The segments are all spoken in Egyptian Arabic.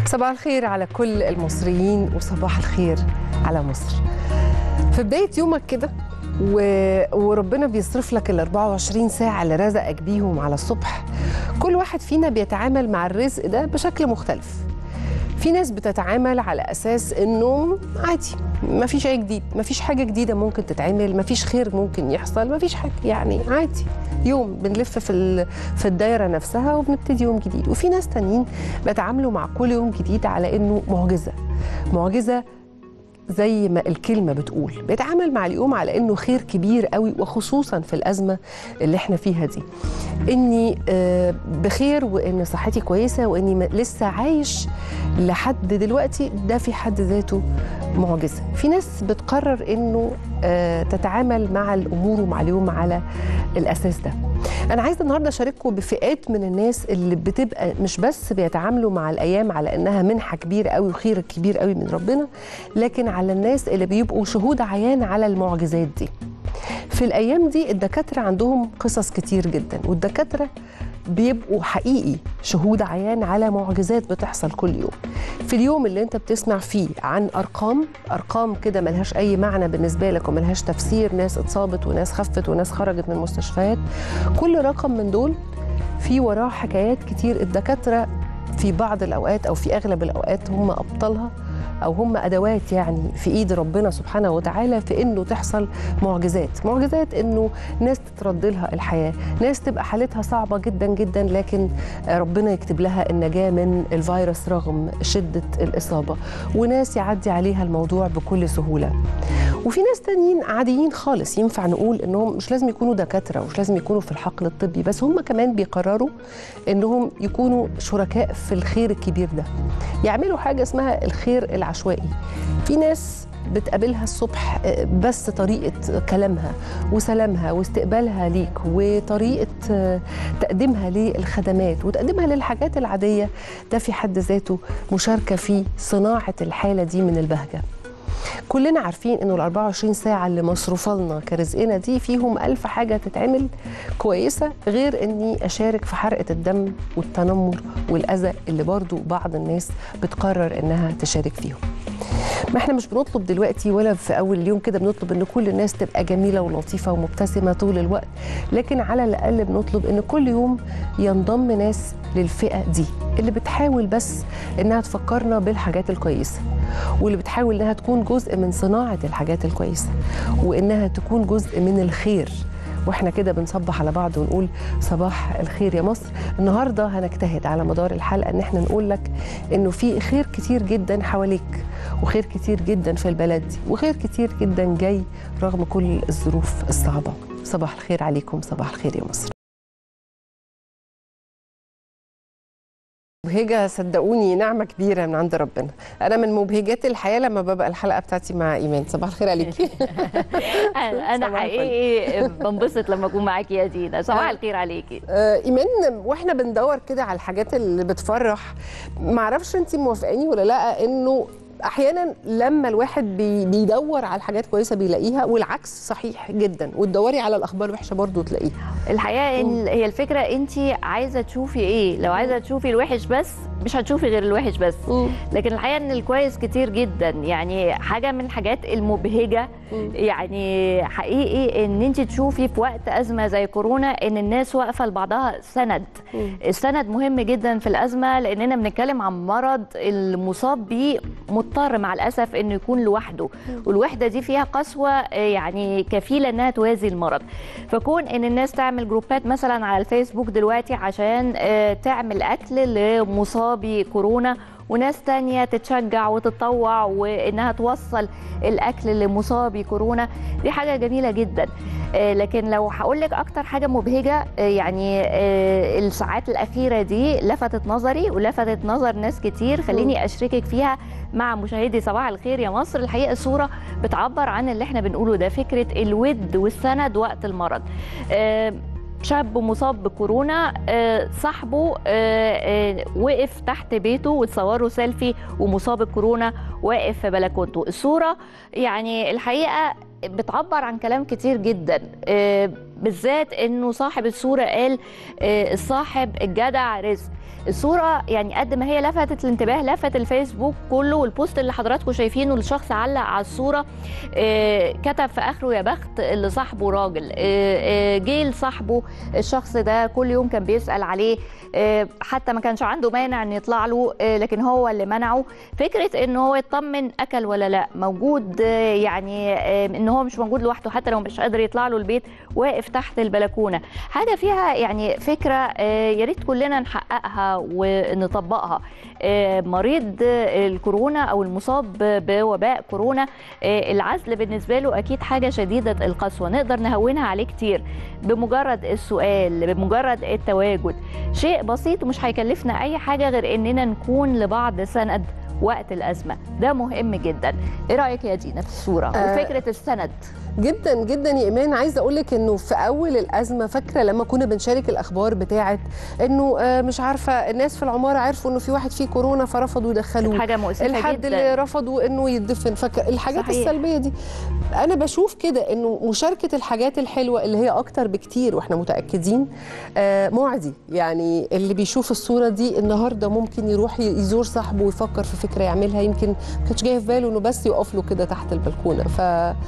صباح الخير على كل المصريين وصباح الخير على مصر في بداية يومك كده و... وربنا بيصرف لك ال 24 ساعة اللي رزقك بيهم على الصبح كل واحد فينا بيتعامل مع الرزق ده بشكل مختلف في ناس بتتعامل على اساس انه عادي ما فيش اي جديد ما فيش حاجه جديده ممكن تتعمل ما فيش خير ممكن يحصل ما فيش حاجه يعني عادي يوم بنلف في ال- في الدايره نفسها وبنبتدي يوم جديد وفي ناس تانيين بيتعاملوا مع كل يوم جديد على انه معجزه معجزه زي ما الكلمة بتقول بيتعامل مع اليوم على إنه خير كبير قوي وخصوصا في الأزمة اللي احنا فيها دي إني آه، بخير وإن صحتي كويسة وإني م- لسه عايش لحد دلوقتي ده في حد ذاته معجزة في ناس بتقرر إنه آه، تتعامل مع الأمور ومع اليوم على الأساس ده أنا عايزة النهاردة أشارككم بفئات من الناس اللي بتبقى مش بس بيتعاملوا مع الأيام على إنها منحة كبيرة قوي وخير كبير قوي من ربنا لكن على الناس اللي بيبقوا شهود عيان على المعجزات دي في الأيام دي الدكاترة عندهم قصص كتير جدا والدكاترة بيبقوا حقيقي شهود عيان على معجزات بتحصل كل يوم في اليوم اللي انت بتسمع فيه عن ارقام ارقام كده ملهاش اي معنى بالنسبه لك وملهاش تفسير ناس اتصابت وناس خفت وناس خرجت من المستشفيات كل رقم من دول في وراه حكايات كتير الدكاتره في بعض الاوقات او في اغلب الاوقات هم ابطالها او هم ادوات يعني في ايد ربنا سبحانه وتعالى في انه تحصل معجزات معجزات انه ناس تترد لها الحياه ناس تبقى حالتها صعبه جدا جدا لكن ربنا يكتب لها النجاه من الفيروس رغم شده الاصابه وناس يعدي عليها الموضوع بكل سهوله وفي ناس تانيين عاديين خالص ينفع نقول انهم مش لازم يكونوا دكاتره ومش لازم يكونوا في الحقل الطبي بس هم كمان بيقرروا انهم يكونوا شركاء في الخير الكبير ده يعملوا حاجه اسمها الخير العشوائي في ناس بتقابلها الصبح آه، بس طريقة كلامها وسلامها واستقبالها ليك وطريقة آه، تقديمها للخدمات وتقديمها للحاجات العادية ده في حد ذاته مشاركة في صناعة الحالة دي من البهجة كلنا عارفين انه ال 24 ساعه اللي مصروفه لنا كرزقنا دي فيهم ألف حاجه تتعمل كويسه غير اني اشارك في حرقه الدم والتنمر والاذى اللي برضو بعض الناس بتقرر انها تشارك فيهم ما احنا مش بنطلب دلوقتي ولا في اول اليوم كده بنطلب ان كل الناس تبقى جميله ولطيفه ومبتسمه طول الوقت لكن على الاقل بنطلب ان كل يوم ينضم ناس للفئه دي اللي بتحاول بس انها تفكرنا بالحاجات الكويسه واللي بتحاول انها تكون جزء من صناعه الحاجات الكويسه وانها تكون جزء من الخير واحنا كده بنصبح على بعض ونقول صباح الخير يا مصر النهارده هنجتهد على مدار الحلقه ان احنا نقول لك انه في خير كتير جدا حواليك وخير كتير جدا في البلد دي وخير كتير جدا جاي رغم كل الظروف الصعبه صباح الخير عليكم صباح الخير يا مصر مبهجة صدقوني نعمة كبيرة من عند ربنا أنا من مبهجات الحياة لما ببقى الحلقة بتاعتي مع إيمان صباح الخير عليكي انا صباح حقيقي بنبسط لما اكون معاكي يا دينا صباح الخير عليكي آه، ايمان واحنا بندور كده على الحاجات اللي بتفرح معرفش انت موافقاني ولا لا انه احيانا لما الواحد بي بيدور على حاجات كويسه بيلاقيها والعكس صحيح جدا وتدوري على الاخبار الوحشه برضو تلاقيها الحقيقه إن هي الفكره انت عايزه تشوفي ايه لو عايزه تشوفي الوحش بس مش هتشوفي غير الوحش بس لكن الحقيقه ان الكويس كتير جدا يعني حاجه من الحاجات المبهجه يعني حقيقي ان انت تشوفي في وقت ازمه زي كورونا ان الناس واقفه لبعضها سند السند مهم جدا في الازمه لاننا بنتكلم عن مرض المصاب بيه مضطر مع الاسف انه يكون لوحده والوحده دي فيها قسوه آه، يعني كفيله انها توازي المرض فكون ان الناس تعمل جروبات مثلا على الفيسبوك دلوقتي عشان آه، تعمل اكل لمصابي كورونا وناس تانية تتشجع وتتطوع وإنها توصل الأكل لمصابي كورونا دي حاجة جميلة جدا آه، لكن لو هقول لك أكتر حاجة مبهجة آه، يعني آه، الساعات الأخيرة دي لفتت نظري ولفتت نظر ناس كتير خليني أشركك فيها مع مشاهدي صباح الخير يا مصر الحقيقة صورة بتعبر عن اللي احنا بنقوله ده فكرة الود والسند وقت المرض آه، شاب مصاب بكورونا آه، صاحبه آه، آه، وقف تحت بيته وتصوروا سيلفي ومصاب الكورونا واقف في بلكونته الصورة يعني الحقيقة بتعبر عن كلام كتير جدا آه، بالذات انه صاحب الصورة قال آه، الصاحب الجدع رزق الصوره يعني قد ما هي لفتت الانتباه لفت الفيسبوك كله والبوست اللي حضراتكم شايفينه الشخص علق على الصوره آه، كتب في اخره يا بخت اللي صاحبه راجل آه، آه، جه لصاحبه الشخص ده كل يوم كان بيسال عليه آه، حتى ما كانش عنده مانع ان يطلع له آه، لكن هو اللي منعه فكره ان هو يطمن اكل ولا لا موجود آه، يعني آه، ان هو مش موجود لوحده حتى لو مش قادر يطلع له البيت واقف تحت البلكونه حاجه فيها يعني فكره آه، يا ريت كلنا نحققها ونطبقها آه، مريض آه، الكورونا او المصاب بوباء كورونا آه، العزل بالنسبه له اكيد حاجه شديده القسوه نقدر نهونها عليه كتير بمجرد السؤال بمجرد التواجد شيء بسيط ومش هيكلفنا اي حاجه غير اننا نكون لبعض سند وقت الازمه ده مهم جدا ايه رايك يا دينا في الصوره آه، وفكره السند جدا جدا يا ايمان عايزه اقول لك انه في اول الازمه فاكره لما كنا بنشارك الاخبار بتاعه انه آه، مش عارفه الناس في العماره عرفوا انه في واحد فيه كورونا فرفضوا يدخلوه حاجه مؤسفه الحد جدا اللي رفضوا انه يدفن فاكر الحاجات صحيح. السلبيه دي انا بشوف كده انه مشاركه الحاجات الحلوه اللي هي اكتر بكتير واحنا متاكدين آه، معدي يعني اللي بيشوف الصوره دي النهارده ممكن يروح ي- يزور صاحبه ويفكر في فكره يعملها يمكن ما كانش جاي في باله انه بس يقف له كده تحت البلكونه ف...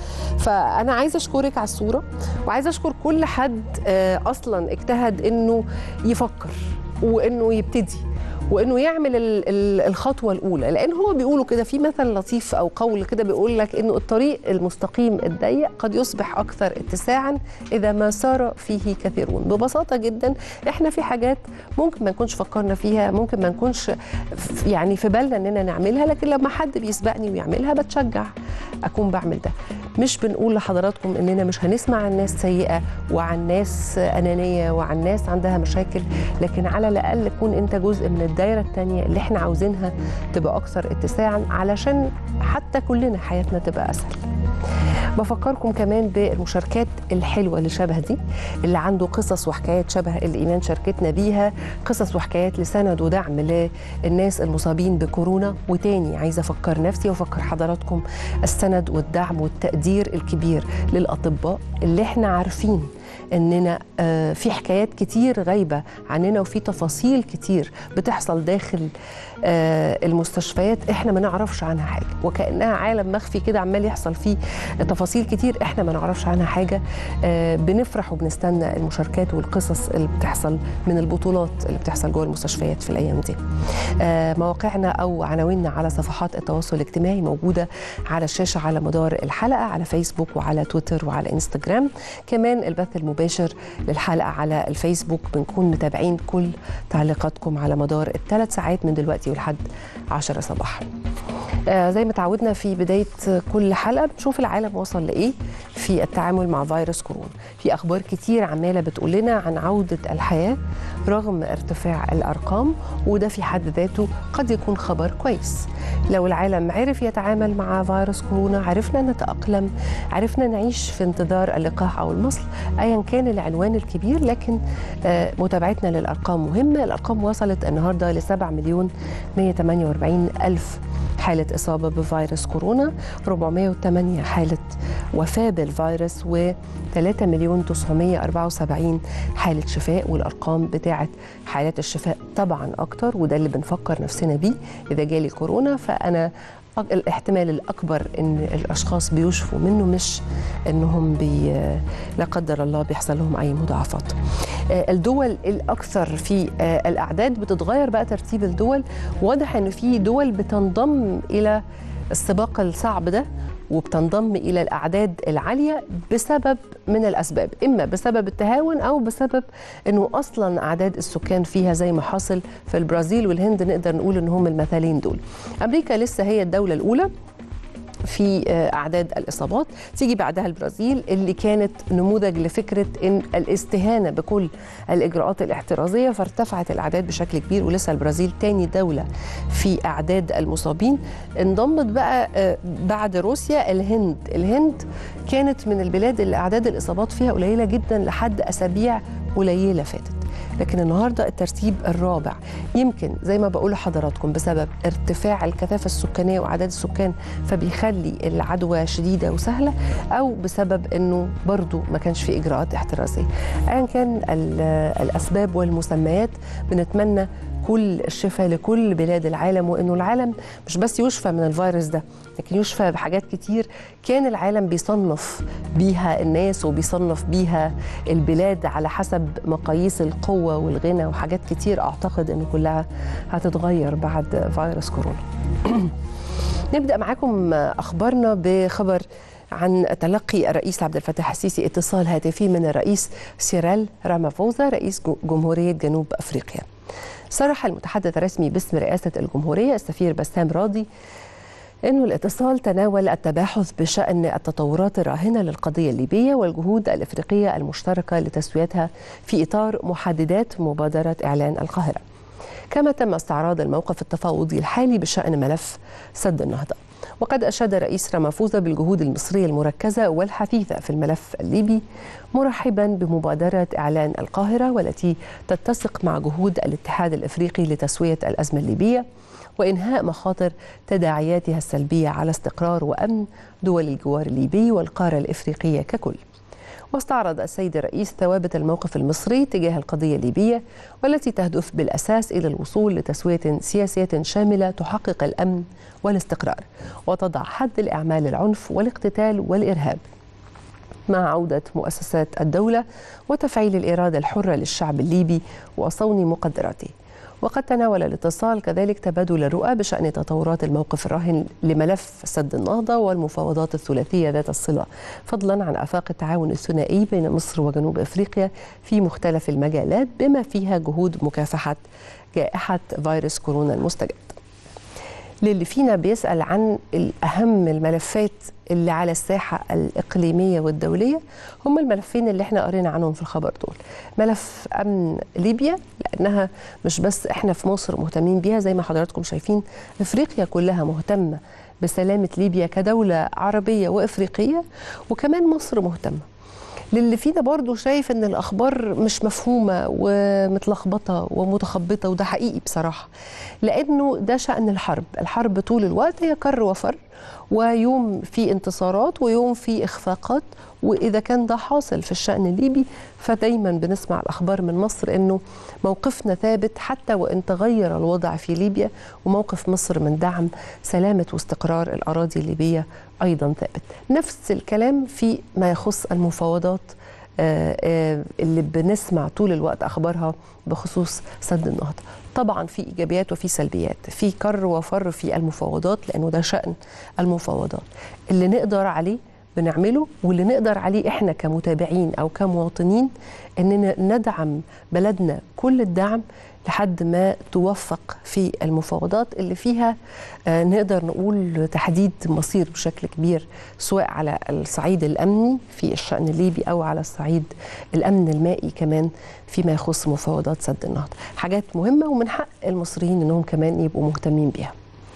فانا عايزه اشكرك على الصوره وعايزه اشكر كل حد آه، اصلا اجتهد انه يفكر وانه يبتدي وانه يعمل ال- ال- الخطوه الاولى لان هو بيقولوا كده في مثل لطيف او قول كده بيقول لك انه الطريق المستقيم الضيق قد يصبح اكثر اتساعا اذا ما سار فيه كثيرون ببساطه جدا احنا في حاجات ممكن ما نكونش فكرنا فيها ممكن ما نكونش ف- يعني في بالنا اننا نعملها لكن لما حد بيسبقني ويعملها بتشجع اكون بعمل ده مش بنقول لحضراتكم اننا مش هنسمع عن ناس سيئه وعن ناس انانيه وعن ناس عندها مشاكل لكن على الاقل كون انت جزء من الدايره الثانيه اللي احنا عاوزينها تبقى اكثر اتساعا علشان حتى كلنا حياتنا تبقى اسهل بفكركم كمان بالمشاركات الحلوه اللي شبه دي اللي عنده قصص وحكايات شبه اللي ايمان شاركتنا بيها قصص وحكايات لسند ودعم للناس المصابين بكورونا وتاني عايزه افكر نفسي وافكر حضراتكم السند والدعم والتقدير الكبير للاطباء اللي احنا عارفين اننا آه، في حكايات كتير غايبه عننا وفي تفاصيل كتير بتحصل داخل آه، المستشفيات احنا ما نعرفش عنها حاجه وكانها عالم مخفي كده عمال يحصل فيه تفاصيل كتير احنا ما نعرفش عنها حاجه آه، بنفرح وبنستنى المشاركات والقصص اللي بتحصل من البطولات اللي بتحصل جوه المستشفيات في الايام دي آه، مواقعنا او عناويننا على صفحات التواصل الاجتماعي موجوده على الشاشه على مدار الحلقه على فيسبوك وعلى تويتر وعلى انستجرام كمان البث المباشر للحلقه على الفيسبوك بنكون متابعين كل تعليقاتكم على مدار الثلاث ساعات من دلوقتي ولحد 10 صباحا آه، زي ما تعودنا في بداية كل حلقة بنشوف العالم وصل لإيه في التعامل مع فيروس كورونا في أخبار كتير عمالة بتقول لنا عن عودة الحياة رغم ارتفاع الأرقام وده في حد ذاته قد يكون خبر كويس لو العالم عرف يتعامل مع فيروس كورونا عرفنا نتأقلم عرفنا نعيش في انتظار اللقاح أو المصل أيا كان العنوان الكبير لكن آه، متابعتنا للأرقام مهمة الأرقام وصلت النهاردة ل 7 مليون 148 ألف حالة إصابة بفيروس كورونا 408 حالة وفاة بالفيروس و 3 مليون 974 حالة شفاء والأرقام بتاعة حالات الشفاء طبعا أكتر وده اللي بنفكر نفسنا بيه إذا جالي كورونا فأنا أك- الاحتمال الأكبر إن الأشخاص بيشفوا منه مش إنهم بي لا قدر الله بيحصل لهم أي مضاعفات آه، الدول الأكثر في آه، الأعداد بتتغير بقى ترتيب الدول واضح إن في دول بتنضم إلى السباق الصعب ده وبتنضم الى الاعداد العاليه بسبب من الاسباب اما بسبب التهاون او بسبب انه اصلا اعداد السكان فيها زي ما حصل في البرازيل والهند نقدر نقول ان هم المثالين دول امريكا لسه هي الدوله الاولى في آه، اعداد الاصابات تيجي بعدها البرازيل اللي كانت نموذج لفكره ان الاستهانه بكل الاجراءات الاحترازيه فارتفعت الاعداد بشكل كبير ولسه البرازيل تاني دوله في اعداد المصابين انضمت بقى آه، بعد روسيا الهند الهند كانت من البلاد اللي اعداد الاصابات فيها قليله جدا لحد اسابيع قليله فاتت لكن النهارده الترتيب الرابع يمكن زي ما بقول لحضراتكم بسبب ارتفاع الكثافه السكانيه واعداد السكان فبيخلي العدوى شديده وسهله او بسبب انه برضو ما كانش في اجراءات احترازيه ايا كان ال- الاسباب والمسميات بنتمنى كل الشفاء لكل بلاد العالم وانه العالم مش بس يشفى من الفيروس ده لكن يشفى بحاجات كتير كان العالم بيصنف بيها الناس وبيصنف بيها البلاد على حسب مقاييس القوة والغنى وحاجات كتير أعتقد أنه كلها هتتغير بعد فيروس كورونا نبدأ معاكم أخبارنا بخبر عن تلقي الرئيس عبد الفتاح السيسي اتصال هاتفي من الرئيس سيرال رامافوزا رئيس جمهورية جنوب أفريقيا صرح المتحدث الرسمي باسم رئاسة الجمهورية السفير بسام راضي أن الاتصال تناول التباحث بشأن التطورات الراهنة للقضية الليبية والجهود الإفريقية المشتركة لتسويتها في إطار محددات مبادرة إعلان القاهرة كما تم استعراض الموقف التفاوضي الحالي بشأن ملف سد النهضة وقد أشاد الرئيس رامافوزا بالجهود المصرية المركزة والحثيثة في الملف الليبي مرحبا بمبادرة إعلان القاهرة والتي تتسق مع جهود الاتحاد الإفريقي لتسوية الأزمة الليبية وإنهاء مخاطر تداعياتها السلبية على استقرار وأمن دول الجوار الليبي والقارة الإفريقية ككل واستعرض السيد الرئيس ثوابت الموقف المصري تجاه القضية الليبية والتي تهدف بالأساس إلى الوصول لتسوية سياسية شاملة تحقق الأمن والاستقرار وتضع حد لأعمال العنف والاقتتال والإرهاب مع عودة مؤسسات الدولة وتفعيل الإرادة الحرة للشعب الليبي وصون مقدراته وقد تناول الاتصال كذلك تبادل الرؤى بشأن تطورات الموقف الراهن لملف سد النهضة والمفاوضات الثلاثية ذات الصلة فضلا عن آفاق التعاون الثنائي بين مصر وجنوب أفريقيا في مختلف المجالات بما فيها جهود مكافحة جائحة فيروس كورونا المستجد للي فينا بيسأل عن الأهم الملفات اللي على الساحة الإقليمية والدولية هم الملفين اللي احنا قرينا عنهم في الخبر دول ملف أمن ليبيا لأنها مش بس احنا في مصر مهتمين بيها زي ما حضراتكم شايفين إفريقيا كلها مهتمة بسلامة ليبيا كدولة عربية وإفريقية وكمان مصر مهتمة للي فينا برضو شايف ان الاخبار مش مفهومه ومتلخبطه ومتخبطه وده حقيقي بصراحه لانه ده شان الحرب الحرب طول الوقت هي كر وفر ويوم في انتصارات ويوم في اخفاقات واذا كان ده حاصل في الشان الليبي فدايما بنسمع الاخبار من مصر انه موقفنا ثابت حتى وان تغير الوضع في ليبيا وموقف مصر من دعم سلامه واستقرار الاراضي الليبيه ايضا ثابت نفس الكلام في ما يخص المفاوضات اللي بنسمع طول الوقت اخبارها بخصوص سد النهضه طبعا في ايجابيات وفي سلبيات في كر وفر في المفاوضات لانه ده شان المفاوضات اللي نقدر عليه بنعمله واللي نقدر عليه احنا كمتابعين او كمواطنين اننا ندعم بلدنا كل الدعم لحد ما توفق في المفاوضات اللي فيها آه نقدر نقول تحديد مصير بشكل كبير سواء على الصعيد الامني في الشان الليبي او على الصعيد الامن المائي كمان فيما يخص مفاوضات سد النهضه حاجات مهمه ومن حق المصريين انهم كمان يبقوا مهتمين بيها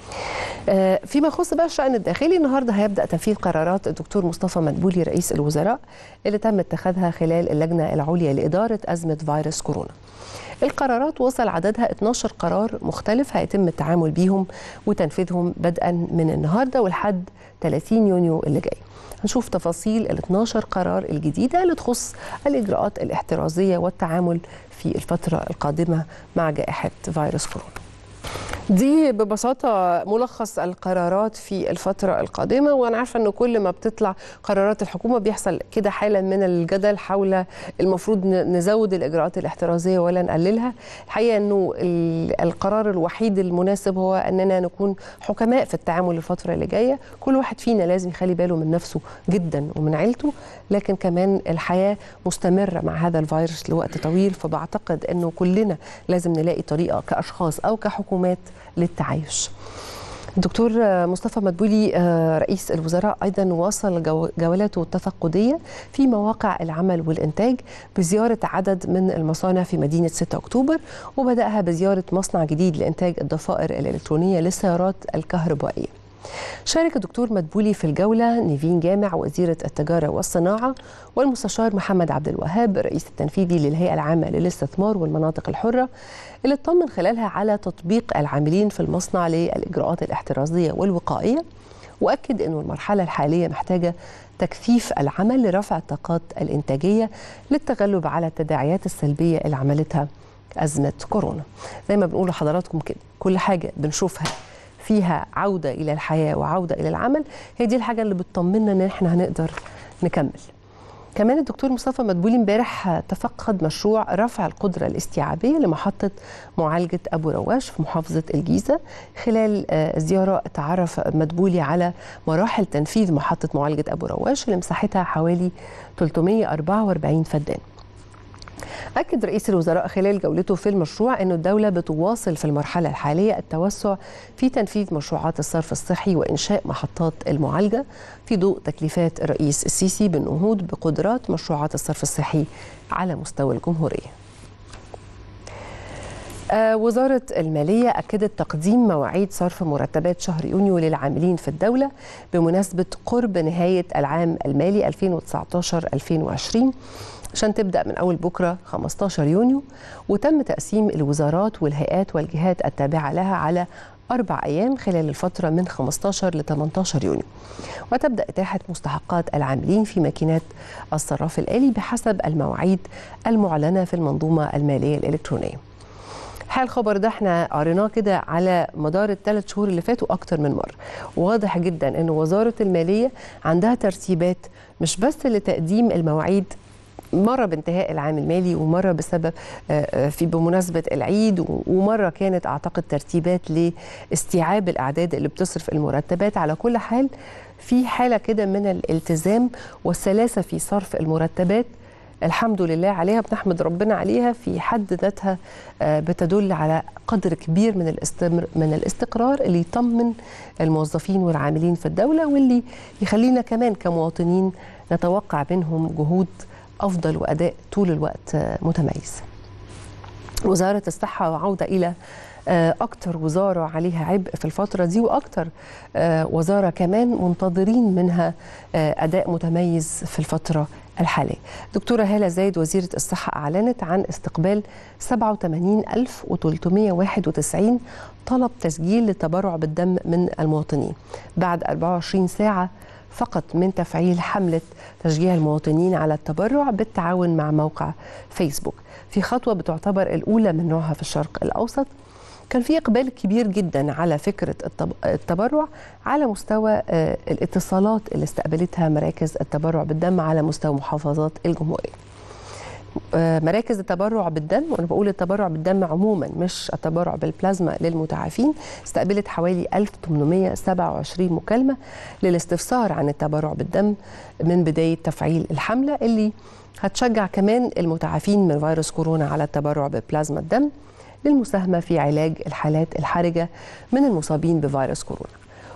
فيما يخص بقى الشأن الداخلي النهارده هيبدأ تنفيذ قرارات الدكتور مصطفى مدبولي رئيس الوزراء اللي تم اتخاذها خلال اللجنة العليا لإدارة أزمة فيروس كورونا. القرارات وصل عددها 12 قرار مختلف هيتم التعامل بيهم وتنفيذهم بدءا من النهارده ولحد 30 يونيو اللي جاي. هنشوف تفاصيل ال 12 قرار الجديدة اللي تخص الإجراءات الاحترازية والتعامل في الفترة القادمة مع جائحة فيروس كورونا. دي ببساطة ملخص القرارات في الفترة القادمة وأنا عارفة أنه كل ما بتطلع قرارات الحكومة بيحصل كده حالة من الجدل حول المفروض نزود الإجراءات الاحترازية ولا نقللها الحقيقة أنه القرار الوحيد المناسب هو أننا نكون حكماء في التعامل الفترة اللي جاية كل واحد فينا لازم يخلي باله من نفسه جدا ومن عيلته لكن كمان الحياة مستمرة مع هذا الفيروس لوقت طويل فبعتقد أنه كلنا لازم نلاقي طريقة كأشخاص أو كحكومات للتعايش الدكتور مصطفى مدبولي رئيس الوزراء ايضا واصل جولاته التفقديه في مواقع العمل والانتاج بزياره عدد من المصانع في مدينه 6 اكتوبر وبداها بزياره مصنع جديد لانتاج الضفائر الالكترونيه للسيارات الكهربائيه. شارك الدكتور مدبولي في الجولة نيفين جامع وزيرة التجارة والصناعة والمستشار محمد عبد الوهاب الرئيس التنفيذي للهيئة العامة للاستثمار والمناطق الحرة اللي اطمن خلالها على تطبيق العاملين في المصنع للإجراءات الاحترازية والوقائية وأكد أنه المرحلة الحالية محتاجة تكثيف العمل لرفع الطاقات الإنتاجية للتغلب على التداعيات السلبية اللي عملتها ازمه كورونا زي ما بنقول لحضراتكم كده كل حاجه بنشوفها فيها عوده الى الحياه وعوده الى العمل هي دي الحاجه اللي بتطمنا ان احنا هنقدر نكمل كمان الدكتور مصطفى مدبولي امبارح تفقد مشروع رفع القدرة الاستيعابية لمحطة معالجة أبو رواش في محافظة الجيزة خلال زيارة تعرف مدبولي على مراحل تنفيذ محطة معالجة أبو رواش اللي مساحتها حوالي 344 فدان أكد رئيس الوزراء خلال جولته في المشروع أن الدولة بتواصل في المرحلة الحالية التوسع في تنفيذ مشروعات الصرف الصحي وإنشاء محطات المعالجة في ضوء تكليفات الرئيس السيسي بالنهوض بقدرات مشروعات الصرف الصحي على مستوى الجمهورية. آه وزارة المالية أكدت تقديم مواعيد صرف مرتبات شهر يونيو للعاملين في الدولة بمناسبة قرب نهاية العام المالي 2019-2020 عشان تبدا من اول بكره 15 يونيو وتم تقسيم الوزارات والهيئات والجهات التابعه لها على أربع أيام خلال الفترة من 15 ل 18 يونيو وتبدأ إتاحة مستحقات العاملين في ماكينات الصراف الآلي بحسب المواعيد المعلنة في المنظومة المالية الإلكترونية حال الخبر ده احنا قريناه كده على مدار الثلاث شهور اللي فاتوا اكتر من مره واضح جدا ان وزاره الماليه عندها ترتيبات مش بس لتقديم المواعيد مره بانتهاء العام المالي ومره بسبب في بمناسبه العيد ومره كانت اعتقد ترتيبات لاستيعاب الاعداد اللي بتصرف المرتبات على كل حال في حاله كده من الالتزام والسلاسه في صرف المرتبات الحمد لله عليها بنحمد ربنا عليها في حد ذاتها بتدل على قدر كبير من الاستمر من الاستقرار اللي يطمن الموظفين والعاملين في الدوله واللي يخلينا كمان كمواطنين نتوقع منهم جهود افضل واداء طول الوقت متميز. وزاره الصحه وعوده الى اكتر وزاره عليها عبء في الفتره دي واكتر وزاره كمان منتظرين منها اداء متميز في الفتره الحاليه. دكتوره هاله زايد وزيره الصحه اعلنت عن استقبال 87391 طلب تسجيل للتبرع بالدم من المواطنين بعد 24 ساعه فقط من تفعيل حملة تشجيع المواطنين على التبرع بالتعاون مع موقع فيسبوك في خطوة بتعتبر الأولى من نوعها في الشرق الأوسط كان في إقبال كبير جدا على فكرة التبرع على مستوى الاتصالات اللي استقبلتها مراكز التبرع بالدم على مستوى محافظات الجمهورية مراكز التبرع بالدم وانا بقول التبرع بالدم عموما مش التبرع بالبلازما للمتعافين استقبلت حوالي 1827 مكالمه للاستفسار عن التبرع بالدم من بدايه تفعيل الحمله اللي هتشجع كمان المتعافين من فيروس كورونا على التبرع ببلازما الدم للمساهمه في علاج الحالات الحرجه من المصابين بفيروس كورونا.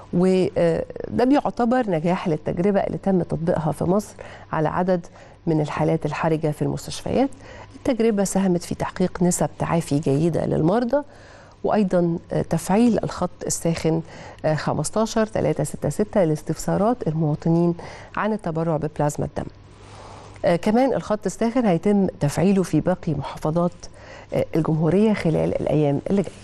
وده بيعتبر نجاح للتجربه اللي تم تطبيقها في مصر على عدد من الحالات الحرجة في المستشفيات التجربة ساهمت في تحقيق نسب تعافي جيدة للمرضى وأيضا تفعيل الخط الساخن 15 366 لاستفسارات المواطنين عن التبرع ببلازما الدم كمان الخط الساخن هيتم تفعيله في باقي محافظات الجمهورية خلال الأيام اللي جاية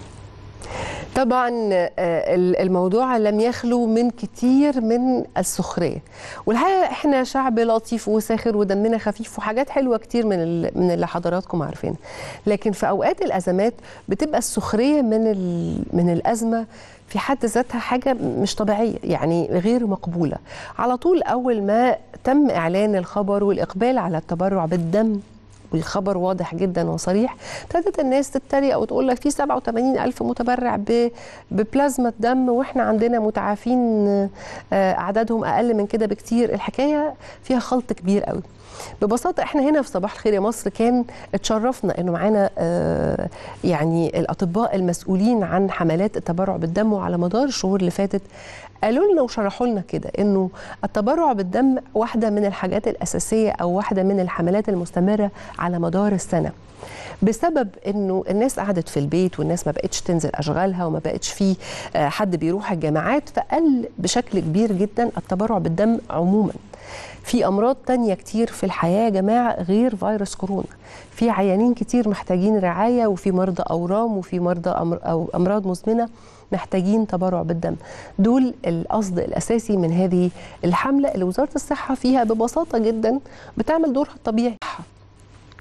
طبعا الموضوع لم يخلو من كتير من السخريه والحقيقه احنا شعب لطيف وساخر ودمنا خفيف وحاجات حلوه كتير من من اللي حضراتكم عارفينها لكن في اوقات الازمات بتبقى السخريه من من الازمه في حد ذاتها حاجه مش طبيعيه يعني غير مقبوله على طول اول ما تم اعلان الخبر والاقبال على التبرع بالدم والخبر واضح جدا وصريح ابتدت الناس تتريق وتقول لك في 87 ألف متبرع ببلازما الدم واحنا عندنا متعافين أعدادهم أقل من كده بكتير الحكاية فيها خلط كبير قوي ببساطة احنا هنا في صباح الخير يا مصر كان اتشرفنا انه معانا اه يعني الاطباء المسؤولين عن حملات التبرع بالدم وعلى مدار الشهور اللي فاتت قالوا لنا وشرحوا لنا كده انه التبرع بالدم واحده من الحاجات الاساسيه او واحده من الحملات المستمره على مدار السنه بسبب انه الناس قعدت في البيت والناس ما بقتش تنزل اشغالها وما بقتش في حد بيروح الجامعات فقل بشكل كبير جدا التبرع بالدم عموما في امراض تانية كتير في الحياه يا جماعه غير فيروس كورونا في عيانين كتير محتاجين رعايه وفي مرضى اورام وفي مرضى أمر أو امراض مزمنه محتاجين تبرع بالدم دول القصد الاساسي من هذه الحمله اللي وزاره الصحه فيها ببساطه جدا بتعمل دورها الطبيعي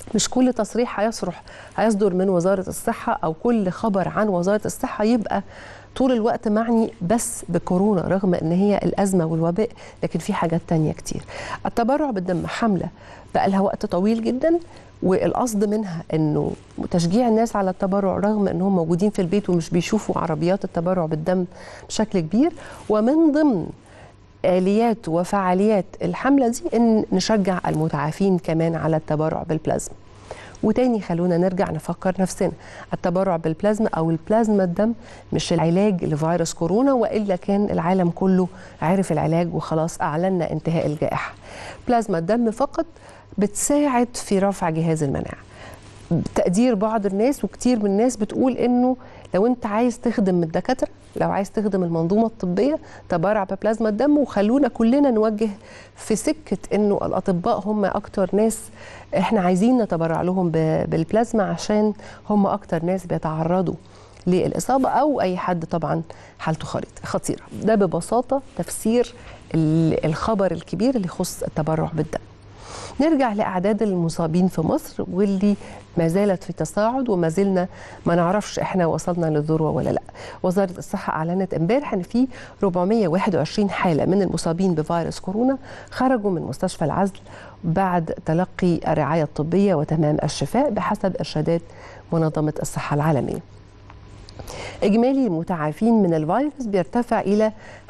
مش كل تصريح هيصرح هيصدر من وزاره الصحه او كل خبر عن وزاره الصحه يبقى طول الوقت معني بس بكورونا رغم ان هي الازمه والوباء لكن في حاجات تانية كتير التبرع بالدم حمله بقى لها وقت طويل جدا والقصد منها انه تشجيع الناس على التبرع رغم انهم موجودين في البيت ومش بيشوفوا عربيات التبرع بالدم بشكل كبير ومن ضمن اليات وفعاليات الحمله دي ان نشجع المتعافين كمان على التبرع بالبلازما وتاني خلونا نرجع نفكر نفسنا التبرع بالبلازما او البلازما الدم مش العلاج لفيروس كورونا والا كان العالم كله عرف العلاج وخلاص اعلنا انتهاء الجائحه بلازما الدم فقط بتساعد في رفع جهاز المناعه تقدير بعض الناس وكتير من الناس بتقول انه لو انت عايز تخدم الدكاتره لو عايز تخدم المنظومه الطبيه تبرع ببلازما الدم وخلونا كلنا نوجه في سكه انه الاطباء هم اكتر ناس احنا عايزين نتبرع لهم بالبلازما عشان هم اكتر ناس بيتعرضوا للاصابه او اي حد طبعا حالته خطيره ده ببساطه تفسير الخبر الكبير اللي يخص التبرع بالدم نرجع لاعداد المصابين في مصر واللي ما زالت في تصاعد وما زلنا ما نعرفش احنا وصلنا للذروه ولا لا. وزاره الصحه اعلنت امبارح ان في 421 حاله من المصابين بفيروس كورونا خرجوا من مستشفى العزل بعد تلقي الرعايه الطبيه وتمام الشفاء بحسب ارشادات منظمه الصحه العالميه. إجمالي المتعافين من الفيروس بيرتفع إلى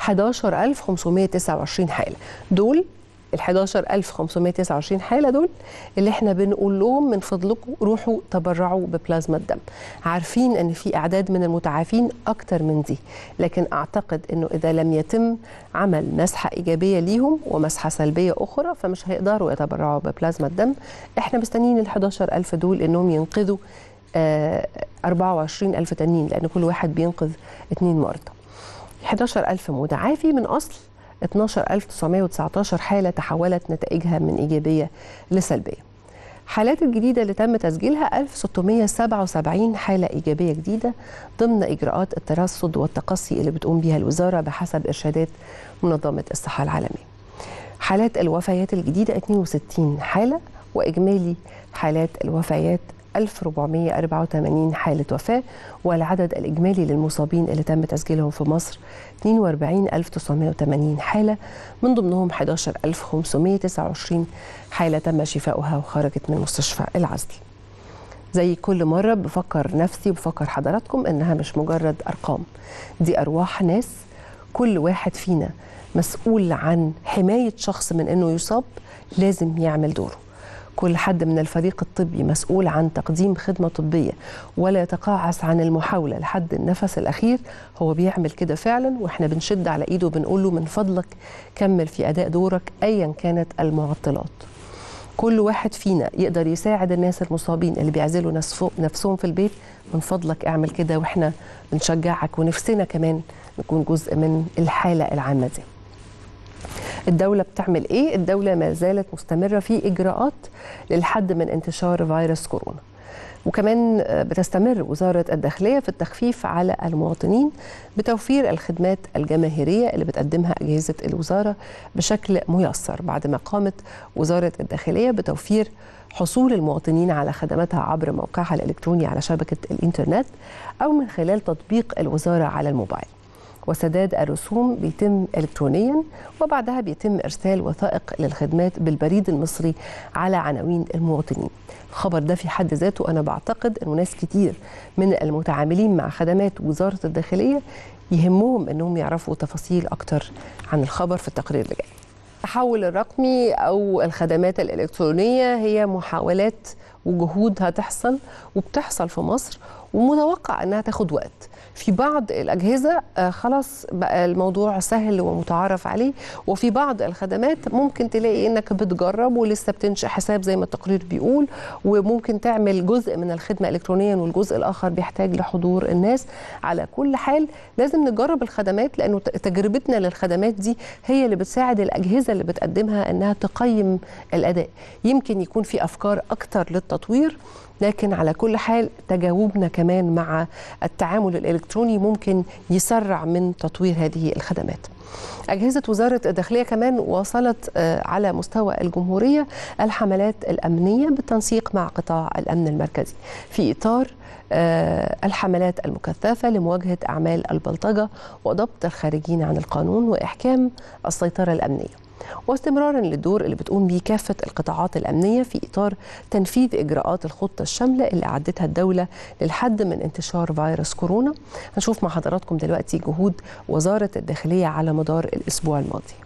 11529 حالة دول ال 11529 حاله دول اللي احنا بنقول لهم من فضلكم روحوا تبرعوا ببلازما الدم عارفين ان في اعداد من المتعافين اكتر من دي لكن اعتقد انه اذا لم يتم عمل مسحه ايجابيه ليهم ومسحه سلبيه اخرى فمش هيقدروا يتبرعوا ببلازما الدم احنا مستنيين ال 11000 دول انهم ينقذوا آه 24000 تانيين لان كل واحد بينقذ اثنين مرضى 11000 متعافي من اصل 12919 حالة تحولت نتائجها من إيجابية لسلبية حالات الجديدة اللي تم تسجيلها 1677 حالة إيجابية جديدة ضمن إجراءات الترصد والتقصي اللي بتقوم بها الوزارة بحسب إرشادات منظمة الصحة العالمية حالات الوفيات الجديدة 62 حالة وإجمالي حالات الوفيات 1484 حالة وفاة والعدد الإجمالي للمصابين اللي تم تسجيلهم في مصر 42980 حالة من ضمنهم 11529 حالة تم شفاؤها وخرجت من مستشفى العزل زي كل مرة بفكر نفسي وبفكر حضراتكم إنها مش مجرد أرقام دي أرواح ناس كل واحد فينا مسؤول عن حماية شخص من إنه يصاب لازم يعمل دوره كل حد من الفريق الطبي مسؤول عن تقديم خدمة طبية ولا يتقاعس عن المحاولة لحد النفس الأخير هو بيعمل كده فعلا وإحنا بنشد على إيده وبنقول له من فضلك كمل في أداء دورك أيا كانت المعطلات كل واحد فينا يقدر يساعد الناس المصابين اللي بيعزلوا نفسهم في البيت من فضلك اعمل كده واحنا بنشجعك ونفسنا كمان نكون جزء من الحالة العامة دي الدولة بتعمل ايه؟ الدولة ما زالت مستمرة في اجراءات للحد من انتشار فيروس كورونا. وكمان بتستمر وزارة الداخلية في التخفيف على المواطنين بتوفير الخدمات الجماهيرية اللي بتقدمها أجهزة الوزارة بشكل ميسر بعد ما قامت وزارة الداخلية بتوفير حصول المواطنين على خدماتها عبر موقعها الإلكتروني على شبكة الإنترنت أو من خلال تطبيق الوزارة على الموبايل. وسداد الرسوم بيتم الكترونيا وبعدها بيتم ارسال وثائق للخدمات بالبريد المصري على عناوين المواطنين. الخبر ده في حد ذاته انا بعتقد انه ناس كتير من المتعاملين مع خدمات وزاره الداخليه يهمهم انهم يعرفوا تفاصيل اكتر عن الخبر في التقرير اللي جاي. التحول الرقمي او الخدمات الالكترونيه هي محاولات وجهود هتحصل وبتحصل في مصر ومتوقع انها تاخد وقت. في بعض الأجهزة خلاص بقى الموضوع سهل ومتعارف عليه وفي بعض الخدمات ممكن تلاقي إنك بتجرب ولسه بتنشئ حساب زي ما التقرير بيقول وممكن تعمل جزء من الخدمة إلكترونيا والجزء الآخر بيحتاج لحضور الناس على كل حال لازم نجرب الخدمات لأنه تجربتنا للخدمات دي هي اللي بتساعد الأجهزة اللي بتقدمها إنها تقيم الأداء يمكن يكون في أفكار أكتر للتطوير لكن على كل حال تجاوبنا كمان مع التعامل الإلكتروني ممكن يسرع من تطوير هذه الخدمات أجهزة وزارة الداخلية كمان واصلت على مستوى الجمهورية الحملات الأمنية بالتنسيق مع قطاع الأمن المركزي في إطار الحملات المكثفة لمواجهة أعمال البلطجة وضبط الخارجين عن القانون وإحكام السيطرة الأمنية واستمرارا للدور اللي بتقوم به كافة القطاعات الأمنية في إطار تنفيذ إجراءات الخطة الشاملة اللي أعدتها الدولة للحد من انتشار فيروس كورونا هنشوف مع حضراتكم دلوقتي جهود وزارة الداخلية على مدار الأسبوع الماضي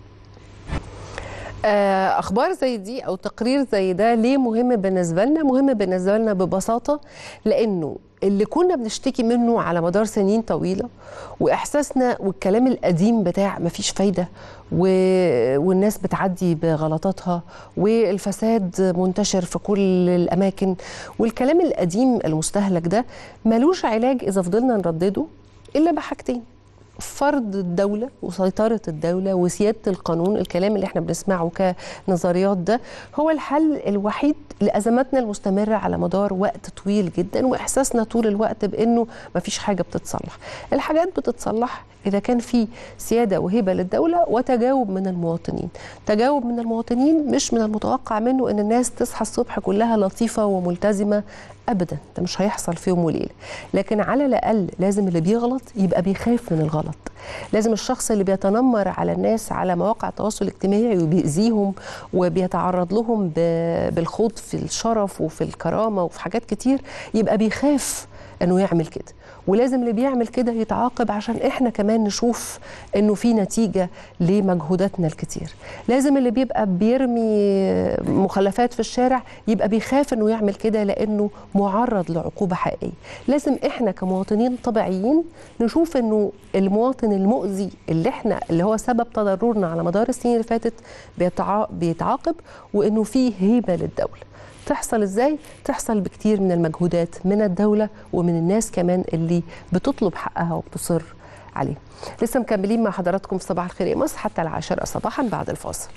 اخبار زي دي او تقرير زي ده ليه مهم بالنسبه لنا مهم بالنسبه لنا ببساطه لانه اللي كنا بنشتكي منه على مدار سنين طويله واحساسنا والكلام القديم بتاع مفيش فايده و... والناس بتعدي بغلطاتها والفساد منتشر في كل الاماكن والكلام القديم المستهلك ده ملوش علاج اذا فضلنا نردده الا بحاجتين فرض الدولة وسيطرة الدولة وسيادة القانون الكلام اللي احنا بنسمعه كنظريات ده هو الحل الوحيد لأزماتنا المستمرة على مدار وقت طويل جدا وإحساسنا طول الوقت بأنه مفيش حاجة بتتصلح الحاجات بتتصلح إذا كان في سيادة وهبة للدولة وتجاوب من المواطنين تجاوب من المواطنين مش من المتوقع منه أن الناس تصحى الصبح كلها لطيفة وملتزمة ابدا ده مش هيحصل في يوم وليله لكن على الاقل لازم اللي بيغلط يبقى بيخاف من الغلط لازم الشخص اللي بيتنمر على الناس على مواقع التواصل الاجتماعي وبيأذيهم وبيتعرض لهم بالخوض في الشرف وفي الكرامه وفي حاجات كتير يبقى بيخاف انه يعمل كده ولازم اللي بيعمل كده يتعاقب عشان احنا كمان نشوف انه في نتيجه لمجهوداتنا الكتير لازم اللي بيبقى بيرمي مخلفات في الشارع يبقى بيخاف انه يعمل كده لانه معرض لعقوبه حقيقيه لازم احنا كمواطنين طبيعيين نشوف انه المواطن المؤذي اللي احنا اللي هو سبب تضررنا على مدار السنين اللي فاتت بيتعاقب وانه في هيبه للدوله تحصل ازاي؟ تحصل بكتير من المجهودات من الدولة ومن الناس كمان اللي بتطلب حقها وبتصر عليه لسه مكملين مع حضراتكم في صباح الخير يا مصر حتى العاشرة صباحا بعد الفاصل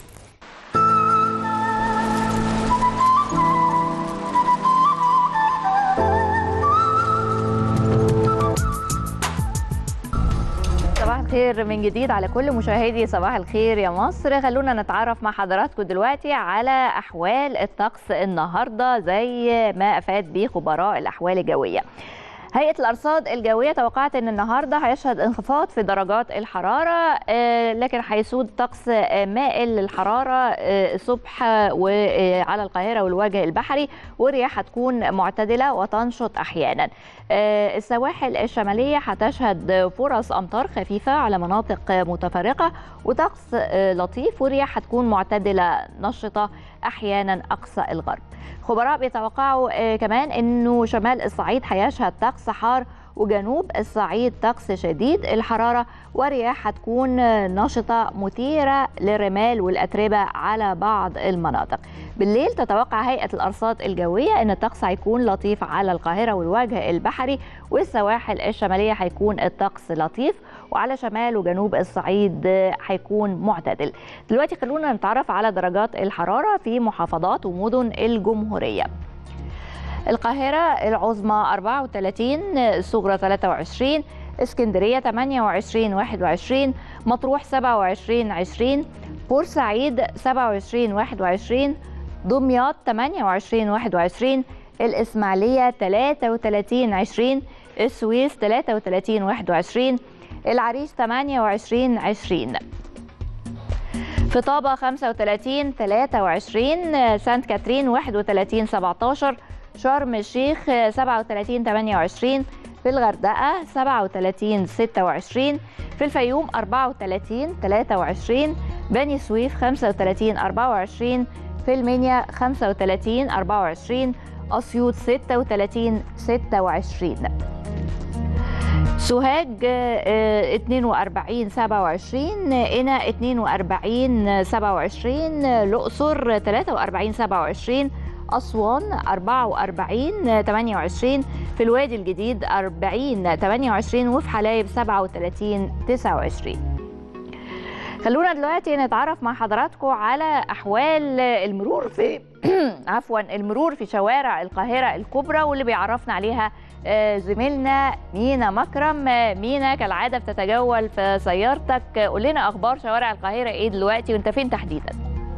صباح الخير من جديد على كل مشاهدي صباح الخير يا مصر خلونا نتعرف مع حضراتكم دلوقتي على احوال الطقس النهارده زي ما افاد به خبراء الاحوال الجويه هيئة الأرصاد الجوية توقعت أن النهاردة هيشهد انخفاض في درجات الحرارة لكن هيسود طقس مائل للحرارة الصبح وعلى القاهرة والوجه البحري والرياح هتكون معتدلة وتنشط أحيانا السواحل الشمالية هتشهد فرص أمطار خفيفة على مناطق متفرقة وطقس لطيف والرياح هتكون معتدلة نشطة أحيانا أقصى الغرب خبراء بيتوقعوا كمان أنه شمال الصعيد هيشهد طقس حار وجنوب الصعيد طقس شديد الحرارة ورياح هتكون نشطة مثيرة للرمال والأتربة على بعض المناطق بالليل تتوقع هيئة الأرصاد الجوية أن الطقس هيكون لطيف على القاهرة والوجه البحري والسواحل الشمالية هيكون الطقس لطيف وعلى شمال وجنوب الصعيد هيكون معتدل دلوقتي خلونا نتعرف على درجات الحرارة في محافظات ومدن الجمهورية القاهرة العظمى 34 الصغرى 23 اسكندرية 28 21 مطروح 27 20 بورسعيد 27 21 دمياط 28 21 الإسماعيلية 33 20 السويس 33 21 العريش 28 20 في طابة 35 23 سانت كاترين 31 17 شرم الشيخ 37 28 في الغردقة 37 26 في الفيوم 34 23 بني سويف 35 24 في المنيا 35 24 أسيوط 36 26 سوهاج 42 27 قنا 42 27 الأقصر 43 27 أسوان 44 28 في الوادي الجديد 40 28 وفي حلايب 37 29 خلونا دلوقتي نتعرف مع حضراتكم على احوال المرور في عفوا المرور في شوارع القاهره الكبرى واللي بيعرفنا عليها آه، زميلنا مينا مكرم آه، مينا كالعاده بتتجول في سيارتك آه، قول لنا اخبار شوارع القاهره ايه دلوقتي وانت فين تحديدا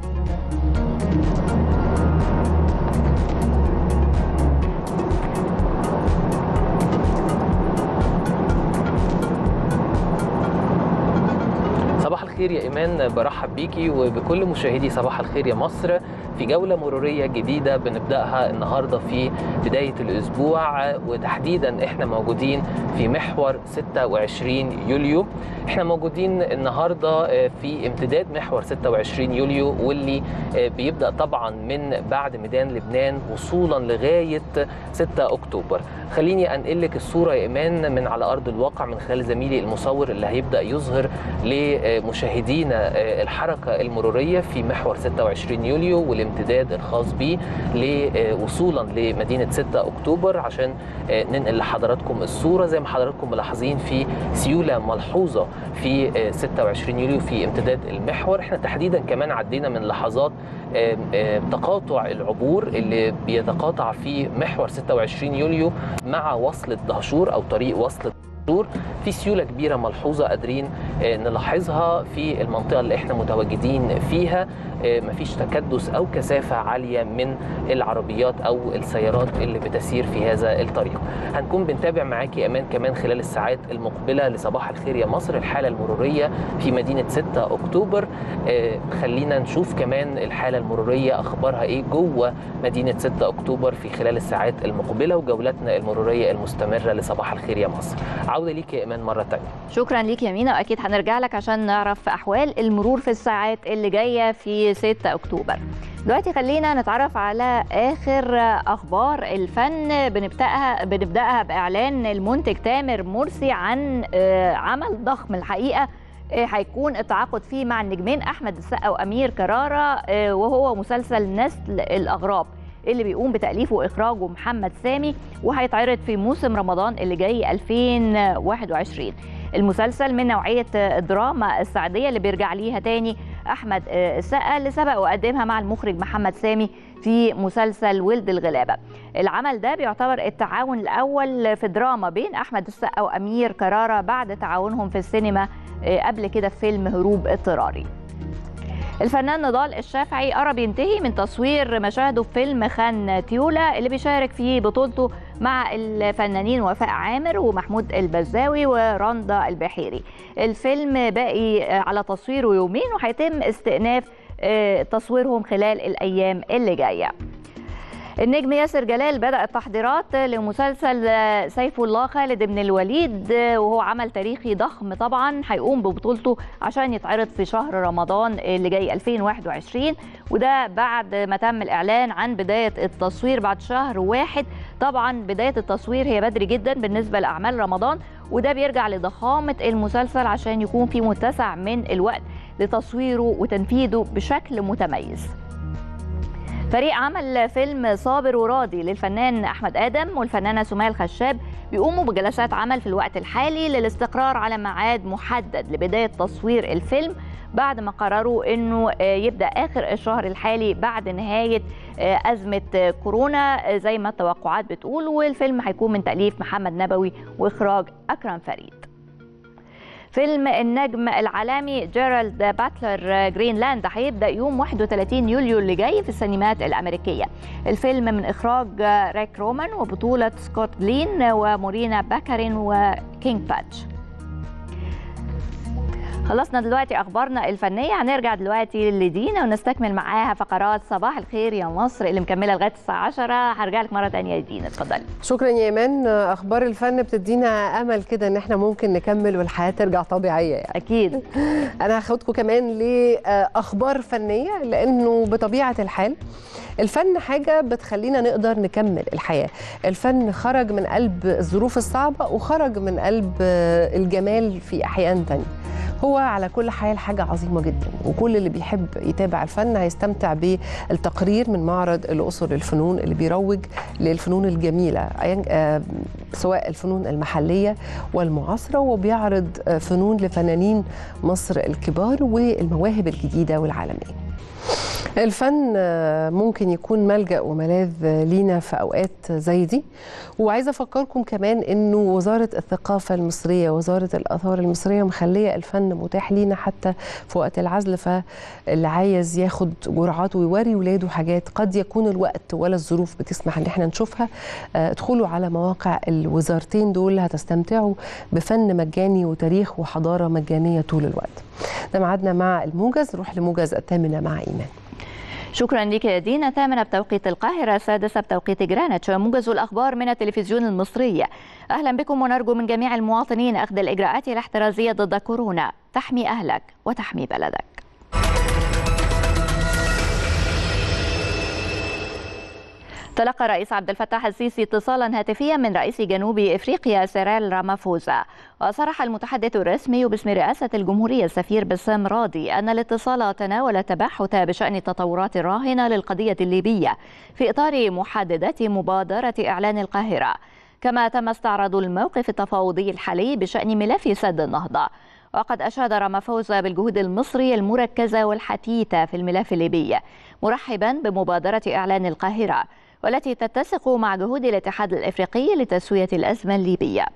صباح الخير يا ايمان برحب بيكي وبكل مشاهدي صباح الخير يا مصر في جوله مروريه جديده بنبداها النهارده في بدايه الاسبوع وتحديدا احنا موجودين في محور 26 يوليو احنا موجودين النهارده في امتداد محور 26 يوليو واللي بيبدا طبعا من بعد ميدان لبنان وصولا لغايه 6 اكتوبر خليني انقل لك الصوره يا ايمان من على ارض الواقع من خلال زميلي المصور اللي هيبدا يظهر لمشاهدينا الحركه المروريه في محور 26 يوليو والامتداد الخاص به وصولا لمدينه 6 اكتوبر عشان ننقل لحضراتكم الصوره زي ما حضراتكم ملاحظين في سيوله ملحوظه في 26 يوليو في امتداد المحور احنا تحديدا كمان عدينا من لحظات تقاطع العبور اللي بيتقاطع في محور 26 يوليو مع وصلة دهشور أو طريق وصلة دهشور في سيولة كبيرة ملحوظة قادرين نلاحظها في المنطقة اللي احنا متواجدين فيها مفيش تكدس أو كثافة عالية من العربيات أو السيارات اللي بتسير في هذا الطريق هنكون بنتابع معاكي أمان كمان خلال الساعات المقبلة لصباح الخير يا مصر الحالة المرورية في مدينة 6 أكتوبر خلينا نشوف كمان الحالة المرورية أخبارها إيه جوه مدينة 6 أكتوبر في خلال الساعات المقبلة وجولتنا المرورية المستمرة لصباح الخير يا مصر عودة ليك يا إيمان مرة تانية شكرا ليك يا مينا واكيد هنرجع لك عشان نعرف احوال المرور في الساعات اللي جايه في 6 اكتوبر دلوقتي خلينا نتعرف على اخر اخبار الفن بنبداها بنبداها باعلان المنتج تامر مرسي عن عمل ضخم الحقيقه هيكون التعاقد فيه مع النجمين احمد السقا وامير كراره وهو مسلسل نسل الاغراب اللي بيقوم بتأليفه وإخراجه محمد سامي وهيتعرض في موسم رمضان اللي جاي 2021 المسلسل من نوعية الدراما السعدية اللي بيرجع ليها تاني أحمد السقا اللي سبق وقدمها مع المخرج محمد سامي في مسلسل ولد الغلابة العمل ده بيعتبر التعاون الأول في الدراما بين أحمد السقا وأمير كرارة بعد تعاونهم في السينما قبل كده في فيلم هروب اضطراري الفنان نضال الشافعي قرب ينتهي من تصوير مشاهده في فيلم خان تيولا اللي بيشارك فيه بطولته مع الفنانين وفاء عامر ومحمود البزاوي ورندا البحيري الفيلم باقي على تصويره يومين وهيتم استئناف تصويرهم خلال الأيام اللي جايه النجم ياسر جلال بدأ التحضيرات لمسلسل سيف الله خالد بن الوليد وهو عمل تاريخي ضخم طبعا هيقوم ببطولته عشان يتعرض في شهر رمضان اللي جاي 2021 وده بعد ما تم الإعلان عن بداية التصوير بعد شهر واحد طبعا بداية التصوير هي بدري جدا بالنسبة لأعمال رمضان وده بيرجع لضخامة المسلسل عشان يكون في متسع من الوقت لتصويره وتنفيذه بشكل متميز فريق عمل فيلم صابر وراضي للفنان احمد ادم والفنانه سمية الخشاب بيقوموا بجلسات عمل في الوقت الحالي للاستقرار على ميعاد محدد لبدايه تصوير الفيلم بعد ما قرروا انه يبدا اخر الشهر الحالي بعد نهايه ازمه كورونا زي ما التوقعات بتقول والفيلم هيكون من تاليف محمد نبوي واخراج اكرم فريد فيلم النجم العالمي جيرالد باتلر جرينلاند هيبدا يوم 31 يوليو اللي جاي في السينمات الامريكيه. الفيلم من اخراج ريك رومان وبطوله سكوت جلين ومورينا باكارين وكينج باتش. خلصنا دلوقتي اخبارنا الفنيه هنرجع دلوقتي لدينا ونستكمل معاها فقرات صباح الخير يا مصر اللي مكمله لغايه الساعه 10 هرجع لك مره ثانيه يا دينا اتفضلي شكرا يا ايمان اخبار الفن بتدينا امل كده ان احنا ممكن نكمل والحياه ترجع طبيعيه يعني. اكيد انا هاخدكم كمان لاخبار فنيه لانه بطبيعه الحال الفن حاجه بتخلينا نقدر نكمل الحياه الفن خرج من قلب الظروف الصعبه وخرج من قلب الجمال في احيان تانية هو على كل حال حاجة عظيمة جدا وكل اللي بيحب يتابع الفن هيستمتع بالتقرير من معرض الأقصر للفنون اللي بيروج للفنون الجميلة أيا- آه، سواء الفنون المحلية والمعاصرة وبيعرض آه، فنون لفنانين مصر الكبار والمواهب الجديدة والعالمية الفن آه، ممكن يكون ملجأ وملاذ آه، لينا في أوقات زي دي وعايزة أفكركم كمان أنه وزارة الثقافة المصرية وزارة الآثار المصرية مخلية الفن متاح لينا حتى في وقت العزل فاللي عايز ياخد جرعات ويوري ولاده حاجات قد يكون الوقت ولا الظروف بتسمح ان احنا نشوفها آه، ادخلوا على مواقع الوزارتين دول هتستمتعوا بفن مجاني وتاريخ وحضارة مجانية طول الوقت ده ميعادنا مع الموجز نروح لموجز الثامنة مع إيمان شكرا لك يا دينا ثامنة بتوقيت القاهرة سادسة بتوقيت جرانتش موجز الأخبار من التلفزيون المصري أهلا بكم ونرجو من جميع المواطنين أخذ الإجراءات الاحترازية ضد كورونا تحمي أهلك وتحمي بلدك تلقى الرئيس عبد الفتاح السيسي اتصالا هاتفيا من رئيس جنوب افريقيا سيريل رامافوزا وصرح المتحدث الرسمي باسم رئاسه الجمهوريه السفير بسام راضي ان الاتصال تناول التباحث بشان التطورات الراهنه للقضيه الليبيه في اطار محددات مبادره اعلان القاهره كما تم استعراض الموقف التفاوضي الحالي بشان ملف سد النهضه وقد أشاد رامافوزا بالجهود المصرية المركزة والحثيثة في الملف الليبي مرحبا بمبادرة إعلان القاهرة والتي تتسق مع جهود الاتحاد الافريقي لتسويه الازمه الليبيه.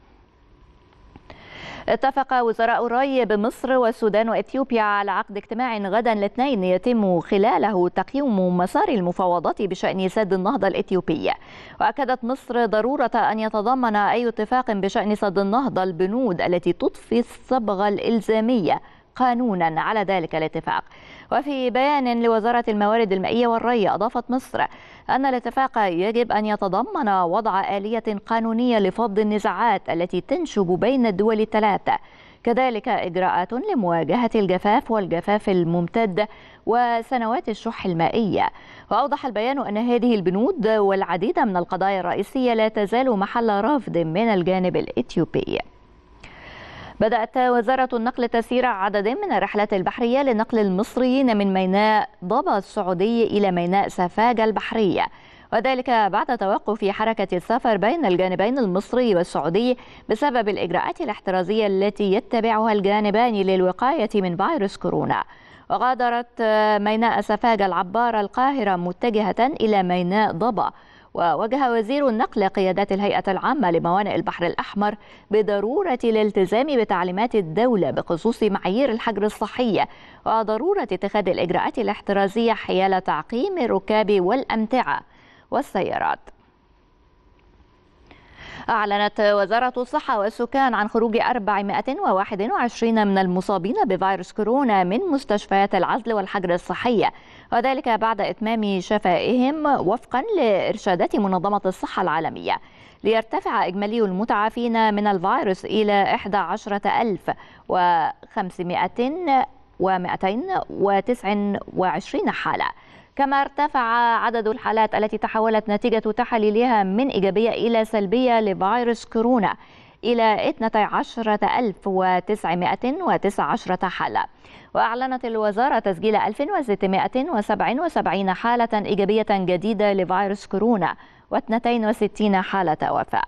اتفق وزراء الري بمصر والسودان واثيوبيا على عقد اجتماع غدا الاثنين يتم خلاله تقييم مسار المفاوضات بشان سد النهضه الاثيوبي. واكدت مصر ضروره ان يتضمن اي اتفاق بشان سد النهضه البنود التي تضفي الصبغه الالزاميه قانونا على ذلك الاتفاق وفي بيان لوزارة الموارد المائية والري أضافت مصر أن الاتفاق يجب أن يتضمن وضع آلية قانونية لفض النزاعات التي تنشب بين الدول الثلاثة كذلك إجراءات لمواجهة الجفاف والجفاف الممتد وسنوات الشح المائية وأوضح البيان أن هذه البنود والعديد من القضايا الرئيسية لا تزال محل رفض من الجانب الإثيوبي بدأت وزارة النقل تسيير عدد من الرحلات البحرية لنقل المصريين من ميناء ضبا السعودي إلى ميناء سفاجة البحرية وذلك بعد توقف حركة السفر بين الجانبين المصري والسعودي بسبب الإجراءات الاحترازية التي يتبعها الجانبان للوقاية من فيروس كورونا وغادرت ميناء سفاجة العبارة القاهرة متجهة إلى ميناء ضبا ووجه وزير النقل قيادات الهيئة العامة لموانئ البحر الأحمر بضرورة الالتزام بتعليمات الدولة بخصوص معايير الحجر الصحية وضرورة اتخاذ الإجراءات الاحترازية حيال تعقيم الركاب والأمتعة والسيارات. أعلنت وزارة الصحة والسكان عن خروج 421 من المصابين بفيروس كورونا من مستشفيات العزل والحجر الصحية وذلك بعد إتمام شفائهم وفقا لإرشادات منظمة الصحة العالمية ليرتفع إجمالي المتعافين من الفيروس إلى 11500 و229 حالة كما ارتفع عدد الحالات التي تحولت نتيجة تحاليلها من إيجابية إلى سلبية لفيروس كورونا إلى 12919 حالة وأعلنت الوزارة تسجيل 1677 حالة إيجابية جديدة لفيروس كورونا و62 حالة وفاة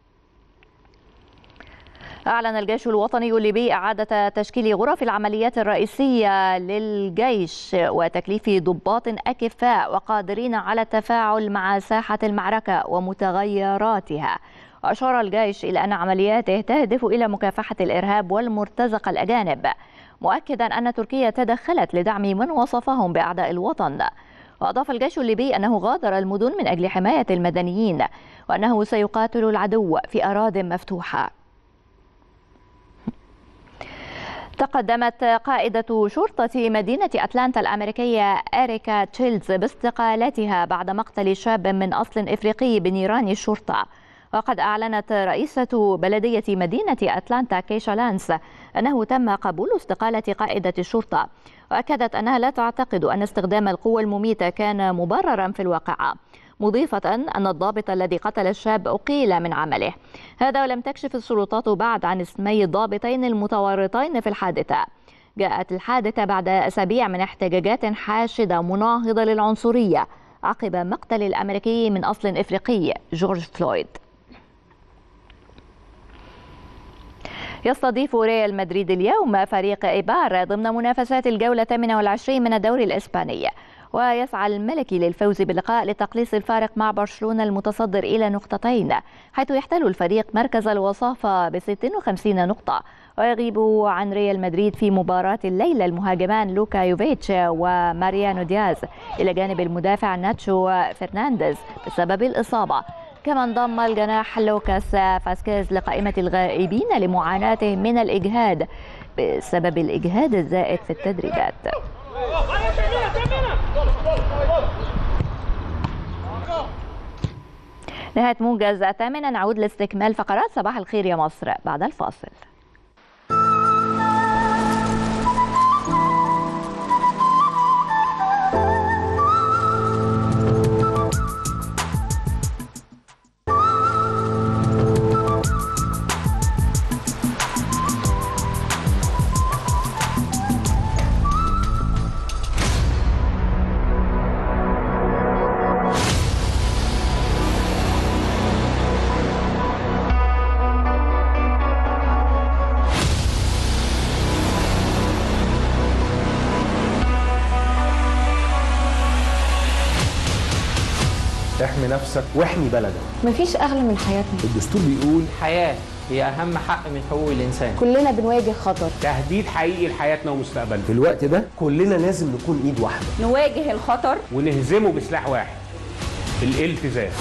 أعلن الجيش الوطني الليبي إعادة تشكيل غرف العمليات الرئيسية للجيش وتكليف ضباط أكفاء وقادرين على التفاعل مع ساحة المعركة ومتغيراتها وأشار الجيش إلى أن عملياته تهدف إلى مكافحة الإرهاب والمرتزقة الأجانب مؤكدا أن تركيا تدخلت لدعم من وصفهم بأعداء الوطن وأضاف الجيش الليبي أنه غادر المدن من أجل حماية المدنيين وأنه سيقاتل العدو في أراض مفتوحة تقدمت قائدة شرطة مدينة أتلانتا الأمريكية إريكا تشيلز باستقالتها بعد مقتل شاب من أصل إفريقي بنيران الشرطة وقد أعلنت رئيسة بلدية مدينة أتلانتا كيشا لانس أنه تم قبول استقالة قائدة الشرطة وأكدت أنها لا تعتقد أن استخدام القوة المميتة كان مبررا في الواقعة مضيفة أن الضابط الذي قتل الشاب أقيل من عمله هذا ولم تكشف السلطات بعد عن اسمي الضابطين المتورطين في الحادثة جاءت الحادثة بعد أسابيع من احتجاجات حاشدة مناهضة للعنصرية عقب مقتل الأمريكي من أصل إفريقي جورج فلويد يستضيف ريال مدريد اليوم فريق إيبار ضمن منافسات الجولة 28 من الدوري الإسباني ويسعى الملكي للفوز باللقاء لتقليص الفارق مع برشلونة المتصدر إلى نقطتين حيث يحتل الفريق مركز الوصافة ب 56 نقطة ويغيب عن ريال مدريد في مباراة الليلة المهاجمان لوكا يوفيتش وماريانو دياز إلى جانب المدافع ناتشو فرنانديز بسبب الإصابة كما انضم الجناح لوكاس فاسكيز لقائمة الغائبين لمعاناته من الإجهاد بسبب الإجهاد الزائد في التدريبات نهاية موجز الثامنة نعود لاستكمال فقرات صباح الخير يا مصر بعد الفاصل احمي نفسك واحمي بلدك مفيش أغلى من حياتنا الدستور بيقول الحياة هي أهم حق من حقوق الإنسان كلنا بنواجه خطر تهديد حقيقي لحياتنا ومستقبلنا في الوقت ده كلنا لازم نكون ايد واحده نواجه الخطر ونهزمه بسلاح واحد الالتزام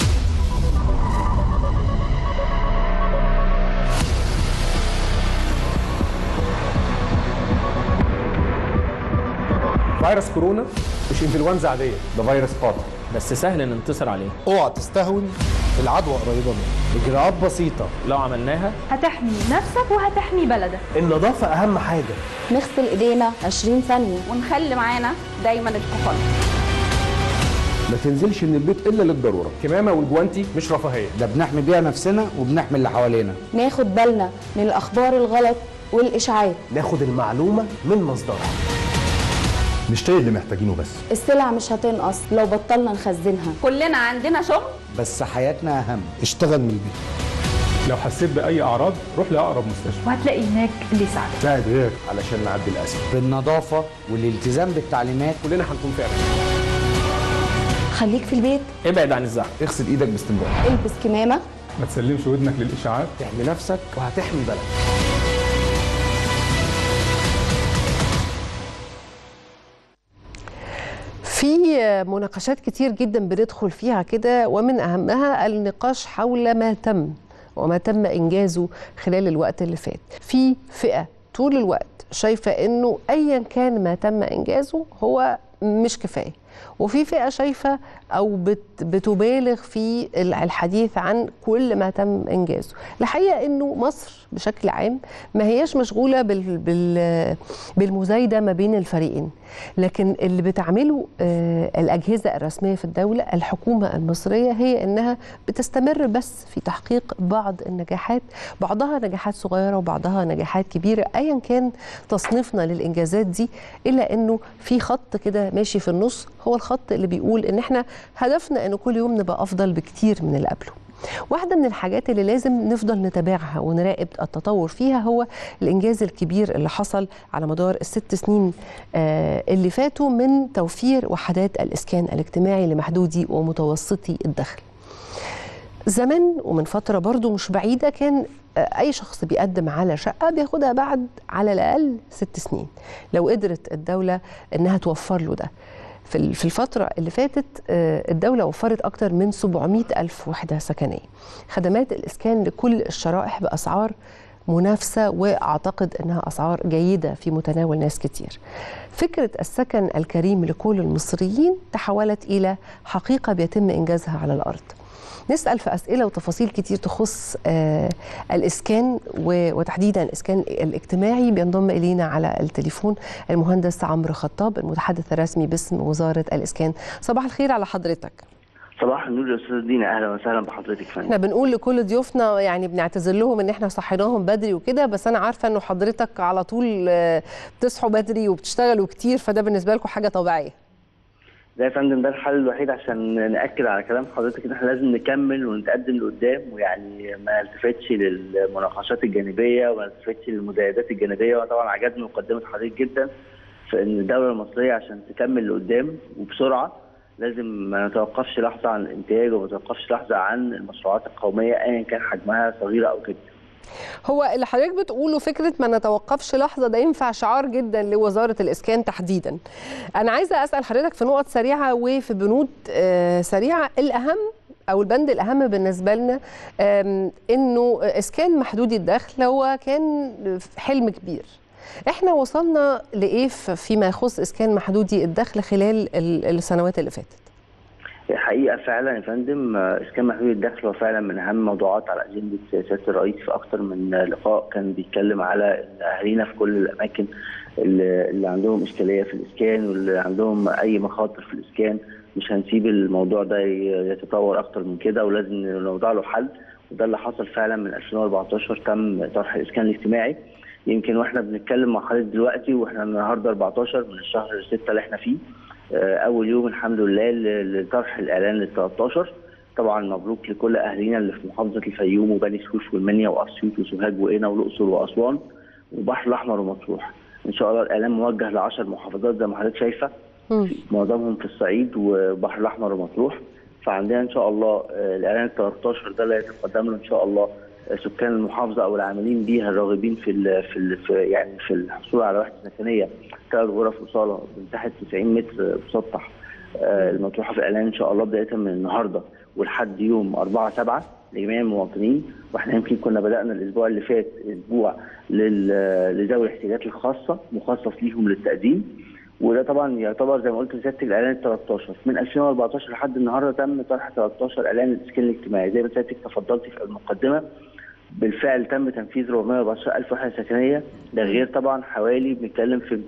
فيروس كورونا مش انفلونزا عاديه ده فيروس قاتل بس سهل ننتصر عليه اوعى تستهون العدوى قريبه منك اجراءات بسيطه لو عملناها هتحمي نفسك وهتحمي بلدك النظافه اهم حاجه نغسل إيدينا 20 ثانية ونخلي معانا دايما الكحول ما تنزلش من البيت الا للضروره الكمامه والجوانتي مش رفاهيه ده بنحمي بيها نفسنا وبنحمي اللي حوالينا ناخد بالنا من الأخبار الغلط والإشاعات ناخد المعلومه من مصدرها نشتري اللي محتاجينه بس السلع مش هتنقص لو بطلنا نخزنها كلنا عندنا شغل بس حياتنا أهم اشتغل من البيت لو حسيت باي اعراض روح لاقرب مستشفى وهتلاقي هناك اللي يساعدك ساعد غيرك علشان نعدي الازمه بالنظافة والالتزام بالتعليمات كلنا هنكون فعلا خليك في البيت ابعد عن الزحمة اغسل ايدك باستمرار البس كمامة ما تسلمش ودنك للاشاعات تحمي نفسك وهتحمي بلدك في مناقشات كتير جدا بندخل فيها كده ومن اهمها النقاش حول ما تم وما تم انجازه خلال الوقت اللي فات في فئه طول الوقت شايفه انه ايا كان ما تم انجازه هو مش كفايه وفي فئه شايفه او بت بتبالغ في الحديث عن كل ما تم انجازه الحقيقه انه مصر بشكل عام ما هياش مشغوله بال بال بالمزايده ما بين الفريقين لكن اللي بتعمله آه، الاجهزه الرسميه في الدوله الحكومه المصريه هي انها بتستمر بس في تحقيق بعض النجاحات بعضها نجاحات صغيره وبعضها نجاحات كبيره ايا كان تصنيفنا للانجازات دي الا انه في خط كده ماشي في النص هو الخط اللي بيقول ان احنا هدفنا ان كل يوم نبقى افضل بكتير من اللي قبله واحدة من الحاجات اللي لازم نفضل نتابعها ونراقب التطور فيها هو الإنجاز الكبير اللي حصل على مدار الست سنين آه، اللي فاتوا من توفير وحدات الإسكان الاجتماعي لمحدودي ومتوسطي الدخل زمان ومن فترة برضو مش بعيدة كان آه، أي شخص بيقدم على شقة بياخدها بعد على الأقل ست سنين لو قدرت الدولة إنها توفر له ده في ال- في الفترة اللي فاتت آه، الدولة وفرت أكتر من 700 ألف وحدة سكنية خدمات الإسكان لكل الشرائح بأسعار منافسة وأعتقد أنها أسعار جيدة في متناول ناس كتير فكرة السكن الكريم لكل المصريين تحولت إلى حقيقة بيتم إنجازها على الأرض نسأل في أسئلة وتفاصيل كتير تخص آه الإسكان و- وتحديدا الإسكان الاجتماعي بينضم إلينا على التليفون المهندس عمرو خطاب المتحدث الرسمي باسم وزارة الإسكان صباح الخير على حضرتك صباح النور يا استاذ دينا اهلا وسهلا بحضرتك فندم احنا بنقول لكل ضيوفنا يعني بنعتذر لهم ان احنا صحيناهم بدري وكده بس انا عارفه انه حضرتك على طول آه، بتصحوا بدري وبتشتغلوا كتير فده بالنسبه لكم حاجه طبيعيه ده يا فندم ده الحل الوحيد عشان ناكد على كلام حضرتك ان احنا لازم نكمل ونتقدم لقدام ويعني ما نلتفتش للمناقشات الجانبيه وما نلتفتش للمزايدات الجانبيه وطبعا عجبني مقدمه حضرتك جدا في ان الدوله المصريه عشان تكمل لقدام وبسرعه لازم ما نتوقفش لحظه عن الانتاج وما نتوقفش لحظه عن المشروعات القوميه ايا كان حجمها صغيره او كبيره. هو اللي حضرتك بتقوله فكره ما نتوقفش لحظه ده ينفع شعار جدا لوزاره الاسكان تحديدا. انا عايزه اسال حضرتك في نقط سريعه وفي بنود آه، سريعه الاهم او البند الاهم بالنسبه لنا آم، انه اسكان محدودي الدخل هو كان حلم كبير. احنا وصلنا لايه في- فيما يخص اسكان محدودي الدخل خلال ال- السنوات اللي فاتت؟ حقيقة فعلا يا فندم آه، إسكان محدود الدخل هو فعلا من أهم الموضوعات على أجندة سياسة الرئيس في أكثر من لقاء كان بيتكلم على إن أهالينا في كل الأماكن اللي اللي عندهم إشكالية في الإسكان واللي عندهم أي مخاطر في الإسكان مش هنسيب الموضوع ده ي- يتطور أكتر من كده ولازم نوضع له حل وده اللي حصل فعلا من 2014 تم طرح الإسكان الاجتماعي يمكن واحنا بنتكلم مع حضرتك دلوقتي واحنا النهارده 14 من الشهر 6 اللي احنا فيه آه، اول يوم الحمد لله ل- لطرح الاعلان لل 13 طبعا مبروك لكل اهالينا اللي في محافظه الفيوم وبني سويف والمنيا واسيوط وسوهاج وقنا والاقصر واسوان والبحر الاحمر ومطروح ان شاء الله الاعلان موجه ل 10 محافظات زي ما حضرتك شايفه معظمهم في الصعيد والبحر الاحمر ومطروح فعندنا ان شاء الله آه، الاعلان ال 13 ده اللي هيتقدم له ان شاء الله آه، سكان المحافظه او العاملين بيها الراغبين في ال في, ال في يعني في الحصول على وحده سكنيه ثلاث غرف وصاله بمساحه 90 متر مسطح آه، المطروحه في الاعلان ان شاء الله بدايه من النهارده ولحد يوم 4 7 لجميع المواطنين واحنا يمكن كنا بدانا الاسبوع اللي فات اسبوع لل- لذوي الاحتياجات الخاصه مخصص ليهم للتقديم وده طبعا يعتبر زي ما قلت لسياده الاعلان ال 13 من 2014 لحد النهارده تم طرح 13 اعلان الاسكان الاجتماعي زي ما سيادتك تفضلتي في المقدمه بالفعل تم تنفيذ 414 الف وحده سكنيه ده غير طبعا حوالي بنتكلم في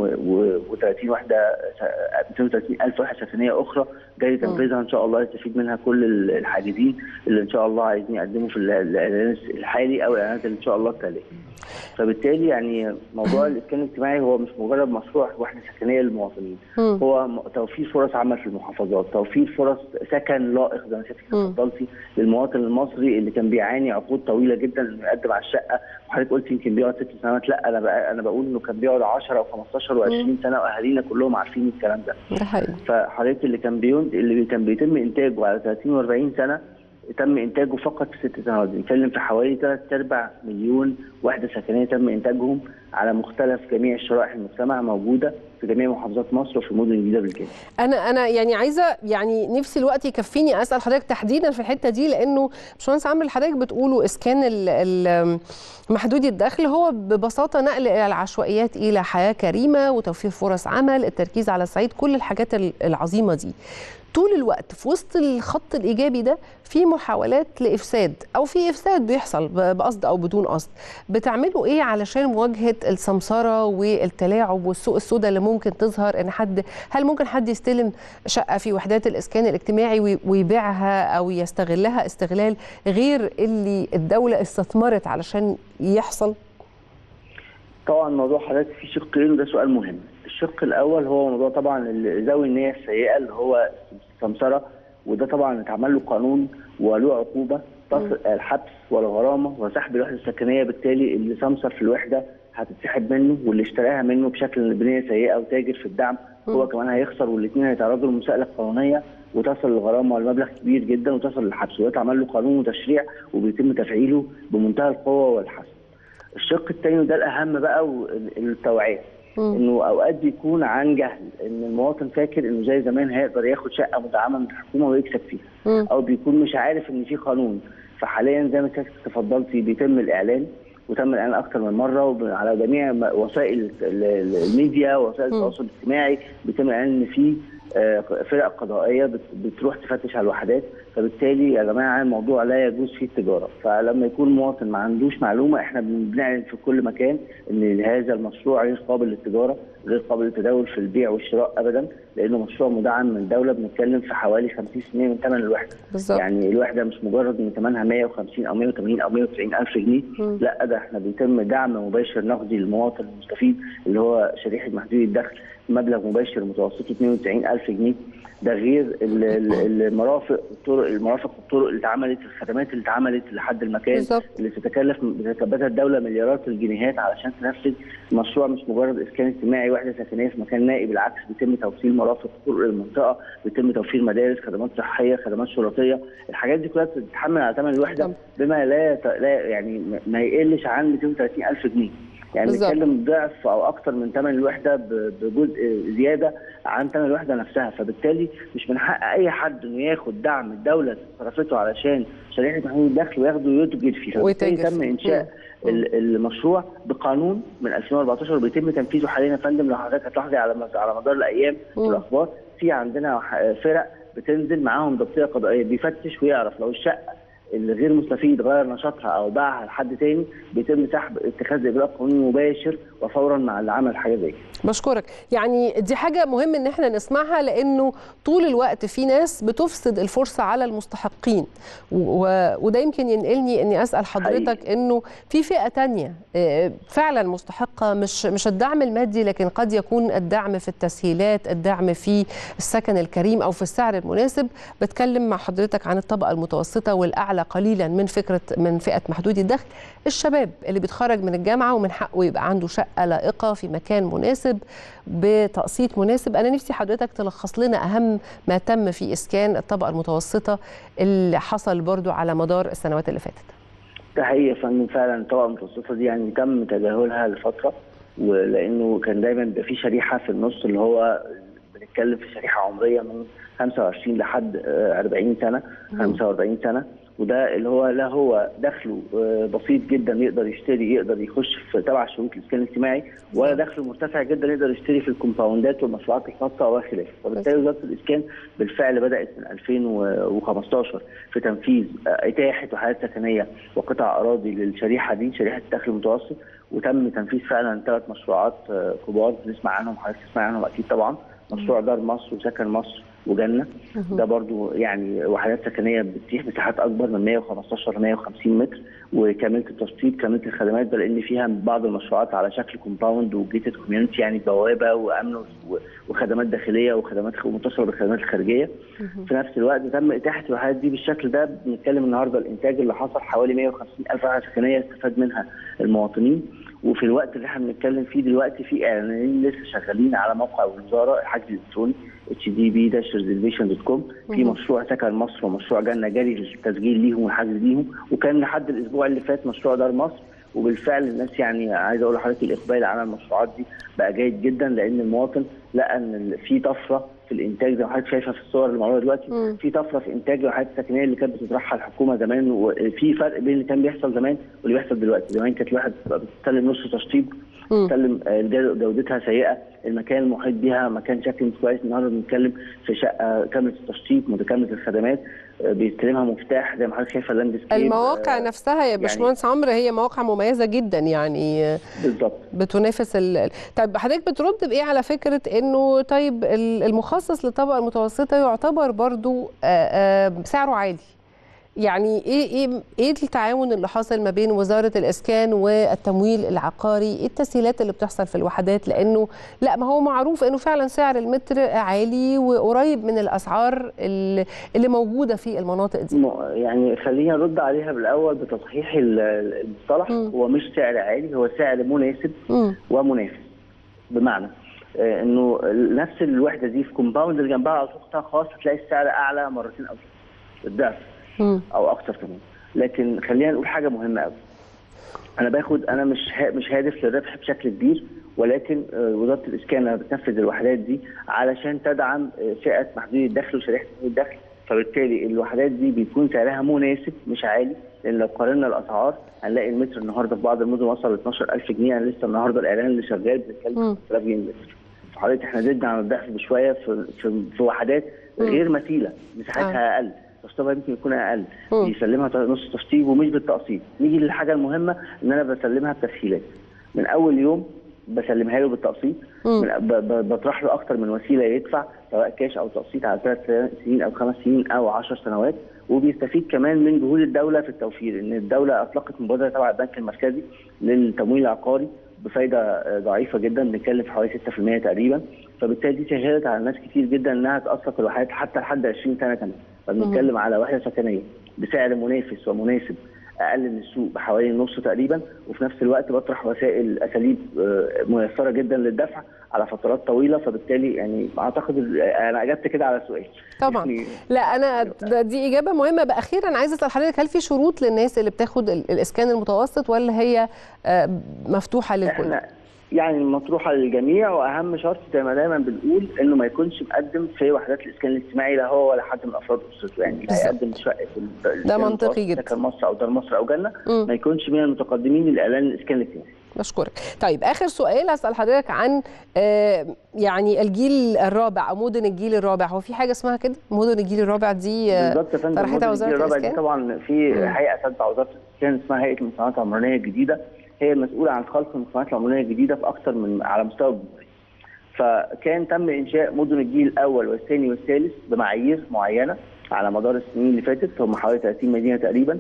230 وحده 230 الف وحده سكنيه اخرى جاي تنفيذها ان شاء الله يستفيد منها كل الحاجزين اللي ان شاء الله عايزين يقدموا في الاعلان الحالي او الاعلانات اللي ان شاء الله التاليه. فبالتالي يعني موضوع الاسكان الاجتماعي هو مش مجرد مشروع وحده سكنيه للمواطنين مم. هو م- توفير فرص عمل في المحافظات توفير فرص سكن لائق زي ما سيادتك اتفضلتي للمواطن المصري اللي كان بيعاني عقود طويله جدا انه يقدم على الشقه وحضرتك قلت يمكن بيقعد ست سنوات لا انا بقى انا بقول انه كان بيقعد 10 او 15 و20 سنه واهالينا كلهم عارفين الكلام ده ده حقيقي فحضرتك اللي كان بيون اللي كان بيتم انتاجه على 30 و40 سنه تم انتاجه فقط في ست سنوات بنتكلم في حوالي ثلاث ارباع مليون وحده سكنيه تم انتاجهم على مختلف جميع شرائح المجتمع موجوده في جميع محافظات مصر وفي المدن الجديده بالكامل. انا انا يعني عايزه يعني نفسي الوقت يكفيني اسال حضرتك تحديدا في الحته دي لانه باشمهندس عمرو اللي حضرتك بتقوله اسكان ال- ال- محدودي الدخل هو ببساطه نقل العشوائيات الى حياه كريمه وتوفير فرص عمل التركيز على الصعيد كل الحاجات ال- العظيمه دي طول الوقت في وسط الخط الايجابي ده في محاولات لافساد او في افساد بيحصل ب- بقصد او بدون قصد بتعملوا ايه علشان مواجهه السمسره والتلاعب والسوق السوداء اللي ممكن تظهر ان حد هل ممكن حد يستلم شقه في وحدات الاسكان الاجتماعي وي- ويبيعها او يستغلها استغلال غير اللي الدوله استثمرت علشان يحصل طبعا موضوع حضرتك فيه شقين وده سؤال مهم. الشق الاول هو موضوع طبعا ال- ذوي النيه السيئه اللي هو السمسره وده طبعا اتعمل له قانون وله عقوبه تصل الحبس والغرامه وسحب الوحده السكنيه بالتالي اللي سمسر في الوحده هتتسحب منه واللي اشتراها منه بشكل بنيه سيئه وتاجر في الدعم هو كمان هيخسر والاثنين هيتعرضوا للمساءله القانونيه وتصل الغرامه لمبلغ كبير جدا وتصل للحبس وده اتعمل له قانون وتشريع وبيتم تفعيله بمنتهى القوه والحسم. الشق الثاني وده الاهم بقى وال- التوعيه انه اوقات بيكون عن جهل ان المواطن فاكر انه زي زمان هيقدر ياخد شقه مدعمه من الحكومه ويكسب فيها او بيكون مش عارف ان في قانون فحاليا زي ما سيادتك تفضلتي بيتم الاعلان وتم الاعلان اكثر من مره وب- على جميع م- وسائل ال- ال- الميديا ووسائل التواصل الاجتماعي بيتم الاعلان ان في آه، فرق قضائيه بت- بتروح تفتش على الوحدات فبالتالي يا جماعه الموضوع لا يجوز فيه التجاره فلما يكون مواطن ما عندوش معلومه احنا بنعلن في كل مكان ان هذا المشروع غير قابل للتجاره غير قابل للتداول في البيع والشراء ابدا لانه مشروع مدعم من دوله بنتكلم في حوالي 50% من ثمن الوحده بالظبط. يعني الوحده مش مجرد ان ثمنها 150 او 180 او 190 الف جنيه مم. لا ده احنا بيتم دعم مباشر نقدي للمواطن المستفيد اللي هو شريحه محدود الدخل مبلغ مباشر متوسطه 92 الف جنيه ده غير ال- ال- المرافق الطرق المرافق والطرق اللي اتعملت الخدمات اللي اتعملت لحد المكان بالظبط. اللي تتكلف بتكبدها الدوله مليارات الجنيهات علشان تنفذ مشروع مش مجرد اسكان اجتماعي وحده سكنيه في مكان نائي بالعكس بيتم توصيل مرافق طرق المنطقه بيتم توفير مدارس خدمات صحيه خدمات شرطيه الحاجات دي كلها بتتحمل على ثمن الوحده بما لا, يت... لا يعني ما- ما يقلش عن 230 الف جنيه يعني بالظبط. بنتكلم ضعف او اكثر من ثمن الوحده ب- بجزء زياده عن ثمن الوحده نفسها فبالتالي مش من حق اي حد انه ياخد دعم الدوله صرفته علشان شريحه محدود الدخل وياخده ويتجر فيه فبالتالي ويتاجر تم فيه. انشاء ال- المشروع بقانون من 2014 وبيتم تنفيذه حاليا يا فندم لو حضرتك هتلاحظي على مز- على مدار الايام والاخبار في عندنا ح- فرق بتنزل معاهم ضبطيه قضائيه بيفتش ويعرف لو الشقه اللي غير مستفيد غير نشاطها او باعها لحد تاني بيتم سحب اتخاذ اجراء قانوني مباشر وفورا مع اللي عمل حاجه زي كده بشكرك يعني دي حاجة مهم ان احنا نسمعها لانه طول الوقت في ناس بتفسد الفرصة على المستحقين و- و- وده يمكن ينقلني اني اسأل حضرتك انه في فئة تانية آه، فعلا مستحقة مش مش الدعم المادي لكن قد يكون الدعم في التسهيلات الدعم في السكن الكريم او في السعر المناسب بتكلم مع حضرتك عن الطبقة المتوسطة والاعلى قليلا من فكرة من فئة محدود الدخل الشباب اللي بيتخرج من الجامعة ومن حقه يبقى عنده شقة لائقة في مكان مناسب بتقسيط مناسب أنا نفسي حضرتك تلخص لنا أهم ما تم في إسكان الطبقة المتوسطة اللي حصل برضو على مدار السنوات اللي فاتت ده حقيقي يا فندم فعلا الطبقه المتوسطه دي يعني تم تجاهلها لفتره ولانه كان دايما بيبقى في شريحه في النص اللي هو بنتكلم في شريحه عمريه من 25 لحد آه، 40 سنه 45 سنه وده اللي هو لا هو دخله آه، بسيط جدا يقدر يشتري يقدر يخش في تبع شروط الاسكان الاجتماعي ولا دخله مرتفع جدا يقدر يشتري في الكومباوندات والمشروعات الخاصه وخلافه فبالتالي وزاره الاسكان بالفعل بدات من 2015 في تنفيذ آه، اتاحه وحدات سكنيه وقطع اراضي للشريحه دي شريحه الدخل المتوسط وتم تنفيذ فعلا ثلاث مشروعات آه، كبار بنسمع عنهم حضرتك تسمع عنهم اكيد طبعا مشروع دار مصر وسكن مصر وجنه ده برضو يعني وحدات سكنيه بتتيح مساحات اكبر من 115 ل 150 متر وكامله التشطيب كامله الخدمات بل ان فيها بعض المشروعات على شكل كومباوند وجيتد كوميونتي يعني بوابه وامن و- وخدمات داخليه وخدمات خ- متصله بالخدمات الخارجيه في نفس الوقت تم اتاحه الوحدات دي بالشكل ده بنتكلم النهارده الانتاج اللي حصل حوالي 150 الف وحده سكنيه استفاد منها المواطنين وفي الوقت اللي احنا بنتكلم فيه دلوقتي في اعلانين لسه شغالين على موقع الوزاره الحجز الالكتروني اتش دي بي دوت كوم في مهم. مشروع سكن مصر ومشروع جنه جاري للتسجيل ليهم والحجز ليهم وكان لحد الاسبوع اللي فات مشروع دار مصر وبالفعل الناس يعني عايز اقول لحضرتك الاقبال على المشروعات دي بقى جيد جدا لان المواطن لقى ان ال- في طفره في الانتاج زي ما حضرتك شايفه في الصور اللي معروضه دلوقتي في طفره في انتاج الوحدات السكنيه اللي كانت بتطرحها الحكومه زمان وفي فرق بين اللي كان بيحصل زمان واللي بيحصل دلوقتي زمان كانت الواحد بتستلم نص تشطيب بتستلم آه، جودة- جودتها سيئه المكان المحيط بها مكان شكل مش كويس النهارده بنتكلم في شقه كامله التشطيب متكامله الخدمات آه، بيستلمها مفتاح زي ما حضرتك شايفه اللاند سكيب المواقع آه، نفسها يا باشمهندس عمرو هي مواقع مميزة جدا يعني بالظبط بتنافس ال... طيب حضرتك بترد بايه على فكره انه طيب ال- المخصص للطبقه المتوسطه يعتبر برضو آه، آه، سعره عالي يعني ايه ايه ايه التعاون اللي حاصل ما بين وزاره الاسكان والتمويل العقاري ايه التسهيلات اللي بتحصل في الوحدات لانه لا ما هو معروف انه فعلا سعر المتر عالي وقريب من الاسعار اللي اللي موجوده في المناطق دي م- يعني خلينا نرد عليها بالاول بتصحيح ال- ال- المصطلح هو مش سعر عالي هو سعر مناسب ومنافس بمعنى آه، انه نفس الوحده دي في كومباوند اللي جنبها على طول قطاع خاص هتلاقي السعر اعلى مرتين او الضعف او اكثر كمان لكن خلينا نقول حاجه مهمه قوي انا باخد انا مش ها- مش هادف للربح بشكل كبير ولكن آه، وزاره الاسكان لما بتنفذ الوحدات دي علشان تدعم آه، فئه محدودي الدخل وشريحه محدودي الدخل فبالتالي الوحدات دي بيكون سعرها مناسب مش عالي لان لو قارنا الاسعار هنلاقي المتر النهارده في بعض المدن وصل ل 12000 جنيه انا لسه النهارده الاعلان اللي شغال بنتكلم 5000 جنيه المتر حضرتك احنا زدنا عن الضعف بشويه في في, في وحدات غير مثيله مساحتها اقل تشطيبها يمكن يكون اقل مم. بيسلمها نص تشطيب ومش بالتقسيط نيجي للحاجه المهمه ان انا بسلمها بتسهيلات من اول يوم بسلمها له بالتقسيط مم. من ب- ب- بطرح له اكتر من وسيله يدفع سواء كاش او تقسيط على ثلاث سنين او خمس سنين او 10 سنوات وبيستفيد كمان من جهود الدوله في التوفير ان الدوله اطلقت مبادره تبع البنك المركزي للتمويل العقاري بفايده آه، ضعيفه جدا بنتكلم في حوالي 6% تقريبا فبالتالي دي سهلت على ناس كتير جدا انها تاثر في الوحدات حتى لحد 20 سنه كمان فبنتكلم على وحده سكنيه بسعر منافس ومناسب اقل من السوق بحوالي النص تقريبا وفي نفس الوقت بطرح وسائل اساليب آه، ميسره جدا للدفع على فترات طويله فبالتالي يعني اعتقد ال- انا اجبت كده على السؤال طبعا يعني لا انا ده- دي اجابه مهمه بقى اخيرا عايزه اسال حضرتك هل في شروط للناس اللي بتاخد ال- الاسكان المتوسط ولا هي آه، مفتوحه للكل احنا يعني مطروحه للجميع واهم شرط زي ما دايما بنقول انه ما يكونش مقدم في وحدات الاسكان الاجتماعي لا هو ولا حد من افراد اسرته يعني اللي بالظبط. هيقدم شقه في ال- الإسكان منطقي المتوسط، جدا. سكن مصر او دار مصر او جنه مم. ما يكونش من المتقدمين لاعلان الاسكان الاجتماعي بشكرك طيب اخر سؤال اسال حضرتك عن آه، يعني الجيل الرابع او مدن الجيل الرابع هو في حاجه اسمها كده مدن الجيل الرابع دي آه، بالظبط يا فندم طرحتها مدن وزاره الجيل الرابع دي الاسكان طبعا في هيئه تتبع وزاره الاسكان اسمها هيئه المجتمعات العمرانيه الجديده هي المسؤوله عن خلق المجتمعات العمرانيه الجديده في اكثر من على مستوى الجمهوريه. فكان تم انشاء مدن الجيل الاول والثاني والثالث بمعايير معينه على مدار السنين اللي فاتت هم حوالي 30 مدينه تقريبا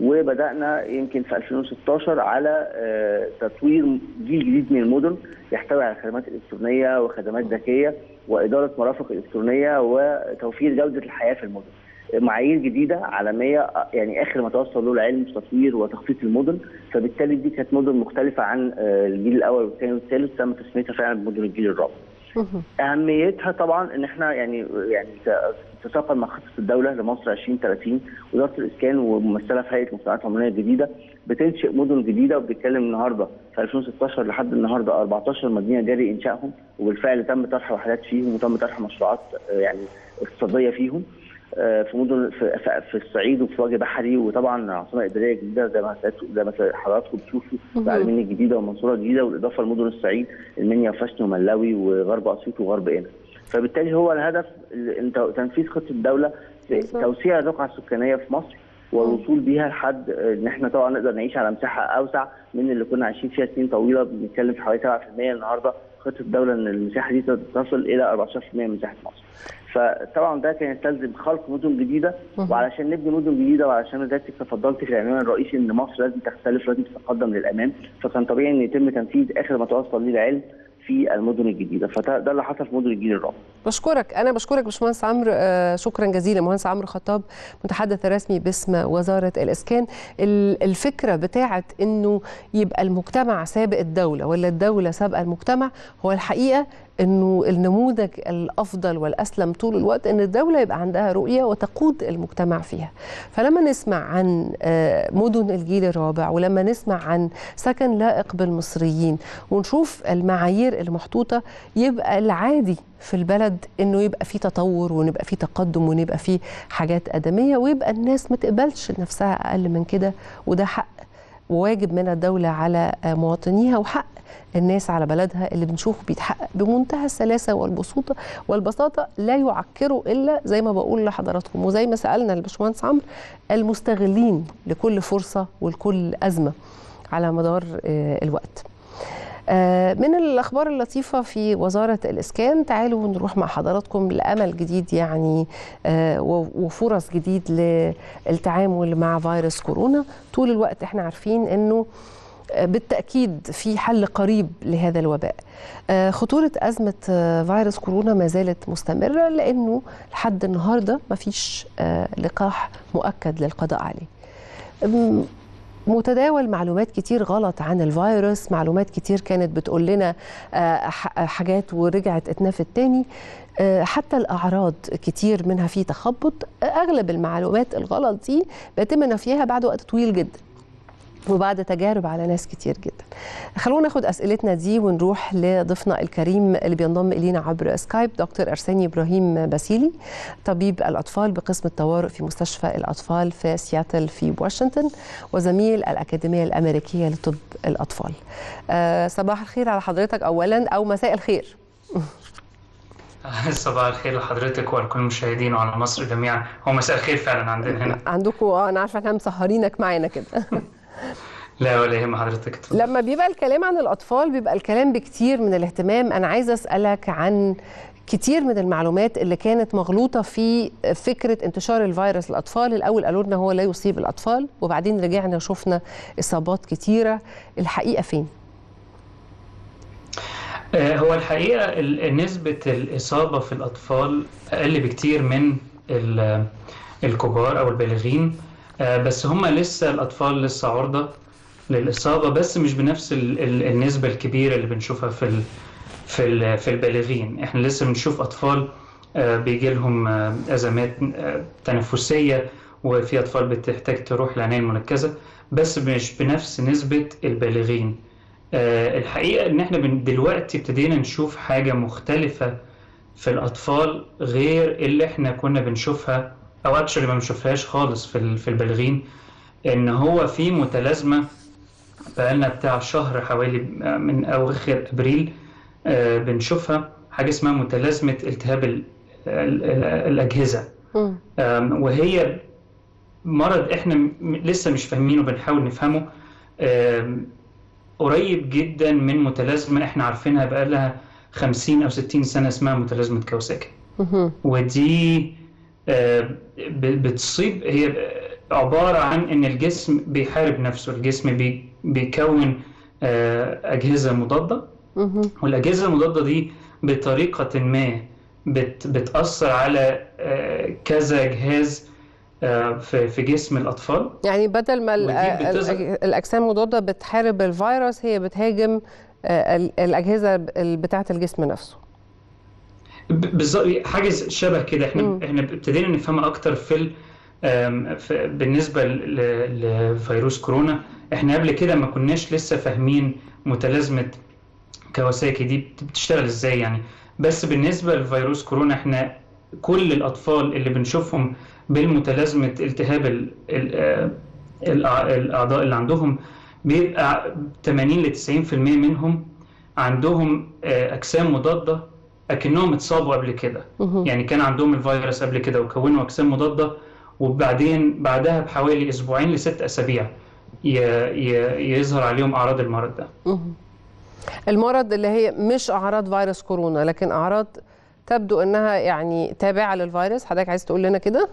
وبدانا يمكن في 2016 على آه، تطوير جيل جديد من المدن يحتوي على خدمات الكترونيه وخدمات ذكيه واداره مرافق الكترونيه وتوفير جوده الحياه في المدن. معايير جديده عالميه يعني اخر ما توصل له العلم في تطوير وتخطيط المدن فبالتالي دي كانت مدن مختلفه عن آه، الجيل الاول والثاني والثالث تم تسميتها فعلا بمدن الجيل الرابع. اهميتها طبعا ان احنا يعني يعني ت- تتساقل مع خطه الدوله لمصر 2030 وزاره الاسكان وممثله في هيئه المجتمعات العمرانيه الجديده بتنشئ مدن جديده وبتتكلم النهارده في 2016 لحد النهارده 14 مدينه جاري انشائهم وبالفعل تم طرح وحدات فيهم وتم طرح مشروعات آه، يعني اقتصاديه فيهم آه، في مدن في, في- في الصعيد وفي وجه بحري وطبعا عاصمه اداريه جديده زي ما سألت- زي ما حضراتكم بتشوفوا مهم. العلمين الجديده والمنصوره الجديده بالاضافه لمدن الصعيد المنيا وفشن وملاوي وغرب اسيوط وغرب قنا. فبالتالي هو الهدف ال- انت- تنفيذ خطه الدوله في بالظبط. توسيع الرقعه السكانيه في مصر والوصول بيها لحد آه، ان احنا طبعا نقدر نعيش على مساحه اوسع من اللي كنا عايشين فيها سنين طويله بنتكلم في حوالي 7% النهارده خطه الدوله ان المساحه دي تصل الى 14% من مساحه مصر. فطبعا ده كان يستلزم خلق مدن جديده وعلشان نبني مدن جديده وعلشان ذاتك تفضلت في العنوان الرئيسي ان مصر لازم تختلف لازم تتقدم للامام فكان طبيعي ان يتم تنفيذ اخر ما توصل ليه العلم في المدن الجديده فده ده اللي حصل في مدن الجيل الرابع بشكرك انا بشكرك باشمهندس عمرو آه، شكرا جزيلا مهندس عمرو خطاب متحدث الرسمي باسم وزاره الاسكان ال- الفكره بتاعه انه يبقى المجتمع سابق الدوله ولا الدوله سابقه المجتمع هو الحقيقه انه النموذج الافضل والاسلم طول الوقت ان الدوله يبقى عندها رؤيه وتقود المجتمع فيها فلما نسمع عن آه، مدن الجيل الرابع ولما نسمع عن سكن لائق بالمصريين ونشوف المعايير المحطوطه يبقى العادي في البلد انه يبقى في تطور ونبقى في تقدم ونبقى في حاجات ادميه ويبقى الناس ما تقبلش نفسها اقل من كده وده حق وواجب من الدوله على آه، مواطنيها وحق الناس على بلدها اللي بنشوفه بيتحقق بمنتهى السلاسه والبساطه والبساطه لا يعكروا الا زي ما بقول لحضراتكم وزي ما سالنا الباشمهندس عمرو المستغلين لكل فرصه ولكل ازمه على مدار آه، الوقت. آه، من الاخبار اللطيفه في وزاره الاسكان تعالوا نروح مع حضراتكم لامل جديد يعني آه، و- وفرص جديد للتعامل مع فيروس كورونا طول الوقت احنا عارفين انه آه، بالتاكيد في حل قريب لهذا الوباء آه، خطوره ازمه آه، فيروس كورونا ما زالت مستمره لانه لحد النهارده ما فيش آه، لقاح مؤكد للقضاء عليه أم، متداول معلومات كتير غلط عن الفيروس معلومات كتير كانت بتقول لنا آه، ح- حاجات ورجعت اتنفت تاني آه، حتى الأعراض كتير منها في تخبط أغلب المعلومات الغلط دي بيتم نفيها بعد وقت طويل جدا وبعد تجارب على ناس كتير جدا خلونا ناخد اسئلتنا دي ونروح لضيفنا الكريم اللي بينضم الينا عبر سكايب دكتور ارساني ابراهيم باسيلي طبيب الاطفال بقسم الطوارئ في مستشفى الاطفال في سياتل في واشنطن وزميل الاكاديميه الامريكيه لطب الاطفال أه صباح الخير على حضرتك اولا او مساء الخير صباح الخير لحضرتك ولكل المشاهدين وعلى مصر جميعا هو مساء الخير فعلا عندنا هنا عندكم اه انا عارفه احنا مسهرينك معانا كده لا ولا يهم حضرتك لما بيبقى الكلام عن الاطفال بيبقى الكلام بكتير من الاهتمام انا عايزه اسالك عن كتير من المعلومات اللي كانت مغلوطه في فكره انتشار الفيروس الاطفال الاول قالوا لنا هو لا يصيب الاطفال وبعدين رجعنا شفنا اصابات كتيره الحقيقه فين آه، هو الحقيقة ال- نسبة الإصابة في الأطفال أقل بكتير من ال- الكبار أو البالغين آه، بس هم لسه الأطفال لسه عرضة للإصابة بس مش بنفس ال- ال- النسبة الكبيرة اللي بنشوفها في ال- في ال- في البالغين احنا لسه بنشوف أطفال آه، بيجي لهم آه، أزمات آه، تنفسية وفي أطفال بتحتاج تروح العناية المركزة بس مش بنفس نسبة البالغين آه، الحقيقة إن إحنا بن- دلوقتي ابتدينا نشوف حاجة مختلفة في الأطفال غير اللي إحنا كنا بنشوفها أو أكشولي ما بنشوفهاش خالص في ال- في البالغين إن هو في متلازمة بقالنا بتاع شهر حوالي آه، من أواخر أبريل آه، بنشوفها حاجة اسمها متلازمة التهاب ال- ال- ال- الأجهزة آم، وهي مرض احنا م- لسه مش فاهمينه بنحاول نفهمه آم، قريب جدا من متلازمة احنا عارفينها بقالها 50 أو 60 سنة اسمها متلازمة كوساكي ودي آه، ب- بتصيب هي عبارة عن إن الجسم بيحارب نفسه الجسم بي- بيكون آه، أجهزة مضادة والأجهزة المضادة دي بطريقة ما بت بتأثر على آه، كذا جهاز آه، في في جسم الأطفال يعني بدل ما ال- ودي بتظهر- الأج- الاجسام المضاده بتحارب الفيروس هي بتهاجم آه، ال- الاجهزه ال- بتاعه الجسم نفسه ب- بالظبط حاجه ز- شبه كده احنا احنا ابتدينا نفهمها اكتر في, ال- آم، في بالنسبه ل- ل- لفيروس كورونا احنا قبل كده ما كناش لسه فاهمين متلازمه كواساكي دي بت- بتشتغل ازاي يعني بس بالنسبه لفيروس كورونا احنا كل الاطفال اللي بنشوفهم بالمتلازمه التهاب ال- ال- آه، الأع- الاعضاء اللي عندهم بيبقى 80 ل 90% منهم عندهم آه، اجسام مضاده اكنهم اتصابوا قبل كده مهم. يعني كان عندهم الفيروس قبل كده وكونوا اجسام مضاده وبعدين بعدها بحوالي اسبوعين لست اسابيع ي- ي- يظهر عليهم اعراض المرض ده مهم. المرض اللي هي مش اعراض فيروس كورونا لكن اعراض تبدو انها يعني تابعه للفيروس حضرتك عايز تقول لنا كده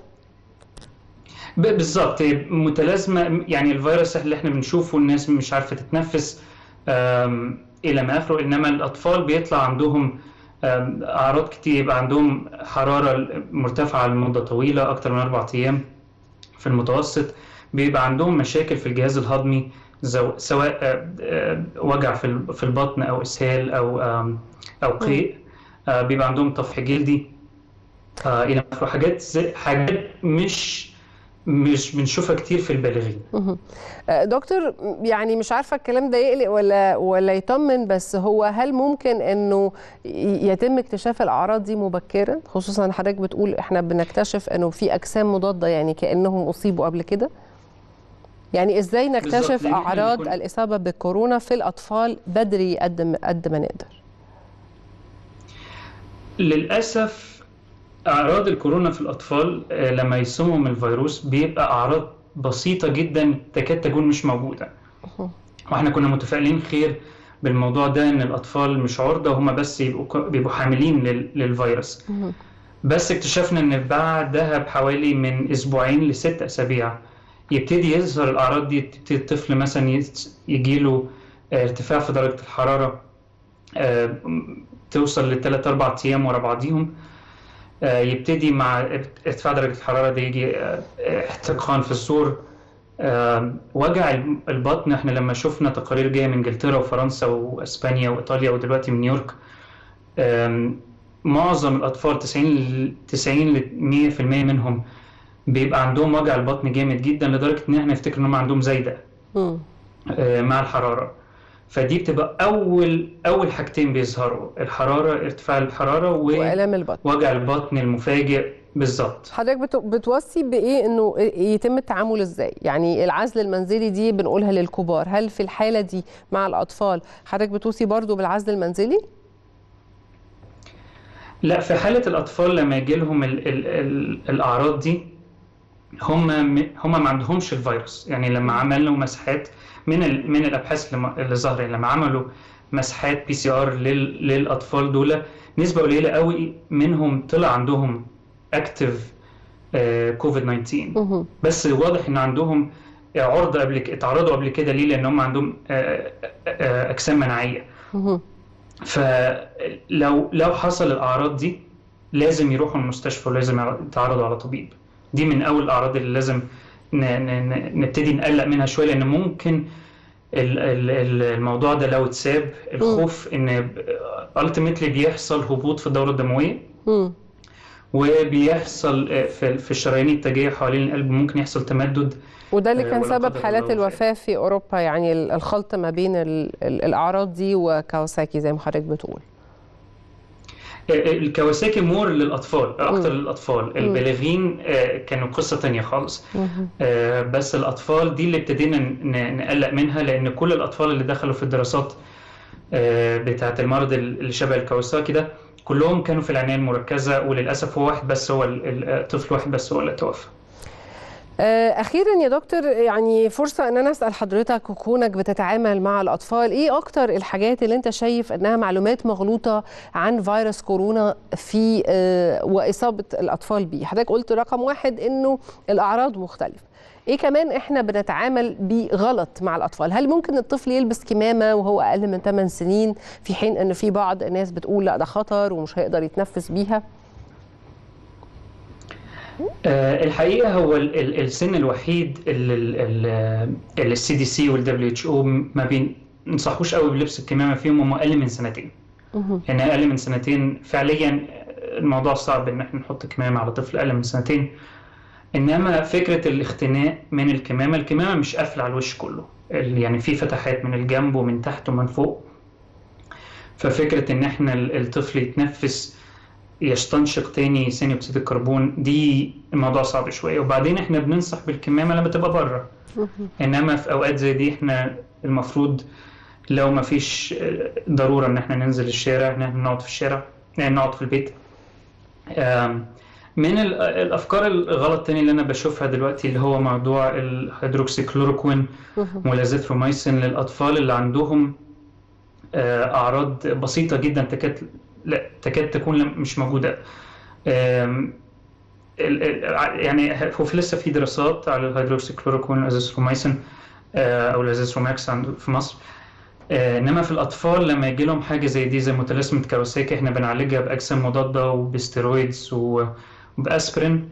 ب- بالظبط هي متلازمه يعني الفيروس اللي احنا بنشوفه الناس مش عارفه تتنفس آم، الى ما اخره انما الاطفال بيطلع عندهم آم، اعراض كتير يبقى عندهم حراره مرتفعه لمده طويله اكتر من اربع ايام في المتوسط بيبقى عندهم مشاكل في الجهاز الهضمي زو- سواء آه، آه، وجع في ال- في البطن او اسهال او آم، او قيء آه، بيبقى عندهم طفح جلدي آه، الى ما اخره حاجات زي حاجات مش مش بنشوفها كتير في البالغين مهم. آه، دكتور يعني مش عارفه الكلام ده يقلق ولا ولا يطمن بس هو هل ممكن انه ي- يتم اكتشاف الاعراض دي مبكرا خصوصا إن حضرتك بتقول احنا بنكتشف انه في اجسام مضاده يعني كانهم اصيبوا قبل كده يعني ازاي بالظبط، نكتشف لأن إحنا اعراض بنكون- الاصابه بالكورونا في الاطفال بدري قد ما قد ما نقدر للأسف أعراض الكورونا في الأطفال آه، لما يصيبهم الفيروس بيبقى أعراض بسيطة جدا تكاد تكون مش موجودة واحنا كنا متفائلين خير بالموضوع ده ان الاطفال مش عرضة وهم بس يبقوا بيبقوا حاملين لل- للفيروس بس اكتشفنا ان بعدها بحوالي من اسبوعين لست اسابيع يبتدي يظهر الاعراض دي يبتدي الطفل مثلا يس- يجيله آه، ارتفاع في درجة الحرارة آه، م- توصل لثلاث اربع ايام ورا بعضيهم آه، يبتدي مع ارتفاع درجة الحرارة ده يجي آه، احتقان في الزور آه، وجع الب- البطن احنا لما شفنا تقارير جايه من انجلترا وفرنسا واسبانيا وايطاليا ودلوقتي من نيويورك آم، معظم الاطفال 90 ل 90 ل 100% منهم بيبقى عندهم وجع البطن جامد جدا لدرجه ان احنا نفتكر ان هم عندهم زايده مم. آه، مع الحراره فدي بتبقى اول اول حاجتين بيظهروا الحراره ارتفاع الحراره والام البطن ووجع البطن المفاجئ بالظبط حضرتك بت- بتوصي بايه انه يتم التعامل ازاي يعني العزل المنزلي دي بنقولها للكبار هل في الحاله دي مع الاطفال حضرتك بتوصي برضو بالعزل المنزلي لا في حالة الأطفال لما يجي لهم ال ال ال الأعراض دي هم هم ما عندهمش الفيروس يعني لما عملوا مسحات من ال من الأبحاث اللي, اللي ظهرت لما عملوا مسحات بي سي ار للأطفال دول نسبة قليلة قوي منهم طلع عندهم اكتف كوفيد 19 بس واضح ان عندهم عرض قبل اتعرضوا قبل كده ليه لان هم عندهم آه، آه، اجسام مناعيه فلو لو حصل الاعراض دي لازم يروحوا المستشفى ولازم يتعرضوا على طبيب دي من اول الاعراض اللي لازم ن- ن- نبتدي نقلق منها شويه لان ممكن ال- ال- ال- الموضوع ده لو اتساب الخوف ان التيميتلي بيحصل هبوط في الدوره الدمويه مم. وبيحصل في في الشرايين التاجيه حوالين القلب ممكن يحصل تمدد وده اللي آه، كان ولا سبب قدر حالات الله الوفاة في أوروبا يعني ال- الخلط ما بين ال- ال- الأعراض دي وكاوساكي زي ما حضرتك بتقول الكواساكي مور للاطفال اكتر للاطفال البالغين آه، كانوا قصه تانية خالص آه، بس الاطفال دي اللي ابتدينا ن- نقلق منها لان كل الاطفال اللي دخلوا في الدراسات آه، بتاعه المرض اللي شبه الكواساكي ده كلهم كانوا في العنايه المركزه وللاسف هو واحد بس هو ال- ال- طفل واحد بس هو اللي توفى آه، أخيرا يا دكتور يعني فرصة أن أنا أسأل حضرتك كونك بتتعامل مع الأطفال إيه أكتر الحاجات اللي أنت شايف أنها معلومات مغلوطة عن فيروس كورونا في آه، وإصابة الأطفال بيه حضرتك قلت رقم واحد أنه الأعراض مختلفة ايه كمان احنا بنتعامل بيه غلط مع الاطفال هل ممكن الطفل يلبس كمامه وهو اقل من 8 سنين في حين ان في بعض الناس بتقول لا ده خطر ومش هيقدر يتنفس بيها آه، الحقيقه هو ال- ال- السن الوحيد اللي السي دي سي والدبليو اتش او ما بينصحوش قوي بلبس الكمامه فيهم هم اقل من سنتين يعني اقل من سنتين فعليا الموضوع صعب ان احنا نحط كمامه على طفل اقل من سنتين انما فكره الاختناق من الكمامه الكمامه مش قافله على الوش كله ال- يعني في فتحات من الجنب ومن تحت ومن فوق ففكره ان احنا ال- الطفل يتنفس يستنشق تاني ثاني اكسيد الكربون دي الموضوع صعب شويه وبعدين احنا بننصح بالكمامه لما تبقى بره انما في اوقات زي دي احنا المفروض لو ما فيش ضروره ان احنا ننزل الشارع ان احنا نقعد في الشارع يعني نقعد في البيت آم، من ال- الافكار الغلط تاني اللي انا بشوفها دلوقتي اللي هو موضوع الهيدروكسيكلوروكوين والازيثروميسين للاطفال اللي عندهم آه، اعراض بسيطه جدا تكاد لا تكاد تكون لم- مش موجوده آم، ال- ال- ع- يعني هو في لسه في دراسات على الهيدروكسيكلوروكوين والازيثروميسين آه، او الازيثروماكس عند- في مصر آه، انما في الاطفال لما يجي لهم حاجه زي دي زي متلازمه كاوساكي احنا بنعالجها باجسام مضاده وبستيرويدز و- وباسبرين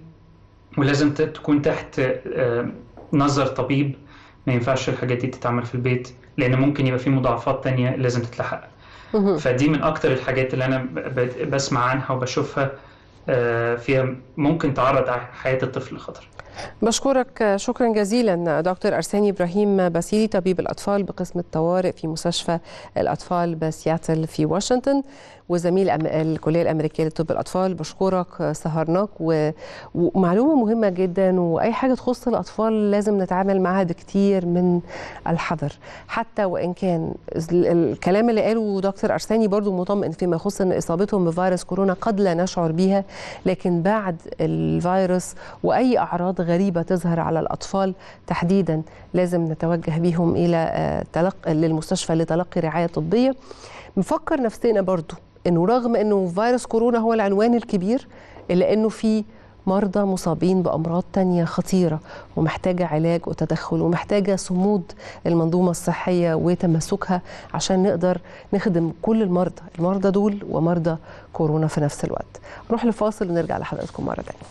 ولازم ت- تكون تحت آه، نظر طبيب ما ينفعش الحاجات دي تتعمل في البيت لان ممكن يبقى في مضاعفات تانية لازم تتلحق فدي من اكتر الحاجات اللي انا ب- ب- بسمع عنها وبشوفها آه، فيها ممكن تعرض ع- حياه الطفل لخطر بشكرك شكرا جزيلا دكتور أرساني إبراهيم باسيلي طبيب الأطفال بقسم الطوارئ في مستشفى الأطفال بسياتل في واشنطن وزميل أم- الكلية الأمريكية لطب الأطفال بشكرك سهرناك و... ومعلومة مهمة جدا وأي حاجة تخص الأطفال لازم نتعامل معها بكتير من الحذر حتى وإن كان ال- الكلام اللي قاله دكتور أرساني برضو مطمئن فيما يخص أن إصابتهم بفيروس كورونا قد لا نشعر بيها لكن بعد الفيروس وأي أعراض غريبة تظهر على الأطفال تحديدا لازم نتوجه بيهم إلى آه، تلق... للمستشفى لتلقي رعاية طبية نفكر نفسنا برضو أنه رغم أنه فيروس كورونا هو العنوان الكبير إلا أنه في مرضى مصابين بأمراض تانية خطيرة ومحتاجة علاج وتدخل ومحتاجة صمود المنظومة الصحية وتمسكها عشان نقدر نخدم كل المرضى المرضى دول ومرضى كورونا في نفس الوقت نروح لفاصل ونرجع لحضراتكم مرة تانية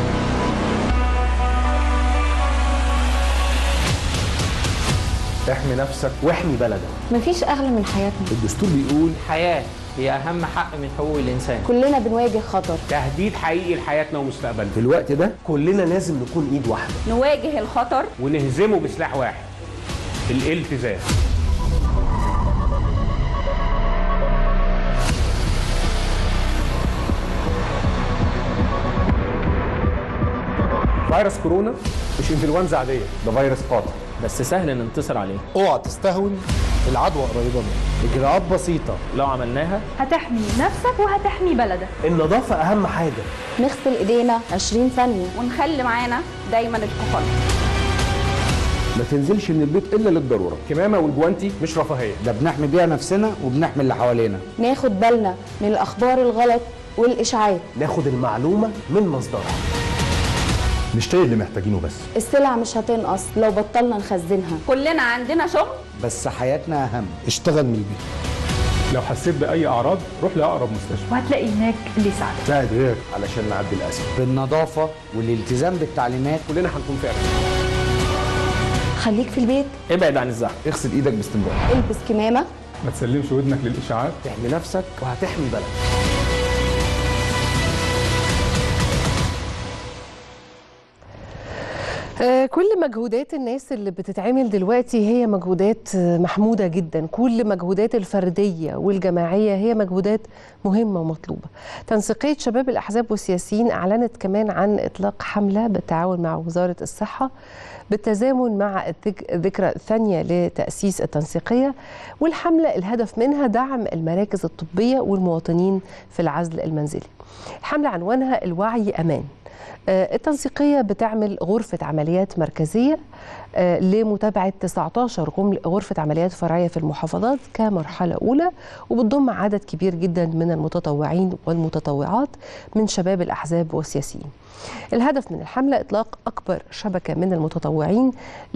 احمي نفسك واحمي بلدك مفيش أغلى من حياتنا الدستور بيقول الحياة هي أهم حق من حقوق الإنسان كلنا بنواجه خطر تهديد حقيقي لحياتنا ومستقبلنا في الوقت ده كلنا لازم نكون ايد واحده نواجه الخطر ونهزمه بسلاح واحد الالتزام فيروس كورونا مش انفلونزا عاديه ده فيروس قاتل بس سهل ننتصر عليه اوعى تستهون العدوى قريبه منك اجراءات بسيطه لو عملناها هتحمي نفسك وهتحمي بلدك النظافه اهم حاجه نغسل إيدينا 20 ثانية ونخلي معانا دايما الكحول ما تنزلش من البيت الا للضروره كمامه والجوانتي مش رفاهيه ده بنحمي بيها نفسنا وبنحمي اللي حوالينا ناخد بالنا من الأخبار الغلط والإشاعات ناخد المعلومه من مصدرها نشتري اللي محتاجينه بس السلع مش هتنقص لو بطلنا نخزنها كلنا عندنا شغل بس حياتنا اهم اشتغل من البيت لو حسيت باي اعراض روح لاقرب مستشفى وهتلاقي هناك اللي يساعدك ساعد غيرك علشان نعدي الازمه بالنظافه والالتزام بالتعليمات كلنا هنكون فعلا خليك في البيت ابعد عن الزحمة اغسل ايدك باستمرار البس كمامة ما تسلمش ودنك للاشاعات تحمي نفسك وهتحمي بلدك آه، كل مجهودات الناس اللي بتتعمل دلوقتي هي مجهودات آه، محمودة جدا كل مجهودات الفردية والجماعية هي مجهودات مهمة ومطلوبة تنسيقية شباب الأحزاب والسياسيين أعلنت كمان عن إطلاق حملة بالتعاون مع وزارة الصحة بالتزامن مع الذك- الذكرى الثانية لتأسيس التنسيقية والحملة الهدف منها دعم المراكز الطبية والمواطنين في العزل المنزلي الحملة عنوانها الوعي أمان آه، التنسيقية بتعمل غرفة عمليات مركزية آه، لمتابعة 19 غم- غرفة عمليات فرعية في المحافظات كمرحلة أولى وبتضم عدد كبير جدا من المتطوعين والمتطوعات من شباب الأحزاب والسياسيين الهدف من الحملة إطلاق أكبر شبكة من المتطوعين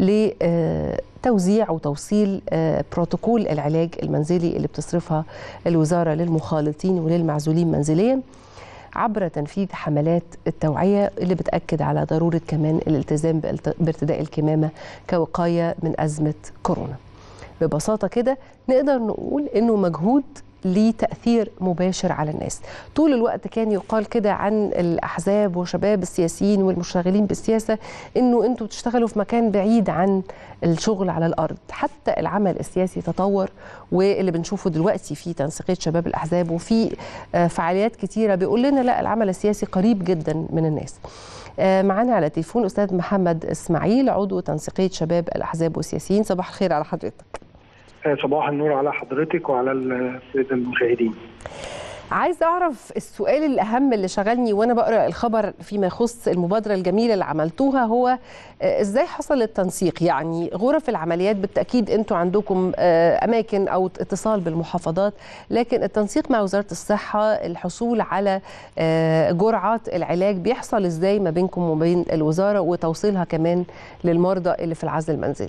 لتوزيع وتوصيل آه، بروتوكول العلاج المنزلي اللي بتصرفها الوزارة للمخالطين وللمعزولين منزلياً عبر تنفيذ حملات التوعية اللي بتأكد على ضرورة كمان الالتزام بالت- بارتداء الكمامة كوقاية من أزمة كورونا ببساطة كده نقدر نقول إنه مجهود ليه تأثير مباشر على الناس طول الوقت كان يقال كده عن الأحزاب وشباب السياسيين والمشتغلين بالسياسة إنه أنتوا بتشتغلوا في مكان بعيد عن الشغل على الأرض حتى العمل السياسي تطور واللي بنشوفه دلوقتي في تنسيقية شباب الأحزاب وفي آه، فعاليات كتيرة بيقول لنا لا العمل السياسي قريب جدا من الناس آه، معانا على التليفون أستاذ محمد إسماعيل عضو تنسيقية شباب الأحزاب والسياسيين صباح الخير على حضرتك صباح النور على حضرتك وعلى الساده المشاهدين عايز اعرف السؤال الاهم اللي شغلني وانا بقرا الخبر فيما يخص المبادره الجميله اللي عملتوها هو آه، ازاي حصل التنسيق يعني غرف العمليات بالتاكيد انتوا عندكم آه، اماكن او اتصال بالمحافظات لكن التنسيق مع وزاره الصحه الحصول على آه، جرعات العلاج بيحصل ازاي ما بينكم وبين الوزاره وتوصيلها كمان للمرضى اللي في العزل المنزلي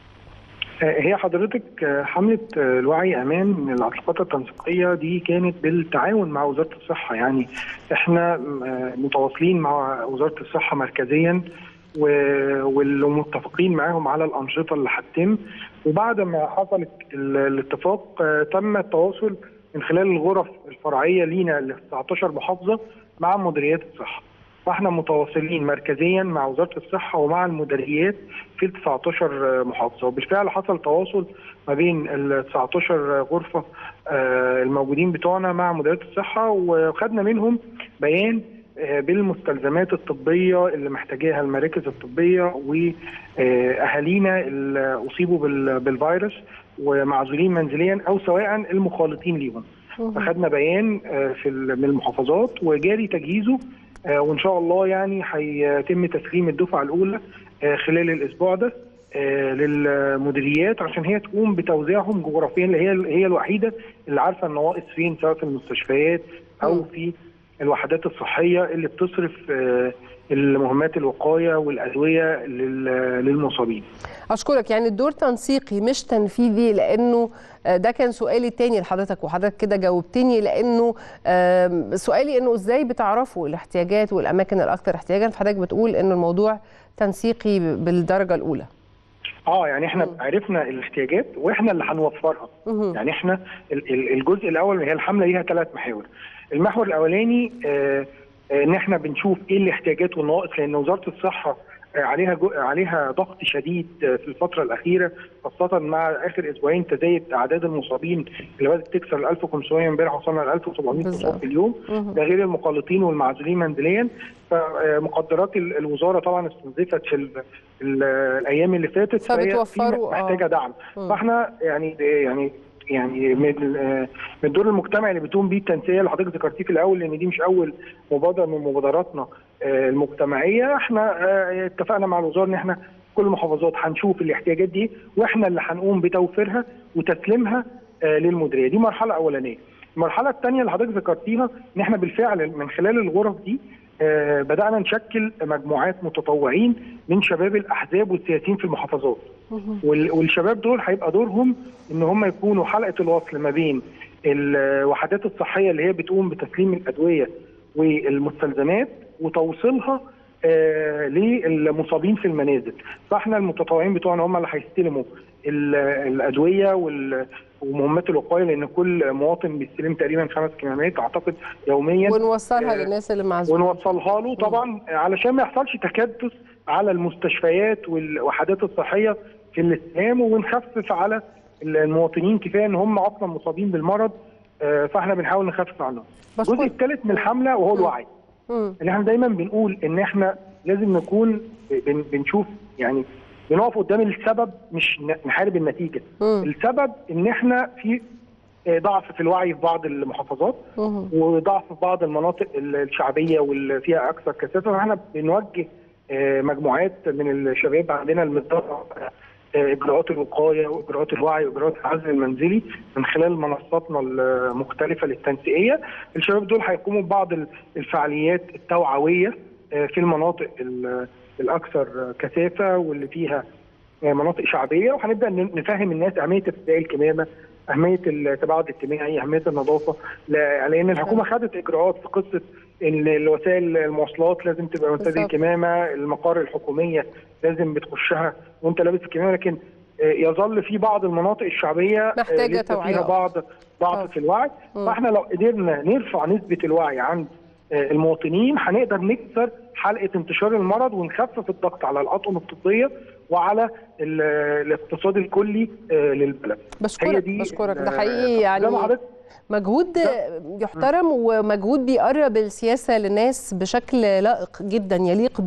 هي حضرتك حملة الوعي أمان من العلاقات التنسيقية دي كانت بالتعاون مع وزارة الصحة يعني احنا متواصلين مع وزارة الصحة مركزيا و- ومتفقين معاهم على الأنشطة اللي هتتم وبعد ما حصل ال- الاتفاق آه، تم التواصل من خلال الغرف الفرعية لينا اللي في 19 محافظة مع مديريات الصحة فاحنا متواصلين مركزيا مع وزاره الصحه ومع المديريات في ال 19 محافظه وبالفعل حصل تواصل ما بين ال 19 غرفه آه، الموجودين بتوعنا مع مديريه الصحه وخدنا منهم بيان آه، بالمستلزمات الطبيه اللي محتاجاها المراكز الطبيه واهالينا اللي اصيبوا بال- بالفيروس ومعزولين منزليا او سواء المخالطين ليهم فخدنا بيان آه، في ال- من المحافظات وجاري تجهيزه آه، وان شاء الله يعني هيتم تسليم الدفعه الاولى آه، خلال الاسبوع ده آه، للمديريات عشان هي تقوم بتوزيعهم جغرافيا اللي هي هي الوحيده اللي عارفه النواقص فين سواء في المستشفيات او في الوحدات الصحيه اللي بتصرف آه، المهمات الوقايه والادويه لل- للمصابين. اشكرك يعني الدور تنسيقي مش تنفيذي لانه آه، ده كان سؤالي التاني لحضرتك وحضرتك كده جاوبتني لانه آم، سؤالي انه ازاي بتعرفوا الاحتياجات والاماكن الاكثر احتياجا فحضرتك بتقول انه الموضوع تنسيقي بالدرجه الاولى اه يعني احنا عرفنا الاحتياجات واحنا اللي هنوفرها يعني احنا ال- ال- الجزء الاول هي الحمله ليها ثلاث محاور المحور الاولاني آه آه، ان احنا بنشوف ايه الاحتياجات والنواقص لان وزاره الصحه آه، عليها جو عليها ضغط شديد آه، في الفتره الاخيره خاصه مع اخر اسبوعين تزايد اعداد المصابين اللي بدات تكسر ال 1500 امبارح وصلنا ل 1700 مصاب في اليوم مهم. ده غير المخالطين والمعزولين منزليا فمقدرات ال- الوزاره طبعا استنزفت في ال- ال- الايام اللي فاتت فهي في فبتوفروا، آه. محتاجه دعم مم. فاحنا يعني يعني يعني من ال- من الدور المجتمعي اللي بتقوم بيه التنسيق اللي حضرتك ذكرتيه في الاول لان دي مش اول مبادره من مبادراتنا آه، المجتمعيه احنا آه، اتفقنا مع الوزاره ان احنا كل المحافظات هنشوف الاحتياجات دي واحنا اللي هنقوم بتوفيرها وتسليمها آه، للمديريه دي مرحله اولانيه المرحله الثانيه اللي حضرتك ذكرتيها ان احنا بالفعل من خلال الغرف دي آه، بدانا نشكل مجموعات متطوعين من شباب الاحزاب والسياسيين في المحافظات وال- والشباب دول هيبقى دورهم ان هم يكونوا حلقه الوصل ما بين الوحدات الصحيه اللي هي بتقوم بتسليم الادويه والمستلزمات وتوصيلها آه للمصابين في المنازل فاحنا المتطوعين بتوعنا هم اللي هيستلموا ال- الادويه وال- ومهمات الوقايه لان كل مواطن بيستلم تقريبا خمس كمامات اعتقد يوميا ونوصلها آه، للناس اللي معزولين ونوصلها له طبعا علشان ما يحصلش تكدس على المستشفيات والوحدات الصحيه في الاستلام ونخفف على المواطنين كفايه ان هم اصلا مصابين بالمرض آه، فاحنا بنحاول نخفف عنهم. الجزء الثالث من الحمله وهو الوعي. مم. اللي احنا دايما بنقول ان احنا لازم نكون بن- بنشوف يعني بنقف قدام السبب مش ن- نحارب النتيجه. مم. السبب ان احنا في آه، ضعف في الوعي في بعض المحافظات مم. وضعف في بعض المناطق ال- الشعبيه واللي فيها اكثر كثافه فاحنا بنوجه آه، مجموعات من الشباب عندنا المتدرب على آه، اجراءات الوقايه واجراءات الوعي واجراءات العزل المنزلي من خلال منصاتنا المختلفه للتنسيقيه الشباب دول هيقوموا ببعض ال- الفعاليات التوعويه آه، في المناطق ال- الاكثر كثافه واللي فيها آه، مناطق شعبيه وهنبدا ن- نفهم الناس اهميه ارتداء الكمامه اهميه التباعد الاجتماعي اهميه النظافه لا- لان الحكومه خدت اجراءات في قصه ان الوسائل المواصلات لازم تبقى مرتدي بالظبط. الكمامه المقار الحكوميه لازم بتخشها وانت لابس الكمامه لكن آه، يظل في بعض المناطق الشعبيه آه، محتاجة لسه توعية فيها بعض ضعف في الوعي فاحنا لو قدرنا نرفع نسبه الوعي عند آه، المواطنين هنقدر نكسر حلقه انتشار المرض ونخفف الضغط على الاطقم الطبيه وعلى ال- الاقتصاد الكلي آه، للبلد بشكرك دي بشكرك ده ال- حقيقي يعني زي ما حضرتك مجهود يحترم ومجهود بيقرب السياسة للناس بشكل لائق جدا يليق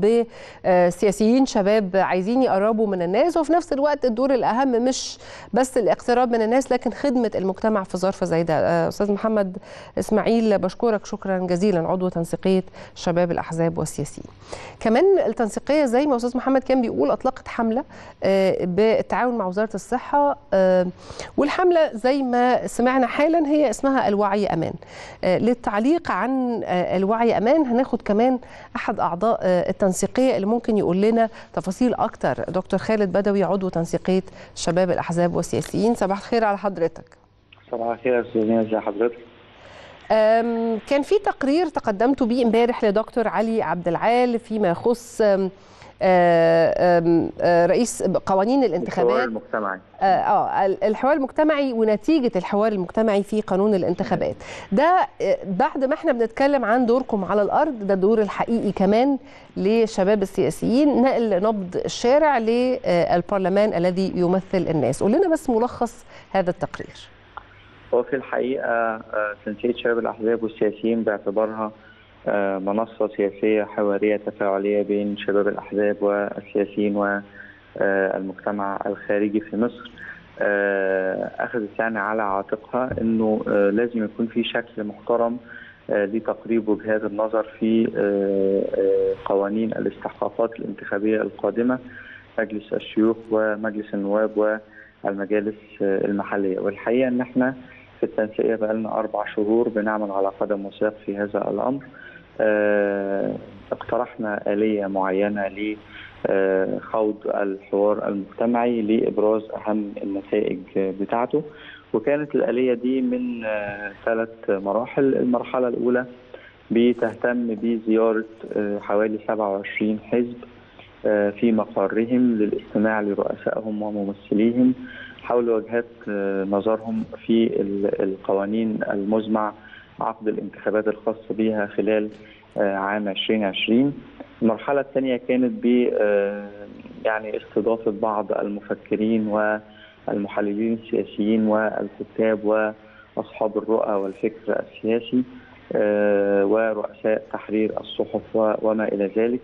بسياسيين شباب عايزين يقربوا من الناس وفي نفس الوقت الدور الأهم مش بس الاقتراب من الناس لكن خدمة المجتمع في ظرف زي ده آه، أستاذ محمد إسماعيل بشكرك شكرا جزيلا عضو تنسيقية شباب الأحزاب والسياسيين كمان التنسيقية زي ما أستاذ محمد كان بيقول أطلقت حملة آه، بالتعاون مع وزارة الصحة آه، والحملة زي ما سمعنا حالا هي اسمها الوعي أمان آه، للتعليق عن آه، الوعي أمان هناخد كمان أحد أعضاء آه، التنسيقية اللي ممكن يقول لنا تفاصيل أكتر دكتور خالد بدوي عضو تنسيقية شباب الأحزاب والسياسيين صباح الخير على حضرتك صباح الخير يا استاذ نيا ازي حضرتك أم، كان في تقرير تقدمت بيه امبارح لدكتور علي عبد العال فيما يخص أم، آه، أم، آه، رئيس قوانين الحوار الانتخابات المجتمعي اه آه، الحوار المجتمعي ونتيجه الحوار المجتمعي في قانون الانتخابات ده آه، بعد ما احنا بنتكلم عن دوركم على الارض ده دور الحقيقي كمان لشباب السياسيين نقل نبض الشارع للبرلمان الذي يمثل الناس قول لنا بس ملخص هذا التقرير هو في الحقيقه آه، تنسيق شباب الاحزاب والسياسيين باعتبارها آه، منصه سياسيه حواريه تفاعليه بين شباب الاحزاب والسياسيين والمجتمع الخارجي في مصر آه، اخذت يعني على عاتقها انه آه، لازم يكون في شكل محترم آه، لتقريب وجهات النظر في آه، آه، قوانين الاستحقاقات الانتخابيه القادمه مجلس الشيوخ ومجلس النواب والمجالس آه، المحليه والحقيقه ان احنا في التنسيقيه بقالنا اربع شهور بنعمل على قدم وساق في هذا الامر آه، اقترحنا اليه معينه لخوض الحوار المجتمعي لابراز اهم النتائج بتاعته وكانت الاليه دي من آه، ثلاث مراحل المرحله الاولى بتهتم بزياره آه، حوالي 27 حزب آه، في مقرهم للاستماع لرؤسائهم وممثليهم حول وجهات آه، نظرهم في ال- القوانين المزمع عقد الانتخابات الخاصة بها خلال آه، عام 2020 المرحلة الثانية كانت ب آه، يعني استضافة بعض المفكرين والمحللين السياسيين والكتاب وأصحاب الرؤى والفكر السياسي آه، ورؤساء تحرير الصحف و- وما إلى ذلك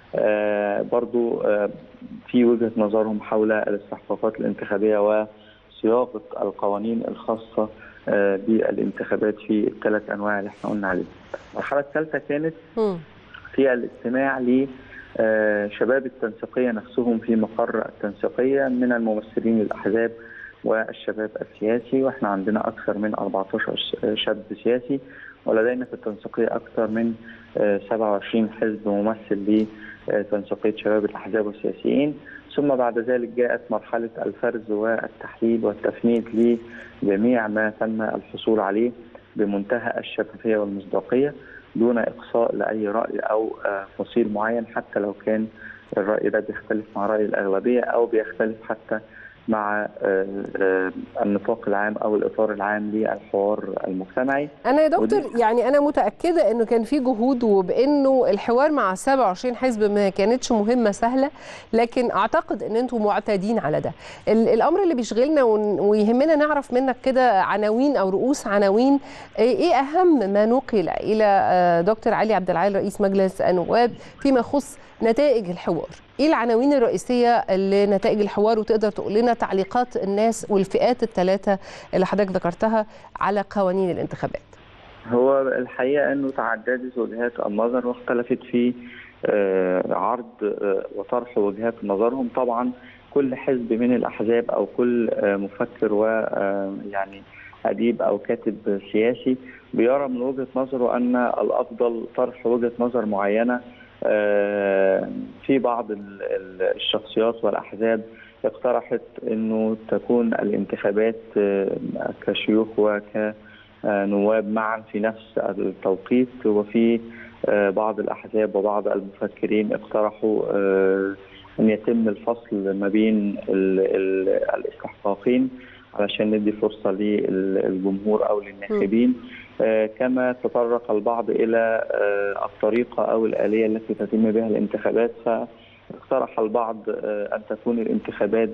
آه، برضو آه، في وجهة نظرهم حول الاستحقاقات الانتخابية وصياغة القوانين الخاصة آه، بالانتخابات في الثلاث أنواع اللي احنا قلنا عليها المرحلة الثالثة كانت في الاستماع لشباب التنسيقية نفسهم في مقر التنسيقية من الممثلين للأحزاب والشباب السياسي واحنا عندنا أكثر من 14 شاب سياسي ولدينا في التنسيقية أكثر من آه، 27 حزب ممثل لتنسيقية شباب الأحزاب والسياسيين ثم بعد ذلك جاءت مرحلة الفرز والتحليل والتفنيد لجميع ما تم الحصول عليه بمنتهى الشفافية والمصداقية دون إقصاء لأي رأي أو آه، فصيل معين حتى لو كان الرأي ده بيختلف مع رأي الأغلبية أو بيختلف حتى مع آه، آه، النطاق العام أو الإطار العام للحوار المجتمعي انا يا دكتور ودي- يعني انا متاكده انه كان في جهود وبانه الحوار مع 27 حزب ما كانتش مهمه سهله لكن اعتقد ان انتم معتادين على ده ال- الامر اللي بيشغلنا ون- ويهمنا نعرف منك كده عناوين او رؤوس عناوين ايه إيه اهم ما نقل الى آه، دكتور علي عبد العال رئيس مجلس النواب فيما يخص نتائج الحوار ايه العناوين الرئيسيه لنتائج الحوار وتقدر تقول لنا تعليقات الناس والفئات الثلاثه اللي حضرتك ذكرتها على قوانين الانتخابات هو الحقيقة أنه تعددت وجهات النظر واختلفت في آه، عرض آه، وطرح وجهات نظرهم طبعا كل حزب من الأحزاب أو كل آه، مفكر ويعني أديب أو كاتب سياسي بيرى من وجهة نظره أن الأفضل طرح وجهة نظر معينة آه، في بعض ال- ال- الشخصيات والأحزاب اقترحت أنه تكون الانتخابات آه، كشيوخ وكنواب معا في نفس التوقيت وفي آه، بعض الأحزاب وبعض المفكرين اقترحوا آه، أن يتم الفصل ما بين ال- ال- الاستحقاقين علشان ندي فرصة للجمهور أو للناخبين آه، كما تطرق البعض إلى آه، الطريقة أو الآلية التي تتم بها الانتخابات فاقترح البعض آه، أن تكون الانتخابات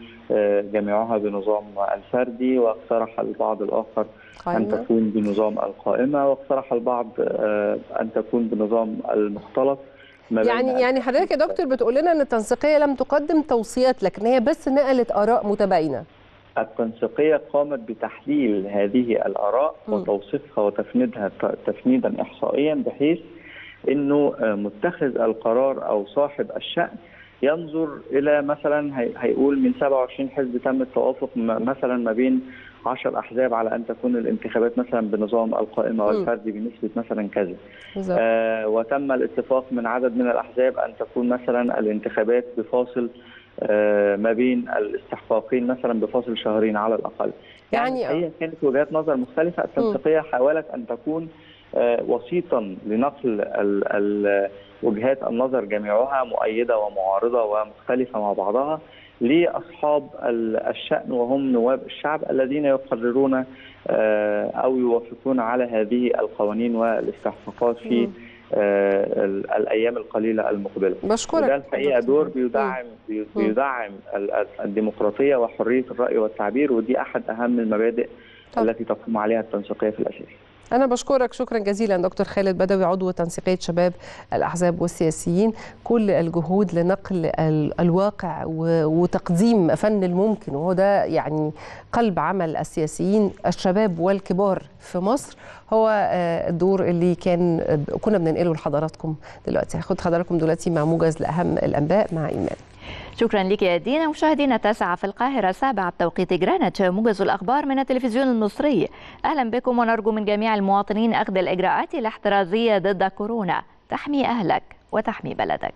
بجميعها بنظام الفردي واقترح البعض الآخر أن قائمة. تكون بنظام القائمة واقترح البعض آه، أن تكون بنظام المختلط ما بين يعني يعني حضرتك يا دكتور بتقول لنا ان التنسيقيه لم تقدم توصيات لكن هي بس نقلت اراء متباينه التنسيقية قامت بتحليل هذه الآراء وتوصيفها وتفنيدها ت- تفنيدا إحصائيا بحيث أنه آه، متخذ القرار أو صاحب الشأن ينظر إلى مثلا هي- هيقول من 27 حزب تم التوافق م- مثلا ما بين 10 أحزاب على أن تكون الانتخابات مثلا بنظام القائمة مم. والفردي بنسبة مثلا كذا بالظبط. آه، وتم الاتفاق من عدد من الأحزاب أن تكون مثلا الانتخابات بفاصل آه، ما بين الاستحقاقين مثلا بفاصل شهرين على الأقل يعني- هي كانت وجهات نظر مختلفة التنسيقية حاولت أن تكون آه، وسيطا لنقل ال- ال- وجهات النظر جميعها مؤيدة ومعارضة ومختلفة مع بعضها لأصحاب ال- الشأن وهم نواب الشعب الذين يقررون آه، أو يوافقون على هذه القوانين والاستحقاقات في مم. آه، ال- الأيام القليلة المقبلة بشكرك وده الحقيقة دكتور. دور بيدعم بي- مم. بيدعم ال- ال- الديمقراطية وحرية الرأي والتعبير ودي أحد أهم المبادئ التي تقوم عليها التنسيقية في الأساس أنا بشكرك شكرا جزيلا دكتور خالد بدوي عضو تنسيقية شباب الأحزاب والسياسيين كل الجهود لنقل ال- الواقع و- وتقديم فن الممكن وهو ده يعني قلب عمل السياسيين الشباب والكبار في مصر هو آه، الدور اللي كان كنا بننقله لحضراتكم دلوقتي هاخد حضراتكم دلوقتي مع موجز لأهم الأنباء مع إيمان شكرا لك يا دينا مشاهدينا التاسعة في القاهرة سابعة بتوقيت جرeenwich موجز الأخبار من التلفزيون المصري أهلا بكم ونرجو من جميع المواطنين أخذ الإجراءات الاحترازية ضد كورونا تحمي أهلك وتحمي بلدك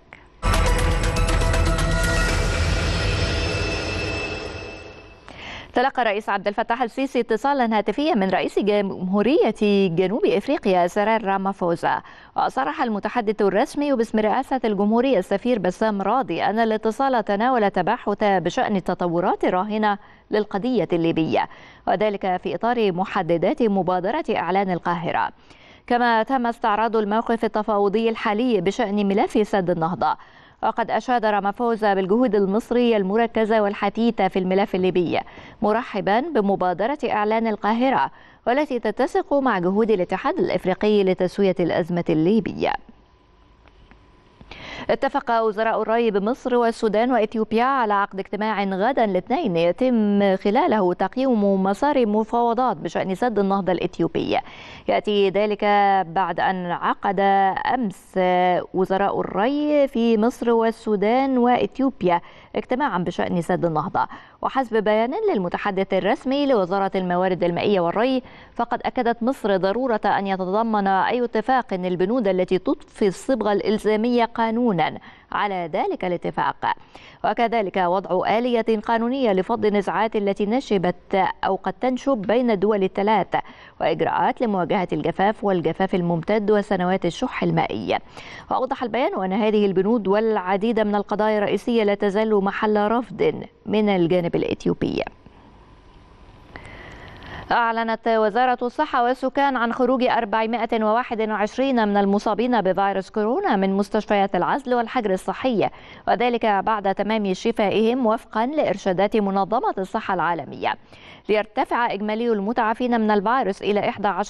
تلقى الرئيس عبد الفتاح السيسي اتصالا هاتفيا من رئيس جمهورية جنوب افريقيا سيريل رامافوزا وصرح المتحدث الرسمي باسم رئاسة الجمهورية السفير بسام راضي أن الاتصال تناول تباحث بشأن التطورات الراهنة للقضية الليبية وذلك في إطار محددات مبادرة إعلان القاهرة كما تم استعراض الموقف التفاوضي الحالي بشأن ملف سد النهضة وقد أشاد رامافوزا بالجهود المصرية المركزة والحثيثة في الملف الليبي مرحبا بمبادرة إعلان القاهرة والتي تتسق مع جهود الاتحاد الإفريقي لتسوية الأزمة الليبية اتفق وزراء الري بمصر والسودان واثيوبيا على عقد اجتماع غدا الاثنين يتم خلاله تقييم مسار مفاوضات بشان سد النهضه الاثيوبي. ياتي ذلك بعد ان عقد امس وزراء الري في مصر والسودان واثيوبيا اجتماعا بشان سد النهضه وحسب بيان للمتحدث الرسمي لوزاره الموارد المائيه والري فقد اكدت مصر ضروره ان يتضمن اي اتفاق البنود التي تضفي الصبغه الالزاميه قانونا على ذلك الاتفاق وكذلك وضع آلية قانونية لفض النزاعات التي نشبت أو قد تنشب بين الدول الثلاث وإجراءات لمواجهة الجفاف والجفاف الممتد وسنوات الشح المائي وأوضح البيان أن هذه البنود والعديد من القضايا الرئيسية لا تزال محل رفض من الجانب الإثيوبي أعلنت وزارة الصحة والسكان عن خروج 421 من المصابين بفيروس كورونا من مستشفيات العزل والحجر الصحي وذلك بعد تمام شفائهم وفقا لإرشادات منظمة الصحة العالمية ليرتفع إجمالي المتعافين من الفيروس إلى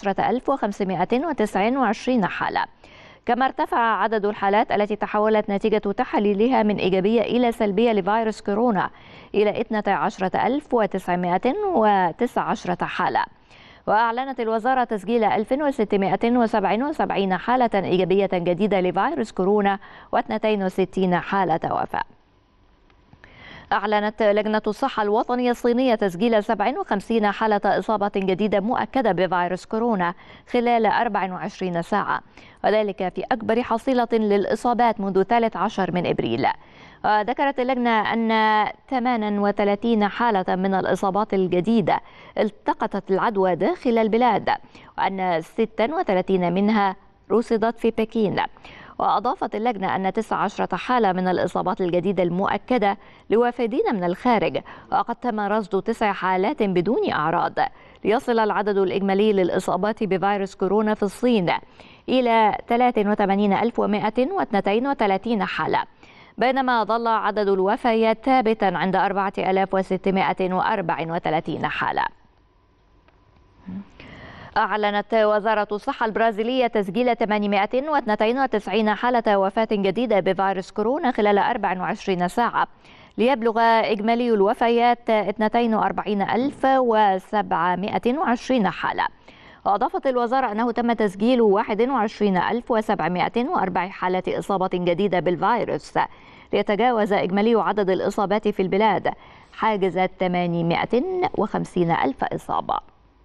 11529 حالة كما ارتفع عدد الحالات التي تحولت نتيجة تحاليلها من إيجابية إلى سلبية لفيروس كورونا إلى 12919 حالة وأعلنت الوزارة تسجيل 1677 حالة إيجابية جديدة لفيروس كورونا و62 حالة وفاة أعلنت لجنة الصحة الوطنية الصينية تسجيل 57 حالة إصابة جديدة مؤكدة بفيروس كورونا خلال 24 ساعة وذلك في أكبر حصيلة للإصابات منذ 13 من إبريل وذكرت اللجنة أن 38 حالة من الإصابات الجديدة التقطت العدوى داخل البلاد وأن 36 منها رصدت في بكين وأضافت اللجنة أن 19 حالة من الإصابات الجديدة المؤكدة لوافدين من الخارج وقد تم رصد تسع حالات بدون أعراض ليصل العدد الإجمالي للإصابات بفيروس كورونا في الصين إلى 83132 حالة بينما ظل عدد الوفيات ثابتا عند 4634 حالة أعلنت وزارة الصحة البرازيلية تسجيل 892 حالة وفاة جديدة بفيروس كورونا خلال 24 ساعة ليبلغ إجمالي الوفيات 42720 حالة وأضافت الوزارة أنه تم تسجيل 21704 حالة إصابة جديدة بالفيروس ليتجاوز إجمالي عدد الإصابات في البلاد حاجز 850 ألف إصابة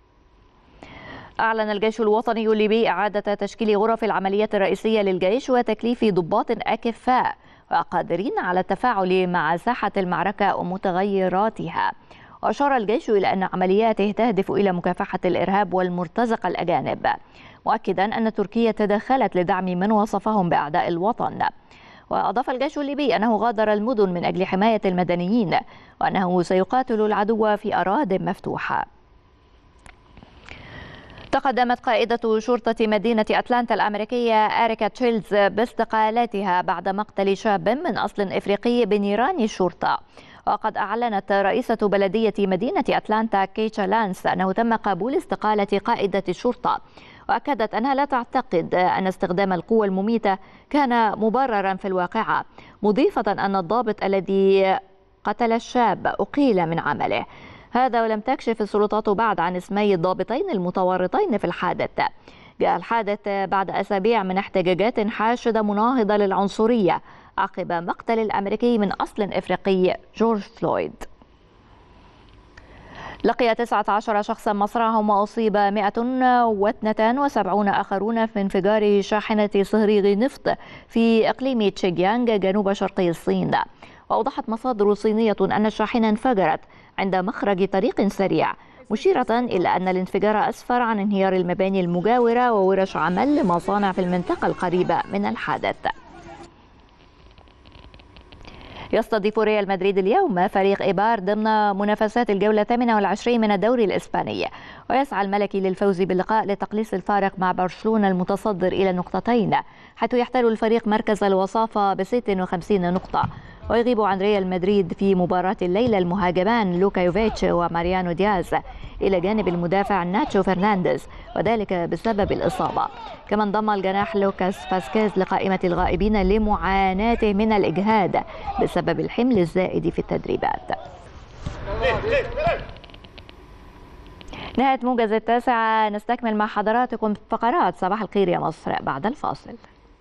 أعلن الجيش الوطني الليبي إعادة تشكيل غرف العمليات الرئيسية للجيش وتكليف ضباط أكفاء وقادرين على التفاعل مع ساحة المعركة ومتغيراتها وأشار الجيش إلى أن عملياته تهدف إلى مكافحة الإرهاب والمرتزقة الأجانب مؤكدا أن تركيا تدخلت لدعم من وصفهم بأعداء الوطن وأضاف الجيش الليبي أنه غادر المدن من أجل حماية المدنيين وأنه سيقاتل العدو في أراض مفتوحة تقدمت قائدة شرطة مدينة أتلانتا الأمريكية أريكا تشيلز باستقالتها بعد مقتل شاب من أصل إفريقي بنيران الشرطة وقد أعلنت رئيسة بلدية مدينة أتلانتا كيتشا لانس أنه تم قبول استقالة قائدة الشرطة وأكدت أنها لا تعتقد أن استخدام القوة المميتة كان مبررا في الواقعة مضيفة أن الضابط الذي قتل الشاب أقيل من عمله هذا ولم تكشف السلطات بعد عن اسمي الضابطين المتورطين في الحادث جاء الحادث بعد أسابيع من احتجاجات حاشدة مناهضة للعنصرية عقب مقتل الأمريكي من أصل إفريقي جورج فلويد لقي 19 شخصا مصرعهم وأصيب 172 آخرون في انفجار شاحنة صهريغ نفط في إقليم تشيجيانغ جنوب شرقي الصين وأوضحت مصادر صينية أن الشاحنة انفجرت عند مخرج طريق سريع مشيرة إلى أن الانفجار أسفر عن انهيار المباني المجاورة وورش عمل لمصانع في المنطقة القريبة من الحادث يستضيف ريال مدريد اليوم فريق إيبار ضمن منافسات الجولة 28 من الدوري الإسباني ويسعى الملكي للفوز باللقاء لتقليص الفارق مع برشلونة المتصدر إلى نقطتين حيث يحتل الفريق مركز الوصافة ب 56 نقطة ويغيب عن ريال مدريد في مباراة الليلة المهاجمان لوكا يوفيتش وماريانو دياز إلى جانب المدافع ناتشو فرنانديز وذلك بسبب الإصابة كما انضم الجناح لوكاس فاسكيز لقائمة الغائبين لمعاناته من الإجهاد بسبب الحمل الزائد في التدريبات نهاية موجز التاسعة نستكمل مع حضراتكم فقرات صباح الخير يا مصر بعد الفاصل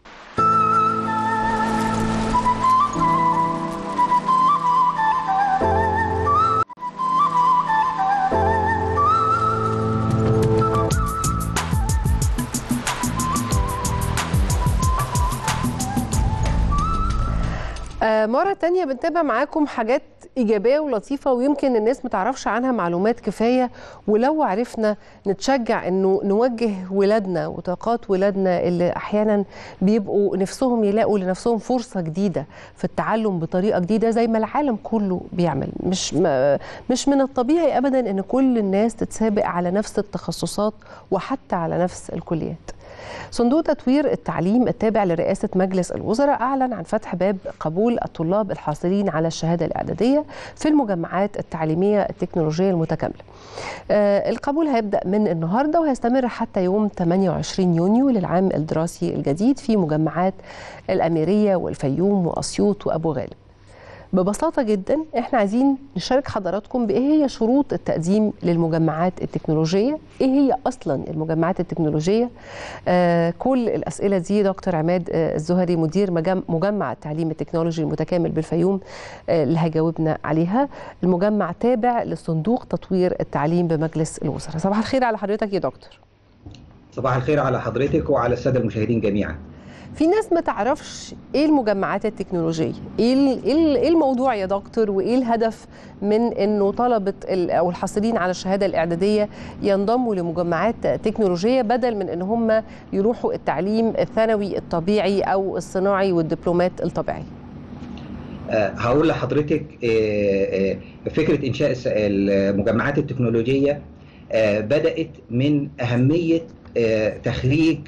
آه، مرة تانية بنتابع معاكم حاجات إيجابية ولطيفة ويمكن الناس متعرفش عنها معلومات كفاية ولو عرفنا نتشجع إنه نوجه ولادنا وطاقات ولادنا اللي أحيانا بيبقوا نفسهم يلاقوا لنفسهم فرصة جديدة في التعلم بطريقة جديدة زي ما العالم كله بيعمل مش ما مش من الطبيعي أبدا إن كل الناس تتسابق على نفس التخصصات وحتى على نفس الكليات صندوق تطوير التعليم التابع لرئاسة مجلس الوزراء أعلن عن فتح باب قبول الطلاب الحاصلين على الشهادة الإعدادية في المجمعات التعليمية التكنولوجية المتكاملة آه القبول هيبدأ من النهاردة وهيستمر حتى يوم 28 يونيو للعام الدراسي الجديد في مجمعات الأميرية والفيوم وأسيوط وأبو غالب ببساطة جدا احنا عايزين نشارك حضراتكم بايه هي شروط التقديم للمجمعات التكنولوجية ايه هي اصلا المجمعات التكنولوجية آه كل الاسئلة دي دكتور عماد آه الزهري مدير مجم مجمع التعليم التكنولوجي المتكامل بالفيوم آه اللي هيجاوبنا عليها المجمع تابع لصندوق تطوير التعليم بمجلس الوزراء صباح الخير على حضرتك يا دكتور صباح الخير على حضرتك وعلى السادة المشاهدين جميعا في ناس ما تعرفش ايه المجمعات التكنولوجيه ايه ايه الموضوع يا دكتور وايه الهدف من انه طلبه او الحاصلين على الشهاده الاعداديه ينضموا لمجمعات تكنولوجيه بدل من ان هم يروحوا التعليم الثانوي الطبيعي او الصناعي والدبلومات الطبيعيه أه هقول لحضرتك أه أه فكره انشاء المجمعات التكنولوجيه بدات من اهميه تخريج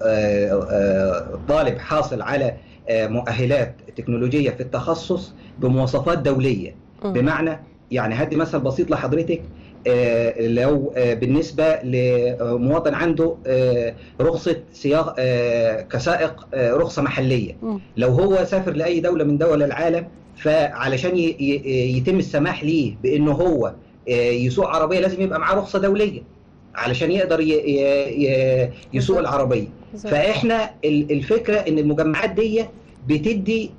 طالب حاصل على مؤهلات تكنولوجية في التخصص بمواصفات دولية بمعنى يعني هدي مثل بسيط لحضرتك لو بالنسبة لمواطن عنده رخصة سياق كسائق رخصة محلية لو هو سافر لأي دولة من دول العالم فعلشان يتم السماح ليه بأنه هو يسوق عربية لازم يبقى معاه رخصة دولية علشان يقدر يسوق العربيه فاحنا الفكره ان المجمعات دي بتدي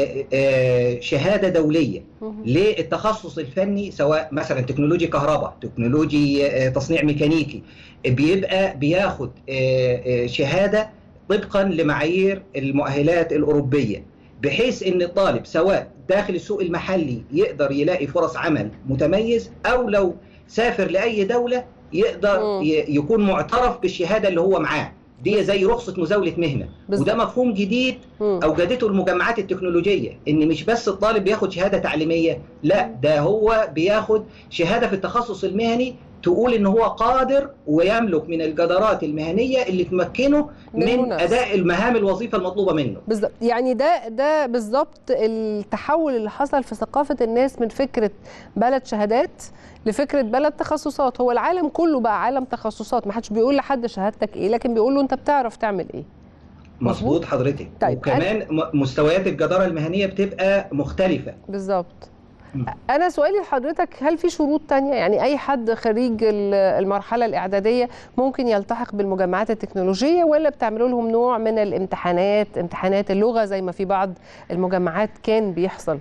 شهاده دوليه للتخصص الفني سواء مثلا تكنولوجي كهرباء تكنولوجي تصنيع ميكانيكي بيبقى بياخد شهاده طبقا لمعايير المؤهلات الاوروبيه بحيث ان الطالب سواء داخل السوق المحلي يقدر يلاقي فرص عمل متميز او لو سافر لاي دوله يقدر يكون معترف بالشهاده اللي هو معاه دي زي رخصه مزاوله مهنه بالزبط. وده مفهوم جديد اوجدته المجمعات التكنولوجيه ان مش بس الطالب بياخد شهاده تعليميه لا ده هو بياخد شهاده في التخصص المهني تقول ان هو قادر ويملك من الجدارات المهنيه اللي تمكنه من, من اداء المهام الوظيفه المطلوبه منه بالظبط يعني ده ده بالظبط التحول اللي حصل في ثقافه الناس من فكره بلد شهادات لفكره بلد تخصصات هو العالم كله بقى عالم تخصصات ما حدش بيقول لحد شهادتك ايه لكن بيقول له انت بتعرف تعمل ايه مظبوط حضرتك طيب وكمان أنا... مستويات الجداره المهنيه بتبقى مختلفه بالظبط انا سؤالي لحضرتك هل في شروط تانية يعني اي حد خريج المرحله الاعداديه ممكن يلتحق بالمجمعات التكنولوجيه ولا بتعملوا لهم نوع من الامتحانات امتحانات اللغه زي ما في بعض المجمعات كان بيحصل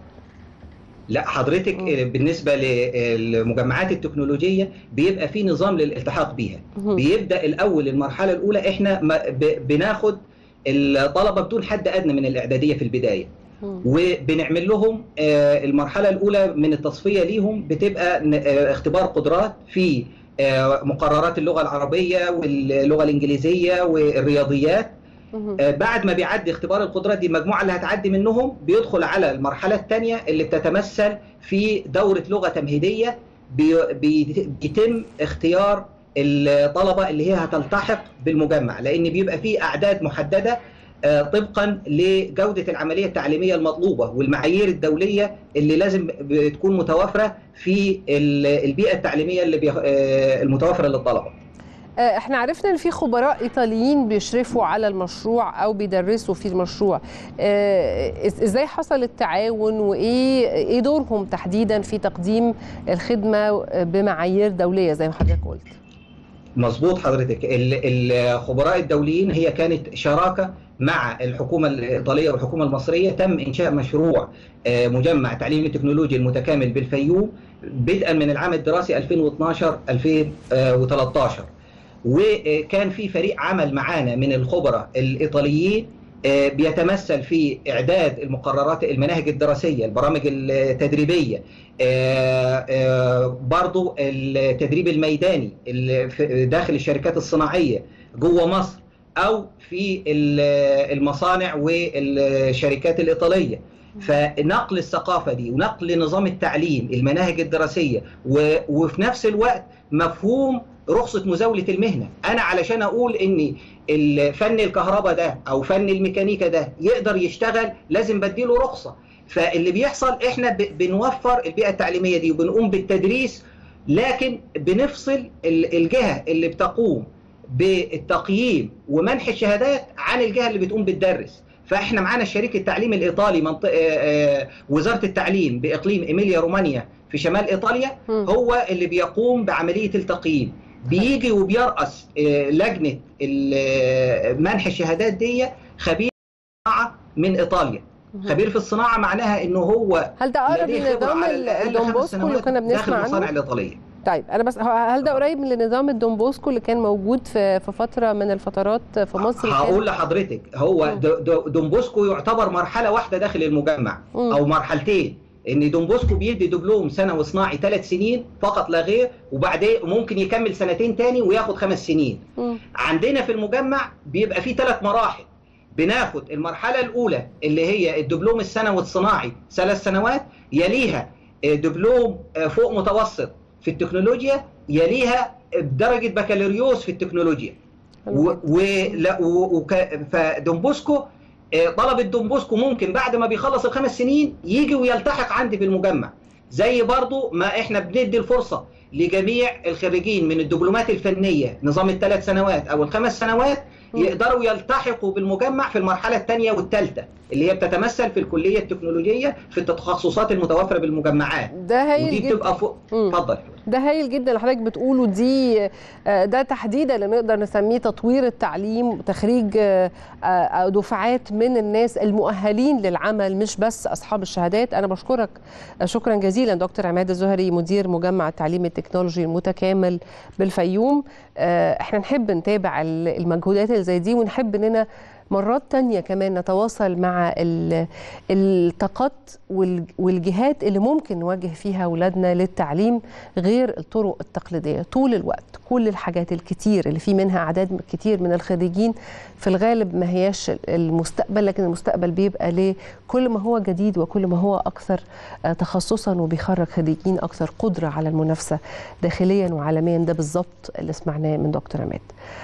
لا حضرتك م. بالنسبه للمجمعات التكنولوجيه بيبقى في نظام للالتحاق بيها م. بيبدا الاول المرحله الاولى احنا بناخد الطلبه بدون حد ادنى من الاعداديه في البدايه وبنعمل لهم آه، المرحله الاولى من التصفيه ليهم بتبقى ن- آه، اختبار قدرات في آه، مقررات اللغه العربيه واللغه الانجليزيه والرياضيات آه، بعد ما بيعدي اختبار القدرات دي المجموعه اللي هتعدي منهم بيدخل على المرحله الثانيه اللي بتتمثل في دوره لغه تمهيديه بي- بي- بيتم اختيار الطلبه اللي هي هتلتحق بالمجمع لان بيبقى فيه اعداد محدده آه، طبقا لجوده العمليه التعليميه المطلوبه والمعايير الدوليه اللي لازم بتكون متوافره في ال- البيئه التعليميه اللي بيخ- آه، المتوافره للطلبه. آه، احنا عرفنا ان في خبراء ايطاليين بيشرفوا على المشروع او بيدرسوا في المشروع آه، إز- ازاي حصل التعاون وايه ايه دورهم تحديدا في تقديم الخدمه بمعايير دوليه زي ما حضرتك قلت مظبوط حضرتك ال- الخبراء الدوليين هي كانت شراكه مع الحكومه الايطاليه والحكومه المصريه تم انشاء مشروع آه، مجمع تعليم التكنولوجيا المتكامل بالفيوم بدءا من العام الدراسي 2012 2013 وكان في فريق عمل معانا من الخبراء الايطاليين آه، بيتمثل في اعداد المقررات المناهج الدراسيه البرامج التدريبيه آه، آه، برضو التدريب الميداني اللي في- داخل الشركات الصناعيه جوه مصر او في ال- المصانع والشركات الايطاليه فنقل الثقافه دي ونقل نظام التعليم المناهج الدراسيه و- وفي نفس الوقت مفهوم رخصه مزاوله المهنه انا علشان اقول ان فن الكهرباء ده او فن الميكانيكا ده يقدر يشتغل لازم بديله رخصه فاللي بيحصل احنا ب- بنوفر البيئه التعليميه دي وبنقوم بالتدريس لكن بنفصل ال- الجهه اللي بتقوم بالتقييم ومنح الشهادات عن الجهه اللي بتقوم بتدرس فاحنا معانا الشريك التعليمي الايطالي منطقه آه، آه، وزاره التعليم باقليم ايميليا رومانيا في شمال ايطاليا هو اللي بيقوم بعمليه التقييم بيجي وبيرأس آه، لجنه ال- آه، منح الشهادات دي خبير صناعه من ايطاليا خبير في الصناعه معناها انه هو هل ده قرب لديه خبرة لنظام على الأقل الدون خمس بوسكو اللي سنوات كنا داخل بنسمع المصانع عنه؟ الايطاليه طيب انا بس هل ده قريب من نظام الدون بوسكو اللي كان موجود في في فتره من الفترات في مصر هقول لحضرتك هو د- د- دون بوسكو يعتبر مرحله واحده داخل المجمع مم. او مرحلتين ان دون بوسكو بيدي دبلوم ثانوي صناعي ثلاث سنين فقط لا غير وبعدين ممكن يكمل سنتين تاني وياخد خمس سنين مم. عندنا في المجمع بيبقى فيه ثلاث مراحل بناخد المرحله الاولى اللي هي الدبلوم الثانوي الصناعي ثلاث سنوات يليها دبلوم فوق متوسط في التكنولوجيا يليها بدرجه بكالوريوس في التكنولوجيا و و لا و وك فدون بوسكو آه، طلبة دون بوسكو ممكن بعد ما بيخلص الخمس سنين يجي ويلتحق عندي في المجمع زي برضو ما احنا بندي الفرصة لجميع الخريجين من الدبلومات الفنية نظام الثلاث سنوات او الخمس سنوات يقدروا يلتحقوا بالمجمع في المرحلة الثانية والثالثة اللي هي بتتمثل في الكلية التكنولوجية في التخصصات المتوفرة بالمجمعات ده هايل ودي جدا بتبقى فوق اتفضل ده هايل جدا اللي حضرتك بتقوله دي آه، ده تحديدا اللي نقدر نسميه تطوير التعليم وتخريج آه، آه، دفعات من الناس المؤهلين للعمل مش بس اصحاب الشهادات انا بشكرك آه، شكرا جزيلا دكتور عماد الزهري مدير مجمع التعليم التكنولوجي المتكامل بالفيوم آه، احنا نحب نتابع ال- المجهودات اللي زي دي ونحب اننا مرات تانية كمان نتواصل مع ال- الطاقات وال- والجهات اللي ممكن نوجه فيها أولادنا للتعليم غير الطرق التقليدية طول الوقت كل الحاجات الكتير اللي في منها أعداد كتير من الخريجين في الغالب ما هياش المستقبل لكن المستقبل بيبقى ليه كل ما هو جديد وكل ما هو أكثر آه، تخصصا وبيخرج خريجين أكثر قدرة على المنافسة داخليا وعالميا ده بالظبط اللي سمعناه من دكتور عماد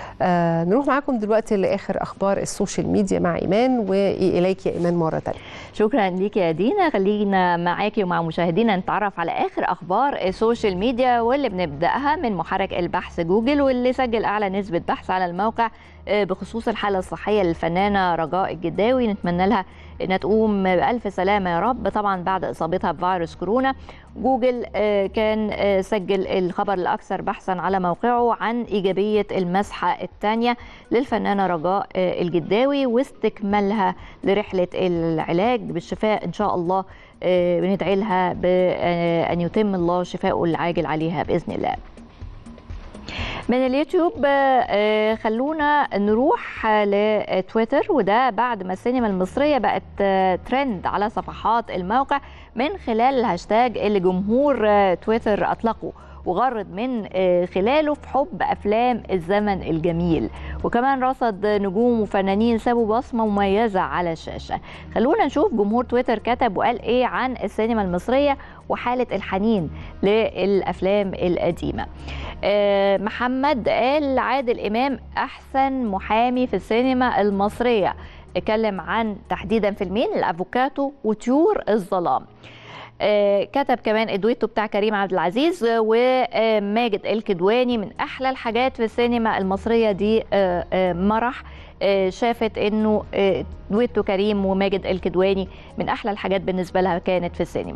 آه نروح معاكم دلوقتي لاخر اخبار السوشيال ميديا مع ايمان واليك يا ايمان مره ثانيه شكرا ليك يا دينا خلينا معاكي ومع مشاهدينا نتعرف على اخر اخبار السوشيال ميديا واللي بنبداها من محرك البحث جوجل واللي سجل اعلى نسبه بحث على الموقع آه، بخصوص الحاله الصحيه للفنانه رجاء الجداوي نتمنى لها انها تقوم بالف سلامه يا رب طبعا بعد اصابتها بفيروس كورونا جوجل آه، كان آه، سجل الخبر الاكثر بحثا على موقعه عن ايجابيه المسحه الثانيه للفنانه رجاء آه، الجداوي واستكمالها لرحله العلاج بالشفاء ان شاء الله آه، بندعي لها بان يتم الله شفاءه العاجل عليها باذن الله من اليوتيوب آه، خلونا نروح لتويتر وده بعد ما السينما المصرية بقت آه، ترند على صفحات الموقع من خلال الهاشتاج اللي جمهور آه، تويتر أطلقه وغرد من آه، خلاله في حب أفلام الزمن الجميل وكمان رصد نجوم وفنانين سابوا بصمة مميزة على الشاشة خلونا نشوف جمهور تويتر كتب وقال إيه عن السينما المصرية وحالة الحنين للأفلام القديمة آه، محمد قال عادل إمام أحسن محامي في السينما المصرية اتكلم عن تحديدا فيلمين الافوكاتو وطيور الظلام آه، كتب كمان الدويتو بتاع كريم عبد العزيز آه، وماجد الكدواني من احلى الحاجات في السينما المصريه دي آه، آه، مرح آه، شافت انه آه، دويتو كريم وماجد الكدواني من احلى الحاجات بالنسبه لها كانت في السينما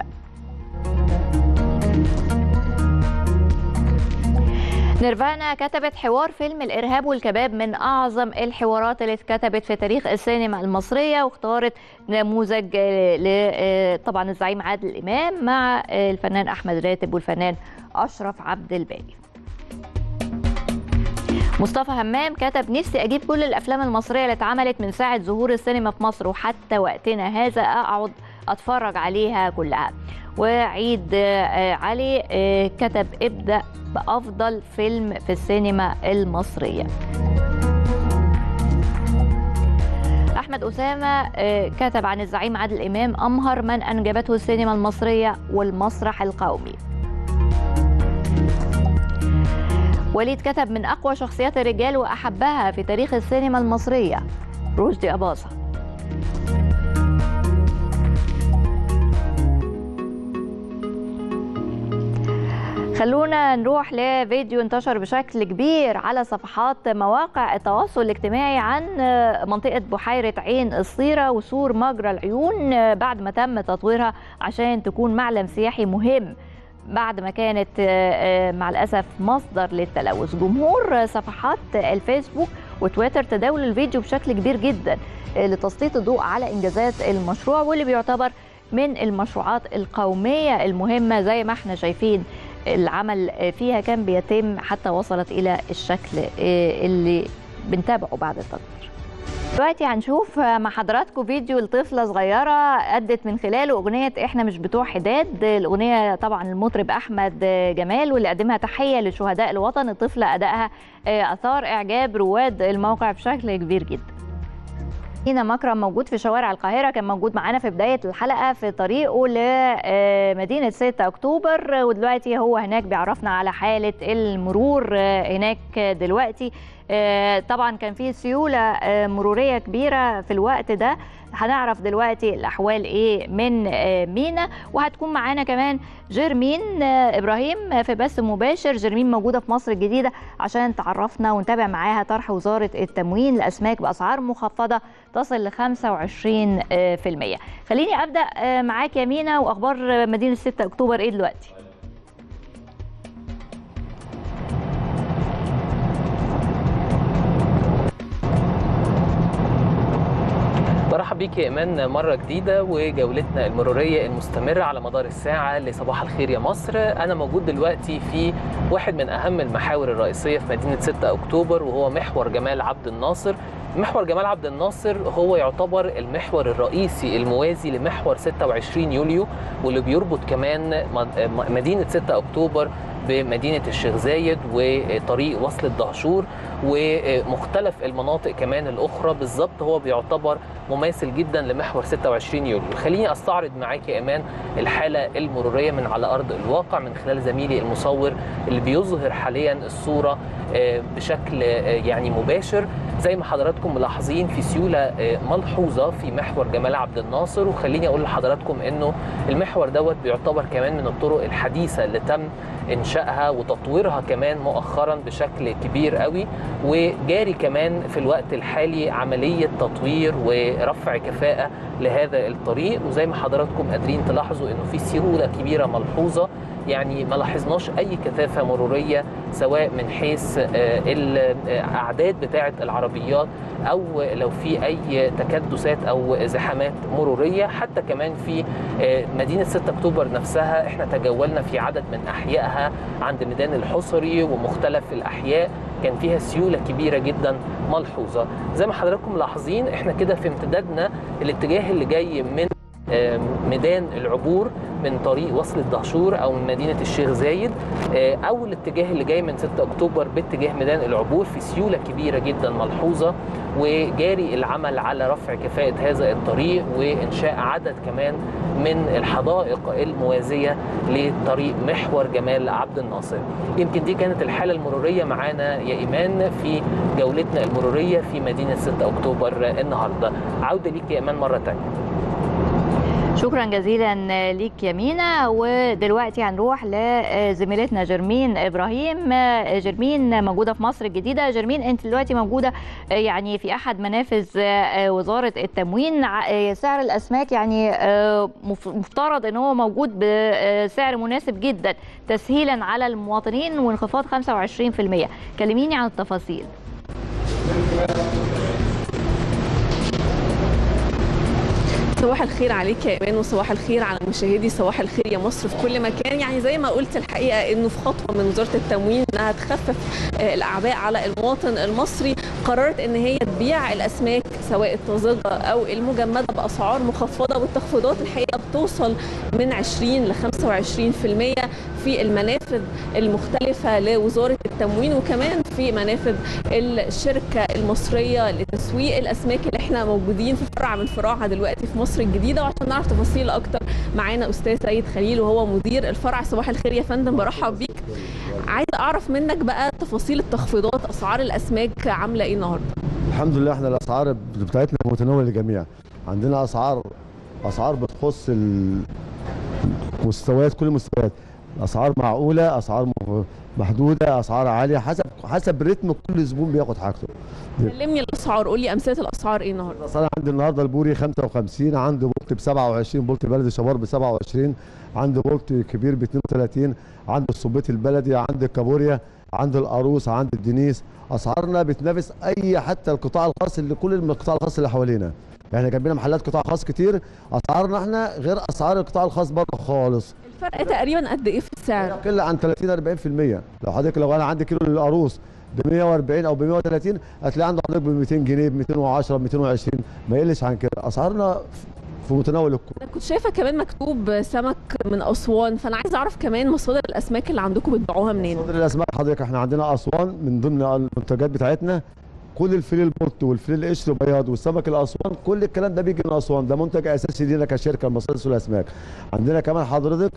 نيرفانا كتبت حوار فيلم الإرهاب والكباب من أعظم الحوارات اللي اتكتبت في تاريخ السينما المصرية واختارت نموذج آه، ل آه، طبعا الزعيم عادل إمام مع آه، الفنان أحمد راتب والفنان أشرف عبد الباقي مصطفى همام كتب نفسي اجيب كل الافلام المصريه اللي اتعملت من ساعه ظهور السينما في مصر وحتى وقتنا هذا اقعد اتفرج عليها كلها وعيد آه، علي آه، كتب ابدا بافضل فيلم في السينما المصريه احمد اسامه آه، كتب عن الزعيم عادل امام امهر من انجبته السينما المصريه والمسرح القومي وليد كتب من أقوى شخصيات الرجال وأحبها في تاريخ السينما المصرية رشدي أباظة خلونا نروح لفيديو انتشر بشكل كبير على صفحات مواقع التواصل الاجتماعي عن منطقة بحيرة عين الصيرة وسور مجرى العيون بعد ما تم تطويرها عشان تكون معلم سياحي مهم بعد ما كانت آه، آه، مع الأسف مصدر للتلوث جمهور صفحات الفيسبوك وتويتر تداولوا الفيديو بشكل كبير جدا آه، لتسليط الضوء على إنجازات المشروع واللي بيعتبر من المشروعات القومية المهمة زي ما احنا شايفين العمل فيها كان بيتم حتى وصلت إلى الشكل آه، اللي بنتابعه بعد التطوير دلوقتي هنشوف مع حضراتكم فيديو لطفله صغيره ادت من خلاله اغنيه احنا مش بتوع حداد الاغنيه طبعا المطرب احمد جمال واللي قدمها تحيه لشهداء الوطن الطفله ادائها آه، اثار اعجاب رواد الموقع بشكل كبير جدا هنا مكرم موجود في شوارع القاهرة كان موجود معانا في بداية الحلقة في طريقه لمدينة 6 أكتوبر ودلوقتي هو هناك بيعرفنا على حالة المرور آه، هناك دلوقتي آه، طبعا كان في سيولة آه، مرورية كبيرة في الوقت ده هنعرف دلوقتي الأحوال إيه من آه، مينا وهتكون معانا كمان جيرمين آه، إبراهيم في بث مباشر جيرمين موجودة في مصر الجديدة عشان تعرفنا ونتابع معاها طرح وزارة التموين لأسماك بأسعار مخفضة تصل ل 25% آه، في المية. خليني أبدأ آه، معاك يا مينا وأخبار مدينة 6 أكتوبر إيه دلوقتي؟ برحب بيك يا ايمان مره جديده وجولتنا المروريه المستمره على مدار الساعه لصباح الخير يا مصر انا موجود دلوقتي في واحد من اهم المحاور الرئيسيه في مدينه 6 اكتوبر وهو محور جمال عبد الناصر محور جمال عبد الناصر هو يعتبر المحور الرئيسي الموازي لمحور 26 يوليو واللي بيربط كمان مد- مدينه 6 اكتوبر بمدينه الشيخ زايد وطريق وصل الدهشور ومختلف المناطق كمان الاخرى بالظبط هو بيعتبر مماثل جدا لمحور 26 يوليو خليني استعرض معاك يا ايمان الحاله المروريه من على ارض الواقع من خلال زميلي المصور اللي بيظهر حاليا الصوره آه، بشكل آه، يعني مباشر زي ما حضراتكم ملاحظين في سيوله آه، ملحوظه في محور جمال عبد الناصر وخليني اقول لحضراتكم انه المحور دوت بيعتبر كمان من الطرق الحديثه اللي تم انشائها وتطويرها كمان مؤخرا بشكل كبير قوي وجاري كمان في الوقت الحالي عمليه تطوير ورفع كفاءه لهذا الطريق وزي ما حضراتكم قادرين تلاحظوا انه في سيوله كبيره ملحوظه يعني ما لاحظناش اي كثافه مروريه سواء من حيث آه، الاعداد بتاعه العربيات او لو في اي تكدسات او زحامات مروريه حتى كمان في آه، مدينه 6 اكتوبر نفسها احنا تجولنا في عدد من احيائها نفسها عند ميدان الحصري ومختلف الاحياء كان فيها سيوله كبيره جدا ملحوظه زي ما حضراتكم ملاحظين احنا كده في امتدادنا الاتجاه اللي جاي من آه، ميدان العبور من طريق وصل الدهشور او من مدينه الشيخ زايد آه، او الاتجاه اللي جاي من 6 اكتوبر باتجاه ميدان العبور في سيوله كبيره جدا ملحوظه وجاري العمل على رفع كفاءه هذا الطريق وانشاء عدد كمان من الحدائق الموازيه لطريق محور جمال عبد الناصر يمكن دي كانت الحاله المروريه معانا يا ايمان في جولتنا المروريه في مدينه 6 اكتوبر النهارده عوده ليك يا ايمان مره ثانيه شكرا جزيلا ليك يا مينا ودلوقتي هنروح لزميلتنا جرمين ابراهيم جرمين موجوده في مصر الجديده جرمين انت دلوقتي موجوده يعني في احد منافذ وزاره التموين سعر الاسماك يعني مفترض ان هو موجود بسعر مناسب جدا تسهيلا على المواطنين وانخفاض 25% كلميني عن التفاصيل صباح الخير عليك يا ايمان وصباح الخير على مشاهدي صباح الخير يا مصر في كل مكان يعني زي ما قلت الحقيقه انه في خطوه من وزاره التموين انها تخفف الاعباء على المواطن المصري قررت ان هي تبيع الاسماك سواء الطازجه او المجمده باسعار مخفضه والتخفيضات الحقيقه بتوصل من 20 ل 25% في المنافذ المختلفه لوزاره التموين وكمان في منافذ الشركه المصريه لتسويق الاسماك اللي احنا موجودين في فرع من فروعها دلوقتي في مصر الجديده وعشان نعرف تفاصيل اكتر معانا استاذ سيد خليل وهو مدير الفرع صباح الخير يا فندم برحب بيك عايز اعرف منك بقى تفاصيل التخفيضات اسعار الاسماك عامله ايه النهارده الحمد لله احنا الاسعار بتاعتنا متناوله للجميع عندنا اسعار اسعار بتخص المستويات كل المستويات اسعار معقوله اسعار محدوده اسعار عاليه حسب حسب رتم كل زبون بياخد حاجته كلمني الاسعار قول لي امثله الاسعار ايه النهارده الاسعار عندي النهارده البوري 55 عندي بولت ب 27 بولت بلدي شبار ب 27 عندي بولت كبير ب 32 عندي الصبيط البلدي عندي الكابوريا عندي القاروص عندي الدنيس اسعارنا بتنافس اي حتى القطاع الخاص اللي كل القطاع الخاص اللي حوالينا احنا جنبنا محلات قطاع خاص كتير اسعارنا احنا غير اسعار القطاع الخاص بره خالص الفرق تقريبا قد ايه في السعر يقل عن 30 40% لو حضرتك لو انا عندي كيلو للقاروص ب 140 او ب 130 هتلاقي عنده حضرتك ب 200 جنيه ب 210 ب 220 ما يقلش عن كده اسعارنا في متناول الكل انا كنت شايفه كمان مكتوب سمك من اسوان فانا عايز اعرف كمان مصادر الاسماك اللي عندكم بتبيعوها منين مصادر الاسماك حضرتك احنا عندنا اسوان من ضمن المنتجات بتاعتنا كل الفيل البط والفيل القشر بياض والسمك الاسوان كل الكلام ده بيجي من اسوان ده منتج اساسي لينا كشركه مصادر الاسماك عندنا كمان حضرتك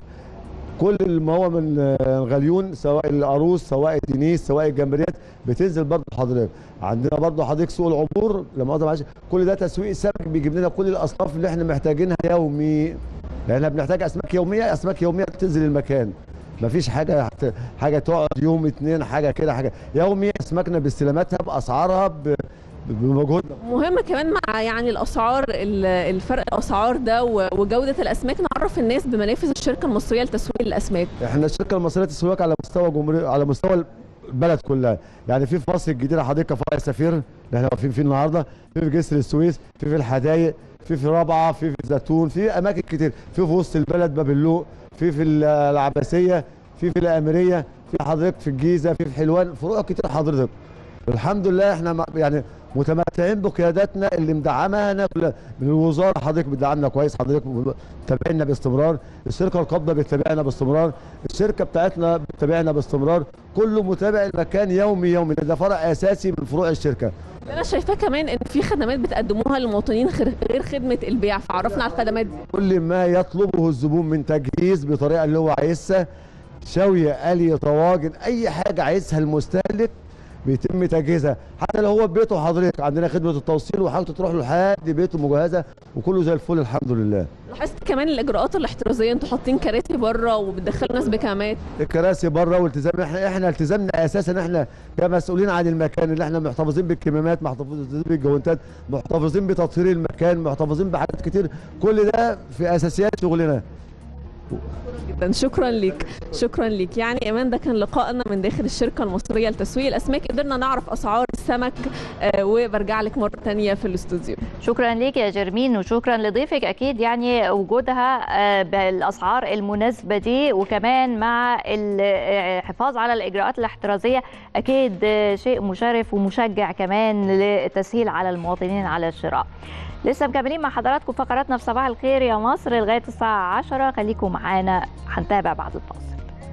كل ما هو من الغليون سواء القاروص سواء الدنيس سواء الجمبريات بتنزل برضه حضرتك عندنا برضه حضرتك سوق العبور لما معلش كل ده تسويق سمك بيجيب لنا كل الاصناف اللي احنا محتاجينها يومي لان احنا بنحتاج اسماك يوميه اسماك يوميه تنزل المكان مفيش حاجه حاجه تقعد يوم اتنين حاجه كده حاجه يومي اسماكنا باستلاماتها باسعارها بمجهودنا مهم كمان مع يعني الاسعار الفرق الاسعار ده وجوده الاسماك نعرف الناس بمنافذ الشركه المصريه لتسويق الاسماك احنا الشركه المصريه للتسويق على مستوى جمهوري على مستوى البلد كلها يعني في في مصر الجديده حضرتك فرع السفير اللي احنا واقفين فيه النهارده في في جسر السويس في في الحدايق في في رابعه في في زيتون في اماكن كتير في في وسط البلد باب اللوق في في العباسيه في في الاميريه في حضرتك في الجيزه في في حلوان فروع كتير حضرتك الحمد لله احنا يعني متمتعين بقياداتنا اللي مدعمانا من الوزاره حضرتك بتدعمنا كويس حضرتك بتتابعنا باستمرار الشركه القابضه بتتابعنا باستمرار الشركه بتاعتنا بتتابعنا باستمرار كله متابع المكان يومي يومي ده فرع اساسي من فروع الشركه انا شايفاه كمان ان في خدمات بتقدموها للمواطنين غير خدمه البيع فعرفنا على الخدمات دي كل ما يطلبه الزبون من تجهيز بطريقه اللي هو عايزها شويه قلي طواجن اي حاجه عايزها المستهلك بيتم تجهيزها حتى لو هو في بيته حضرتك عندنا خدمه التوصيل وحاجته تروح له لحد بيته مجهزه وكله زي الفل الحمد لله لاحظت كمان الاجراءات الاحترازيه انتوا حاطين كراسي بره وبتدخلوا ناس بكمامات الكراسي بره والتزام احنا احنا التزامنا اساسا احنا كمسؤولين عن المكان اللي احنا محتفظين بالكمامات محتفظين بالجوانتات محتفظين بتطهير المكان محتفظين بحاجات كتير كل ده في اساسيات شغلنا جدا شكرا ليك شكرا ليك يعني ايمان ده كان لقائنا من داخل الشركه المصريه لتسويق الاسماك قدرنا نعرف اسعار السمك آه، وبرجع لك مره تانية في الاستوديو شكرا ليك يا جرمين وشكرا لضيفك اكيد يعني وجودها آه، بالاسعار المناسبه دي وكمان مع الحفاظ على الاجراءات الاحترازيه اكيد آه، شيء مشرف ومشجع كمان للتسهيل على المواطنين على الشراء لسه مكملين مع حضراتكم فقراتنا في صباح الخير يا مصر لغايه الساعه 10 خليكم معانا هنتابع بعد الفاصل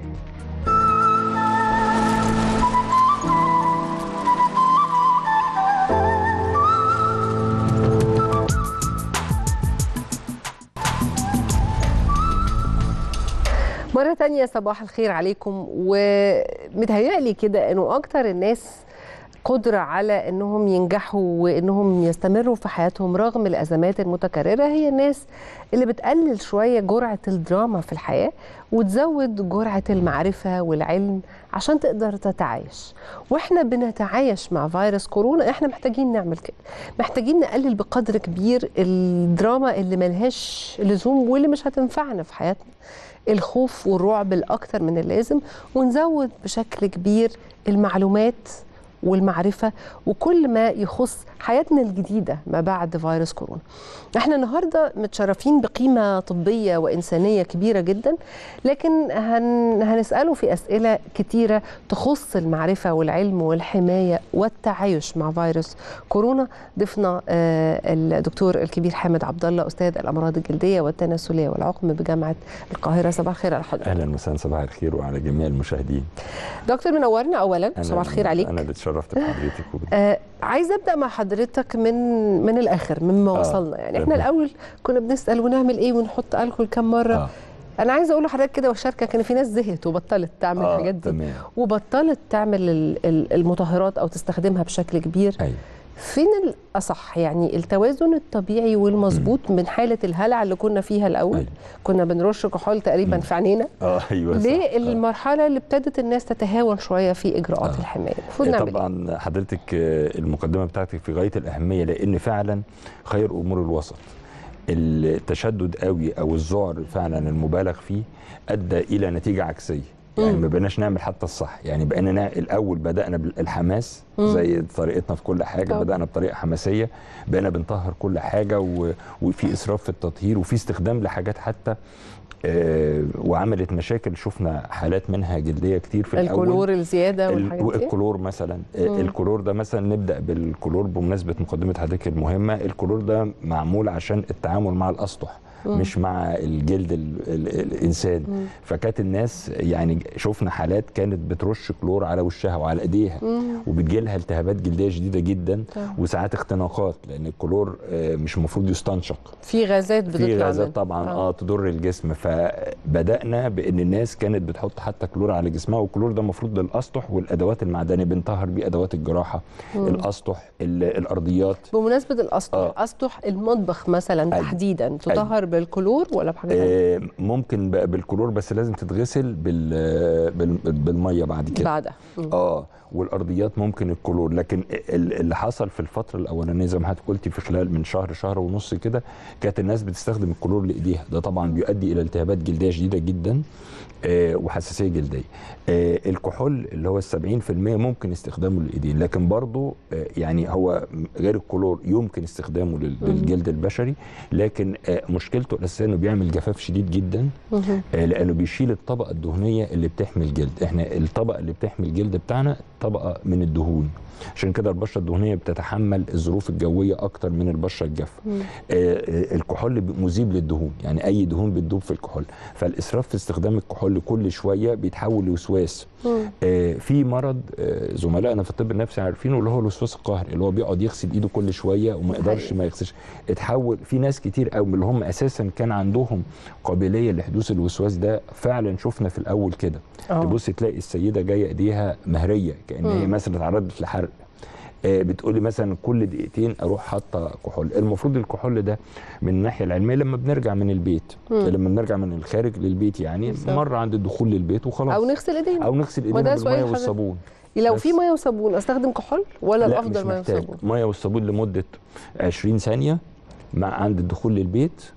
مرة تانية صباح الخير عليكم ومتهيألي كده انه اكتر الناس قدرة على انهم ينجحوا وانهم يستمروا في حياتهم رغم الازمات المتكررة هي الناس اللي بتقلل شوية جرعة الدراما في الحياة وتزود جرعة المعرفة والعلم عشان تقدر تتعايش واحنا بنتعايش مع فيروس كورونا احنا محتاجين نعمل كده محتاجين نقلل بقدر كبير الدراما اللي ملهاش لزوم واللي مش هتنفعنا في حياتنا الخوف والرعب الأكثر من اللازم ونزود بشكل كبير المعلومات والمعرفة وكل ما يخص حياتنا الجديدة ما بعد فيروس كورونا احنا النهاردة متشرفين بقيمة طبية وإنسانية كبيرة جدا لكن هن هنسأله في أسئلة كتيرة تخص المعرفة والعلم والحماية والتعايش مع فيروس كورونا ضيفنا آه، الدكتور الكبير حامد عبد الله أستاذ الأمراض الجلدية والتناسلية والعقم بجامعة القاهرة صباح الخير على حضرتك اهلا وسهلا صباح الخير وعلى جميع المشاهدين دكتور منورنا أولا أنا- صباح الخير عليك انا اللي اتشرفت بحضرتك وب- آه عايزه ابدا مع حضرتك من من الاخر مما آه، وصلنا يعني احنا تمام. الاول كنا بنسال ونعمل ايه ونحط الكحول كم مره آه. انا عايزه اقول لحضرتك كده واشاركك ان في ناس زهقت وبطلت تعمل آه، الحاجات دي تمام. وبطلت تعمل ال- ال- المطهرات او تستخدمها بشكل كبير أيوة. فين الاصح يعني التوازن الطبيعي والمظبوط من حاله الهلع اللي كنا فيها الاول أيوة. كنا بنرش كحول تقريبا في عينينا اه ايوه صح. للمرحله اللي ابتدت الناس تتهاون شويه في اجراءات الحمايه المفروض آه، نعمل إيه؟ طبعا حضرتك آه، المقدمه بتاعتك في غايه الاهميه لان فعلا خير امور الوسط التشدد قوي او الذعر فعلا المبالغ فيه ادى الى نتيجه عكسيه يعني مم. ما بقيناش نعمل حتى الصح يعني بقينا نا- الاول بدانا بالحماس مم. زي طريقتنا في كل حاجه طبعا. بدانا بطريقه حماسيه بقينا بنطهر كل حاجه و... وفي اسراف في التطهير وفي استخدام لحاجات حتى آه وعملت مشاكل شفنا حالات منها جلديه كتير في الاول الكلور الزياده والحاجات ال- دي الكلور مثلا آه، مم. الكلور ده مثلا نبدا بالكلور بمناسبه مقدمه حضرتك المهمه الكلور ده معمول عشان التعامل مع الاسطح مم. مش مع الجلد ال ال الانسان مم. فكانت الناس يعني شفنا حالات كانت بترش كلور على وشها وعلى ايديها مم. وبتجي لها التهابات جلديه شديده جدا طبعا. وساعات اختناقات لان الكلور آه، مش المفروض يستنشق في غازات بتطلع في غازات منه. طبعا اه تضر الجسم فبدانا بان الناس كانت بتحط حتى كلور على جسمها والكلور ده المفروض للاسطح والادوات المعدنيه بنطهر بيه ادوات الجراحه مم. الاسطح ال- الارضيات بمناسبه الاسطح اسطح المطبخ مثلا تحديدا تطهر بالكلور ولا بحاجه ثانيه آه ممكن بقى بالكلور بس لازم تتغسل بال بال بالميه بعد كده بعدها مم. اه والارضيات ممكن الكلور لكن ال- اللي حصل في الفتره الاولانيه زي ما حضرتك قلتي في خلال من شهر شهر ونص كده كانت الناس بتستخدم الكلور لايديها ده طبعا بيؤدي الى التهابات جلديه شديده جدا آه وحساسيه جلديه آه الكحول اللي هو ال 70% ممكن استخدامه للايدين لكن برضه آه يعني هو غير الكلور يمكن استخدامه لل- مم. للجلد البشري لكن آه مشكلته الاساسيه انه بيعمل جفاف شديد جدا مهم. آه، لانه بيشيل الطبقه الدهنيه اللي بتحمي الجلد احنا الطبقه اللي بتحمي الجلد بتاعنا طبقه من الدهون عشان كده البشره الدهنيه بتتحمل الظروف الجويه اكتر من البشره الجافه مم. آه، آه، الكحول ب- مذيب للدهون يعني اي دهون بتدوب في الكحول فالاسراف في استخدام الكحول كل شويه بيتحول لوسواس آه، في مرض آه، زملائنا في الطب النفسي عارفينه اللي هو الوسواس القهري اللي هو بيقعد يغسل ايده كل شويه وما يقدرش ما يغسلش اتحول في ناس كتير قوي من اللي هم اساسا كان عندهم قابليه لحدوث الوسواس ده فعلا شفنا في الاول كده آه. تبص تلاقي السيده جايه ايديها مهريه كان هي مم. مثلا اتعرضت لحرق آه، بتقولي مثلا كل دقيقتين اروح حاطه كحول المفروض الكحول ده من الناحيه العلميه لما بنرجع من البيت مم. لما بنرجع من الخارج للبيت يعني بالظبط. مره عند الدخول للبيت وخلاص او نغسل ايدينا او نغسل وده ايدينا سؤال بالميه حضرتك. والصابون لو بس. في ميه وصابون استخدم كحول ولا لا الافضل مش ميه محتاج وصابون ميه والصابون لمده 20 ثانيه مع عند الدخول للبيت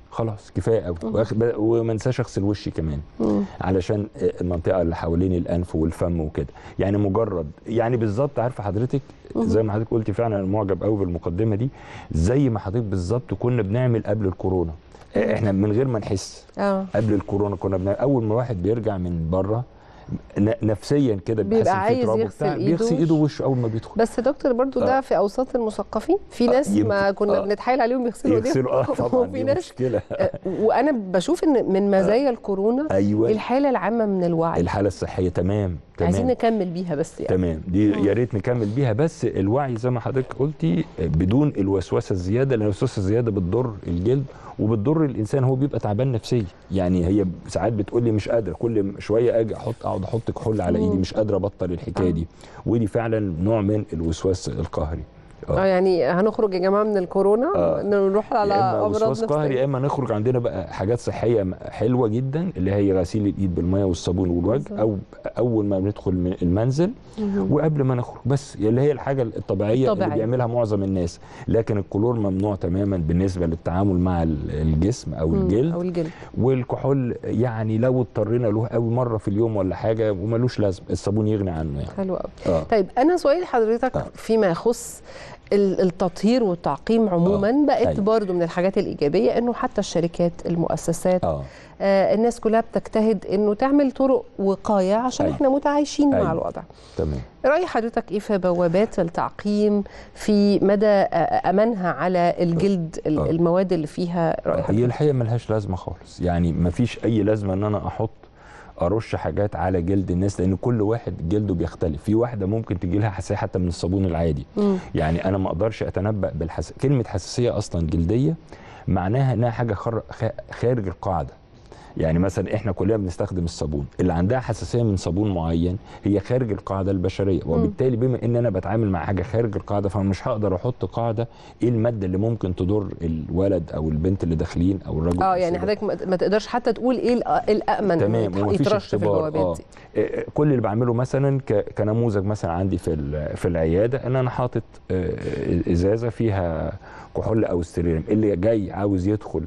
خلاص كفايه قوي وآخ- وما انساش اغسل وشي كمان مم. علشان المنطقه اللي حوالين الانف والفم وكده يعني مجرد يعني بالظبط عارفه حضرتك زي ما حضرتك قلتي فعلا انا معجب قوي بالمقدمه دي زي ما حضرتك بالظبط كنا بنعمل قبل الكورونا احنا من غير ما نحس اه قبل الكورونا كنا بنعمل اول ما واحد بيرجع من بره ن- نفسيا كده بيبقى بيحس إن في عايز تراب يغسل وبتاع، إيده بيغسل وش- ايده ووشه اول ما بيدخل بس يا دكتور برضو ده آه. في اوساط المثقفين في ناس ما يمكن. كنا آه. بنتحايل عليهم يغسلوا ايديهم يغسلوا اه طبعا وفي دي ناس مشكله وانا بشوف ان من مزايا الكورونا أيوة. الحاله العامه من الوعي الحاله الصحيه تمام تمام عايزين نكمل بيها بس يعني تمام دي يا ريت نكمل بيها بس الوعي زي ما حضرتك قلتي بدون الوسوسه الزياده لان الوسوسه الزياده بتضر الجلد وبتضر الانسان هو بيبقى تعبان نفسيا يعني هي ساعات بتقول لي مش قادره كل شويه اجي احط اقعد احط كحول على ايدي مم. مش قادره ابطل الحكايه دي ودي فعلا نوع من الوسواس القهري اه يعني هنخرج يا جماعه من الكورونا آه. نروح على يا اما امراض وسواس قهري يا نفسيه اما نخرج عندنا بقى حاجات صحيه م- حلوه جدا اللي هي غسيل الايد بالميه والصابون والوجه او اول ما بندخل من المنزل مهم. وقبل ما نخرج بس اللي هي الحاجه الطبيعيه اللي الطبيعية. بيعملها معظم الناس لكن الكلور ممنوع تماما بالنسبه للتعامل مع ال- الجسم او مم. الجلد او الجلد والكحول يعني لو اضطرينا له قوي مره في اليوم ولا حاجه وملوش لازمه الصابون يغني عنه يعني حلو قوي اه طيب انا سؤالي لحضرتك فيما يخص ال- التطهير والتعقيم عموما بقت أيوة. برضو من الحاجات الايجابيه انه حتى الشركات المؤسسات اه آه الناس كلها بتجتهد انه تعمل طرق وقايه عشان أيوة. احنا متعايشين مع أيوة. الوضع تمام راي حضرتك ايه في بوابات التعقيم في مدى آه، امانها على الجلد ال- آه. المواد اللي فيها راي هي حضرتك الحقيقه ملهاش لازمه خالص يعني مفيش اي لازمه ان انا احط ارش حاجات على جلد الناس لان كل واحد جلده بيختلف في واحده ممكن تجي لها حساسيه حتى من الصابون العادي مم. يعني انا ما اقدرش اتنبأ بالحس كلمه حساسيه اصلا جلديه معناها انها حاجه خر... خ- خارج القاعده يعني مثلا احنا كلنا بنستخدم الصابون اللي عندها حساسيه من صابون معين هي خارج القاعده البشريه وبالتالي بما ان انا بتعامل مع حاجه خارج القاعده فانا مش هقدر احط قاعده ايه الماده اللي ممكن تضر الولد او البنت اللي داخلين او الرجل اه أو يعني الست. حضرتك ما ما تقدرش حتى تقول ايه الأ- الامن إنه تمام يتح- ومفيش يترش في اختبار البوابات اه دي آه، كل اللي بعمله مثلا ك- كنموذج مثلا عندي في ال- في العياده ان انا حاطط آه، ازازه فيها كحول او استريلم اللي جاي عاوز يدخل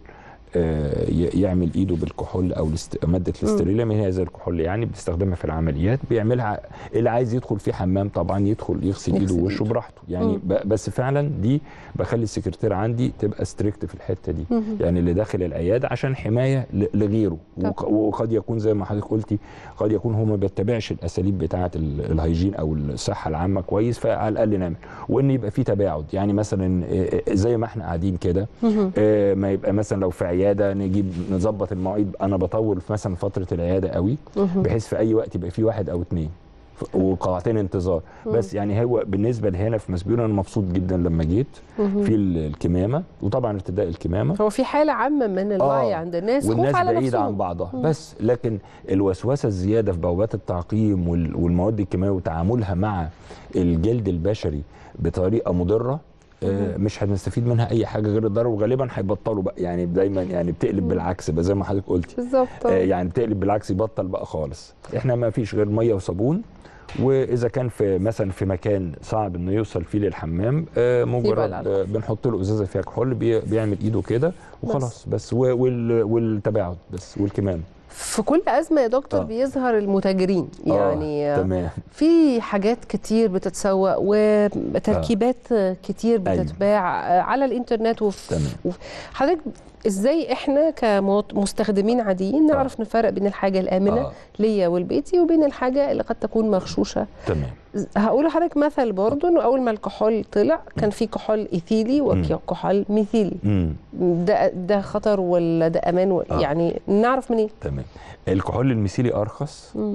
آه، ي- يعمل ايده بالكحول او الاست- ماده الاستريلم هي زي الكحول يعني بنستخدمها في العمليات بيعملها اللي عايز يدخل في حمام طبعا يدخل يغسل ايده يغسل ووشه إيده. براحته يعني مم. ب- بس فعلا دي بخلي السكرتير عندي تبقى ستريكت في الحته دي مهم. يعني اللي داخل العياده عشان حمايه ل- لغيره طب. وق- وقد يكون زي ما حضرتك قلتي قد يكون هو ما بيتبعش الاساليب بتاعه ال- الهيجين او الصحه العامه كويس فعلى الاقل نعمل وان يبقى في تباعد يعني مثلا آه، آه، زي ما احنا قاعدين كده مهم. آه، ما يبقى مثلا لو في عياده نجيب نظبط المواعيد انا بطول في مثلا فتره العياده قوي مهم. بحيث في اي وقت يبقى في واحد او اتنين ف- وقاعتين انتظار مم. بس يعني هو بالنسبه لهنا في مسبيون انا مبسوط جدا لما جيت مهم. في ال- الكمامه وطبعا ارتداء الكمامه هو في حاله عامه من الوعي آه، عند الناس خوف والناس على بعيدة نفسهم عن بعضها مم. بس لكن الوسوسة الزيادة في بوابات التعقيم وال- والمواد الكيماوية وتعاملها مع الجلد البشري بطريقة مضرة آه، مش هنستفيد منها اي حاجه غير الضرر وغالبا هيبطلوا بقى يعني دايما يعني بتقلب بالعكس بقى زي ما حضرتك قلتي بالظبط آه، آه. يعني بتقلب بالعكس يبطل بقى خالص احنا ما فيش غير ميه وصابون واذا كان في مثلا في مكان صعب انه يوصل فيه للحمام آه، مجرد الألعاب. آه، بنحط له ازازه فيها كحول بي- بيعمل ايده كده وخلاص بس و- وال- والتباعد بس والكمام في كل ازمه يا دكتور آه. بيظهر المتاجرين يعني آه، تمام في حاجات كتير بتتسوق وتركيبات كتير أيوة. بتتباع على الانترنت وفي تمام. وفي- حضرتك ازاي احنا كمستخدمين عاديين نعرف نفرق بين الحاجه الامنه آه. ليا ولبيتي وبين الحاجه اللي قد تكون مغشوشه تمام هقول لحضرتك مثل برضه انه اول ما الكحول طلع كان في كحول ايثيلي وكحول ميثيلي امم ده ده خطر ولا ده امان ولا آه. يعني نعرف منين تمام الكحول الميثيلي ارخص مم.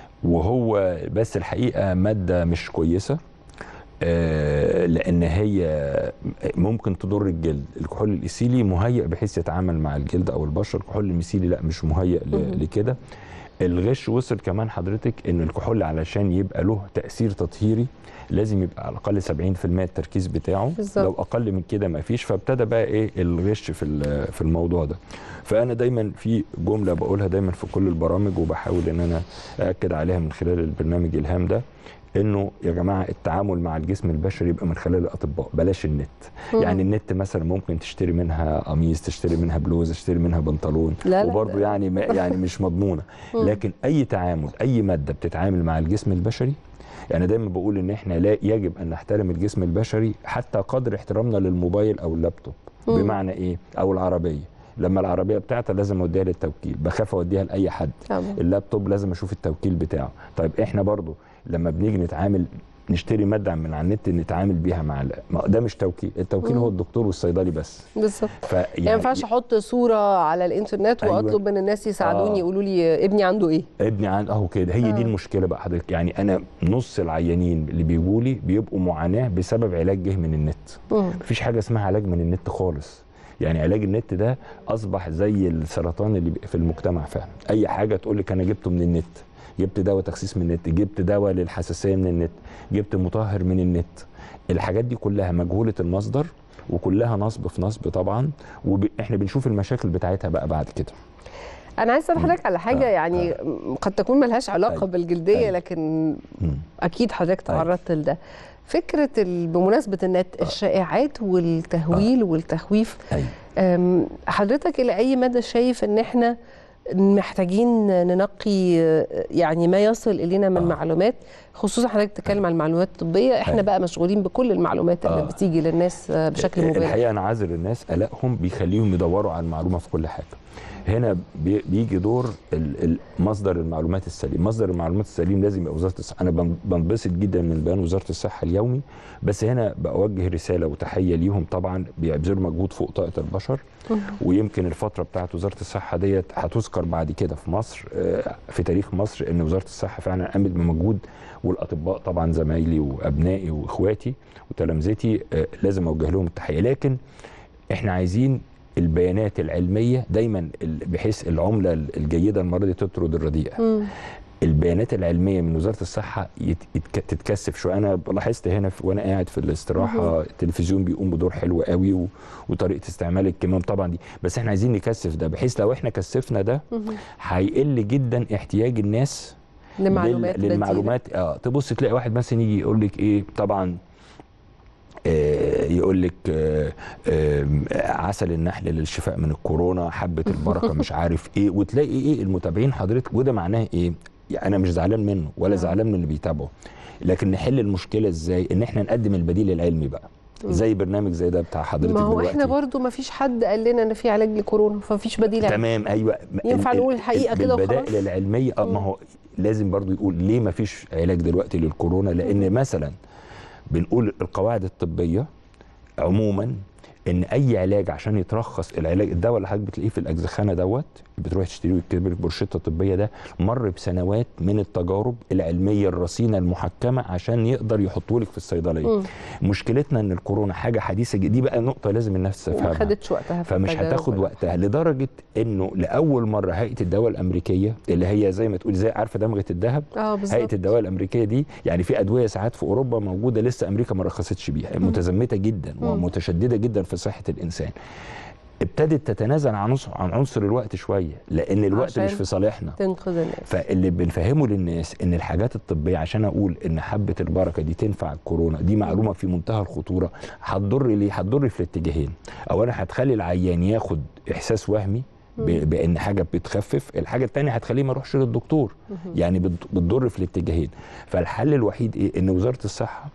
وهو بس الحقيقه ماده مش كويسه آه، لان هي ممكن تضر الجلد الكحول الايثيلي مهيئ بحيث يتعامل مع الجلد او البشر الكحول الميثيلي لا مش مهيئ ل- مهم. لكده الغش وصل كمان حضرتك ان الكحول علشان يبقى له تاثير تطهيري لازم يبقى على الاقل 70% التركيز بتاعه بالظبط. لو اقل من كده ما فيش فابتدى بقى ايه الغش في ال- في الموضوع ده فانا دايما في جمله بقولها دايما في كل البرامج وبحاول ان انا ااكد عليها من خلال البرنامج الهام ده انه يا جماعه التعامل مع الجسم البشري يبقى من خلال الاطباء بلاش النت مم. يعني النت مثلا ممكن تشتري منها قميص تشتري منها بلوزه تشتري منها بنطلون لا لا وبرضه يعني ما- يعني مش مضمونه مم. لكن اي تعامل اي ماده بتتعامل مع الجسم البشري يعني دايما بقول ان احنا لا يجب ان نحترم الجسم البشري حتى قدر احترامنا للموبايل او اللابتوب مم. بمعنى ايه او العربيه لما العربيه بتاعتي لازم اوديها للتوكيل بخاف اوديها لاي حد طبعا. اللابتوب لازم اشوف التوكيل بتاعه طيب احنا برضو لما بنيجي نتعامل نشتري ماده من على النت نتعامل بيها مع ال- ما ده مش توكيل التوكيل مم. هو الدكتور والصيدلي بس بالظبط فيعني يعني ما ينفعش احط صوره على الانترنت أيوة. واطلب من الناس يساعدوني آه. يقولوا لي ابني عنده ايه ابني عند اهو كده هي آه. دي المشكله بقى حضرتك يعني انا نص العيانين اللي بيجوا لي بيبقوا معاناه بسبب علاج جه من النت مم. مفيش حاجه اسمها علاج من النت خالص يعني علاج النت ده اصبح زي السرطان اللي بي- في المجتمع فعلا اي حاجه تقول لك انا جبته من النت جبت دواء تخسيس من النت جبت دواء للحساسيه من النت جبت مطهر من النت الحاجات دي كلها مجهوله المصدر وكلها نصب في نصب طبعا واحنا بنشوف المشاكل بتاعتها بقى بعد كده انا عايز اسال حضرتك على حاجه يعني قد تكون ملهاش علاقه بالجلديه لكن اكيد حضرتك تعرضت لده فكره ال- بمناسبه النت الشائعات والتهويل والتخويف أم، حضرتك الى اي مدى شايف ان احنا محتاجين ننقي آه، يعني ما يصل الينا من معلومات خصوصا حضرتك بتتكلم عن المعلومات الطبيه احنا بقى مشغولين بكل المعلومات اللي بتيجي للناس آه، بشكل مباشر الحقيقه انا عاذر النس قلقهم بيخليهم يدوروا على المعلومه في كل حاجه هنا بي- بيجي دور ال- ال- مصدر المعلومات السليم مصدر المعلومات السليم لازم يبقى وزاره الصحه انا بن- بنبسط جدا من بيان وزاره الصحه اليومي بس هنا بوجه رساله وتحيه ليهم طبعا بيبذلوا مجهود فوق طاقه البشر ويمكن الفتره بتاعت وزاره الصحه ديت هتذكر بعد كده في مصر آه، في تاريخ مصر ان وزاره الصحه فعلا قامت بمجهود والاطباء طبعا زمايلي وابنائي واخواتي وتلامذتي آه، لازم اوجه لهم التحيه لكن احنا عايزين البيانات العلميه دايما ال- بحيث العمله الجيده المره دي تطرد الرديئه البيانات العلميه من وزاره الصحه يت- يتك- تتكثف شويه انا لاحظت هنا في وانا قاعد في الاستراحه مهم. التلفزيون بيقوم بدور حلو قوي و... وطريقه استعمال الكمام طبعا دي بس احنا عايزين نكثف ده بحيث لو احنا كثفنا ده هيقل جدا احتياج الناس لمعلومات لل... بديلة. للمعلومات اه تبص تلاقي واحد مثلا يجي يقول لك ايه طبعا آه، يقول لك آه، آه، عسل النحل للشفاء من الكورونا حبه البركه مش عارف ايه وتلاقي ايه المتابعين حضرتك وده معناه ايه يعني انا مش زعلان منه ولا زعلان من اللي بيتابعه لكن نحل المشكله ازاي ان احنا نقدم البديل العلمي بقى زي برنامج زي ده بتاع حضرتك ما هو دلوقتي احنا برضو ما فيش حد قال لنا ان في علاج لكورونا فمفيش بديل عليه. تمام ايوه ينفع ال- نقول ال- الحقيقة كده وخلاص؟ بالبدائل العلميه اه ما هو لازم برضو يقول ليه ما فيش علاج دلوقتي للكورونا لان مثلا بنقول القواعد الطبيه عموما ان اي علاج عشان يترخص العلاج الدواء اللي حضرتك بتلاقيه في الاجزخانه دوت بتروح تشتريه ويكتب لك بروشته طبيه ده مر بسنوات من التجارب العلميه الرصينه المحكمه عشان يقدر يحطه لك في الصيدليه مم. مشكلتنا ان الكورونا حاجه حديثه جدا دي بقى نقطه لازم الناس وما تفهمها خدتش وقتها في فمش التجارب هتاخد ولا- وقتها لدرجه انه لاول مره هيئه الدواء الامريكيه اللي هي زي ما تقول زي عارفه دمغه الذهب اه بالظبط هيئه الدواء الامريكيه دي يعني في ادويه ساعات في اوروبا موجوده لسه امريكا ما رخصتش بيها متزمته جدا مم. ومتشدده جدا في صحه الانسان ابتدت تتنازل عن عنصر عن عنصر الوقت شويه لان الوقت عشان مش في صالحنا تنقذ الناس فاللي بنفهمه للناس ان الحاجات الطبيه عشان اقول ان حبه البركه دي تنفع الكورونا دي معلومه في منتهى الخطوره هتضر ليه؟ هتضر في الاتجاهين اولا هتخلي العيان ياخد احساس وهمي ب- بان حاجه بتخفف الحاجه الثانيه هتخليه ما يروحش للدكتور يعني بت- بتضر في الاتجاهين فالحل الوحيد ايه ان وزاره الصحه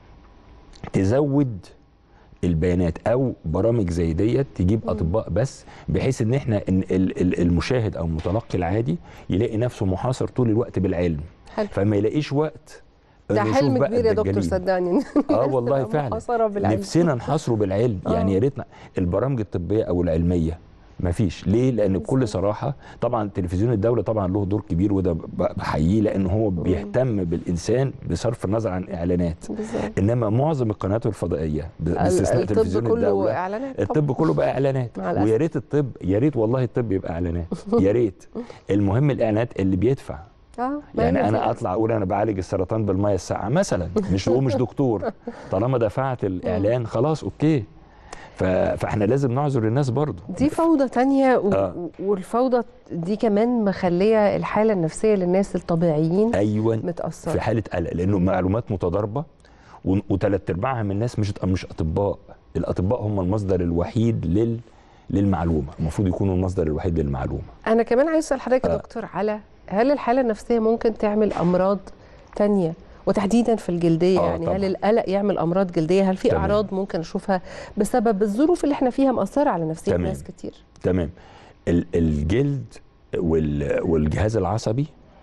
تزود البيانات او برامج زي ديت تجيب اطباء بس بحيث ان احنا إن ال- ال- المشاهد او المتلقي العادي يلاقي نفسه محاصر طول الوقت بالعلم حلو. فما يلاقيش وقت ده إنه حلم يشوف بقى كبير يا دكتور الدجالين. صدقني اه والله فعلا محاصرة بالعلم. نفسنا نحاصره بالعلم يعني يا ريتنا البرامج الطبيه او العلميه ما فيش ليه لان بكل صراحه طبعا تلفزيون الدوله طبعا له دور كبير وده ب- بحييه لان هو بيهتم بالانسان بصرف النظر عن اعلانات بالظبط انه معظم القنوات الفضائيه ب- باستثناء الطب تلفزيون كله الدوله إعلانات الطب كله بقى اعلانات مع الأسف. ويا ريت الطب يا ريت والله الطب يبقى اعلانات يا ريت المهم الاعلانات اللي بيدفع اه ما يعني هي انا كده. اطلع اقول انا بعالج السرطان بالميه الساقعه مثلا مش هو مش دكتور طالما دفعت الاعلان خلاص اوكي ف- فاحنا لازم نعذر الناس برضو دي فوضى تانية و... آه. والفوضى دي كمان مخلية الحالة النفسية للناس الطبيعيين ايوه متأثرة في حاله قلق لانه معلومات متضاربه و- وثلاث ارباعها من الناس مش مش اطباء الاطباء هم المصدر الوحيد لل للمعلومه المفروض يكونوا المصدر الوحيد للمعلومه أنا كمان عايز أسأل حضرتك يا آه. دكتور على هل الحالة النفسية ممكن تعمل أمراض تانية وتحديدا في الجلدية آه، يعني طبعاً. هل القلق يعمل أمراض جلدية هل في تمام. أعراض ممكن أشوفها بسبب الظروف اللي احنا فيها مأثرة على نفسية تمام. ناس كتير تمام ال- الجلد وال- والجهاز العصبي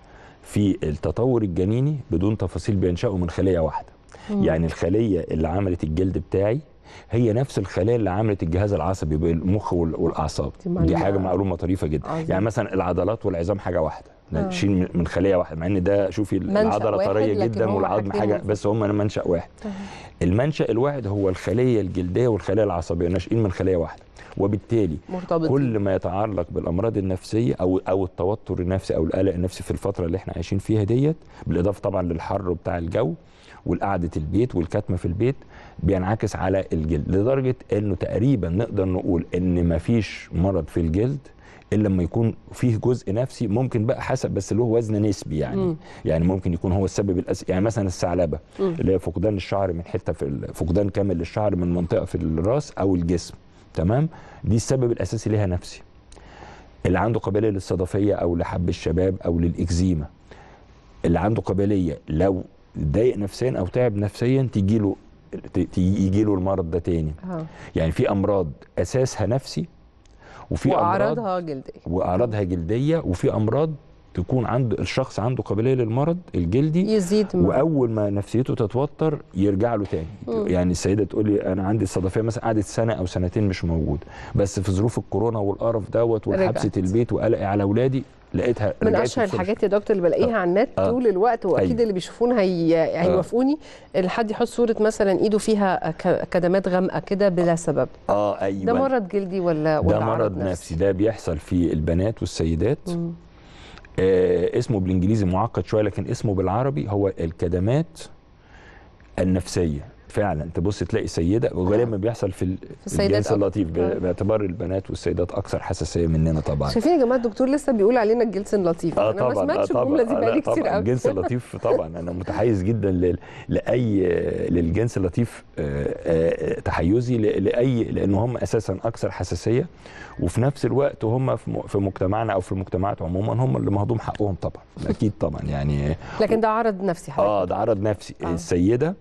في التطور الجنيني بدون تفاصيل بينشأوا من خليه واحده مم. يعني الخليه اللي عملت الجلد بتاعي هي نفس الخلايا اللي عملت الجهاز العصبي بالمخ وال- والاعصاب دي دي معلومة حاجه معلومه طريفه جدا عظيم. يعني مثلا العضلات والعظام حاجه واحده آه. نشيل من- من خليه واحده مع ان ده شوفي منشأ العضله واحد، طريه لكن جدا هم والعظم حاجتين حاجه مختلفين. بس هم منشا واحد المنشا الواحد هو الخليه الجلديه والخليه العصبيه ناشئين من خليه واحده وبالتالي مرتبطين. كل ما يتعلق بالامراض النفسيه او او التوتر النفسي او القلق النفسي في الفتره اللي احنا عايشين فيها ديت بالاضافه طبعا للحر بتاع الجو والقعده البيت والكتمه في البيت بينعكس على الجلد لدرجه انه تقريبا نقدر نقول ان مفيش مرض في الجلد الا لما يكون فيه جزء نفسي ممكن بقى حسب بس له وزن نسبي يعني مم. يعني ممكن يكون هو السبب الأس... يعني مثلا الثعلبه مم. اللي هي فقدان الشعر من حته في ال... فقدان كامل للشعر من منطقه في الراس او الجسم تمام دي السبب الاساسي ليها نفسي اللي عنده قابليه للصدفيه او لحب الشباب او للاكزيما اللي عنده قابليه لو اتضايق نفسيا او تعب نفسيا تيجي له يجي له المرض ده تاني آه. يعني في امراض اساسها نفسي وفي امراض وأعراضها جلدية واعراضها جلديه وفي امراض تكون عند الشخص عنده قابليه للمرض الجلدي يزيد مع- واول ما نفسيته تتوتر يرجع له تاني مم. يعني السيده تقول لي انا عندي الصدفيه مثلا قعدت سنه او سنتين مش موجود بس في ظروف الكورونا والقرف دوت والحبسه رجعت. البيت وقلقي على اولادي لقيتها من رجعت اشهر بسرعة. الحاجات يا دكتور اللي بلاقيها على النت آه. طول الوقت واكيد أيوة. اللي بيشوفونا هي... هيوافقوني ان حد يحط صوره مثلا ايده فيها ك- كدمات غامقه كده بلا سبب اه ايوه ده مرض جلدي ولا ولا ده عرض مرض نفسي ده بيحصل في البنات والسيدات مم. آه اسمه بالانجليزي معقد شويه لكن اسمه بالعربي هو الكدمات النفسيه فعلا تبص تلاقي سيده وغالبا بيحصل في ال- السيدات الجنس أكتر. اللطيف ب- آه. باعتبار البنات والسيدات اكثر حساسيه مننا طبعا شايفين يا جماعه الدكتور لسه بيقول علينا الجنس اللطيف اه انا ما طبعا سمعتش آه الجمله طبعا دي آه بقالي لا كتير طبعا قوي الجنس اللطيف طبعا انا متحيز جدا ل- لاي للجنس اللطيف آه، آه، تحيزي ل- لاي لان هم اساسا اكثر حساسيه وفي نفس الوقت هم في م- في مجتمعنا او في المجتمعات عموما هم اللي مهضوم حقهم طبعا اكيد طبعا يعني لكن ده عرض نفسي حضرتك اه ده عرض نفسي آه. السيده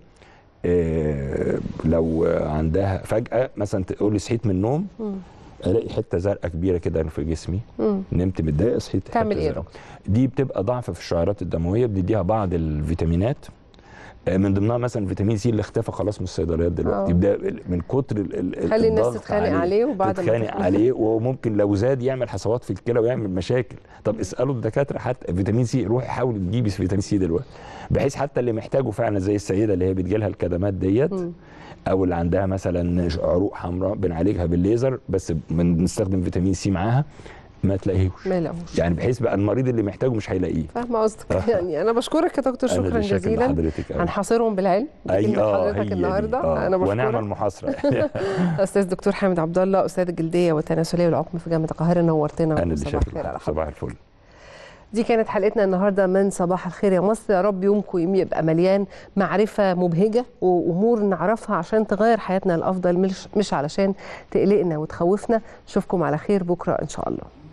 آه لو عندها فجاه مثلا تقول لي صحيت من النوم مم. الاقي حته زرقاء كبيره كده في جسمي مم. نمت متضايق صحيت تعمل حتة إيه يا زرقاء. دي بتبقى ضعف في الشعيرات الدمويه بنديها بعض الفيتامينات آه، من ضمنها مثلا فيتامين سي اللي اختفى خلاص من الصيدليات دلوقتي آه. ده من كتر ال- ال- خلي الناس الضغط تتخانق عليه وبعد ما تتخانق تخلص. عليه وممكن لو زاد يعمل حصوات في الكلى ويعمل مشاكل طب اسالوا الدكاتره حتى فيتامين سي روحي حاولي تجيبي فيتامين سي دلوقتي بحيث حتى اللي محتاجه فعلا زي السيده اللي هي بتجيلها الكدمات ديت او اللي عندها مثلا عروق حمراء بنعالجها بالليزر بس بنستخدم فيتامين سي معاها ما تلاقيهوش ما يلاقوش يعني بحيث بقى المريض اللي محتاجه مش هيلاقيه فاهمه قصدك آه. يعني انا بشكرك يا دكتور أنا شكرا اللي شاكر جزيلا لحضرتك أوي. هنحاصرهم بالعلم دي اي كلمة اه حضرتك هي دي. النهارده آه. انا ونعمل بشكرك محاصره استاذ دكتور حامد عبد الله استاذ الجلديه والتناسليه والعقم في جامعه القاهره نورتنا انا اللي صباح شاكر الخير على لحضرتك. صباح الفل دي كانت حلقتنا النهارده من صباح الخير يا مصر يا رب يومكم يبقى مليان معرفه مبهجه وامور نعرفها عشان تغير حياتنا الافضل مش مش علشان تقلقنا وتخوفنا اشوفكم على خير بكره ان شاء الله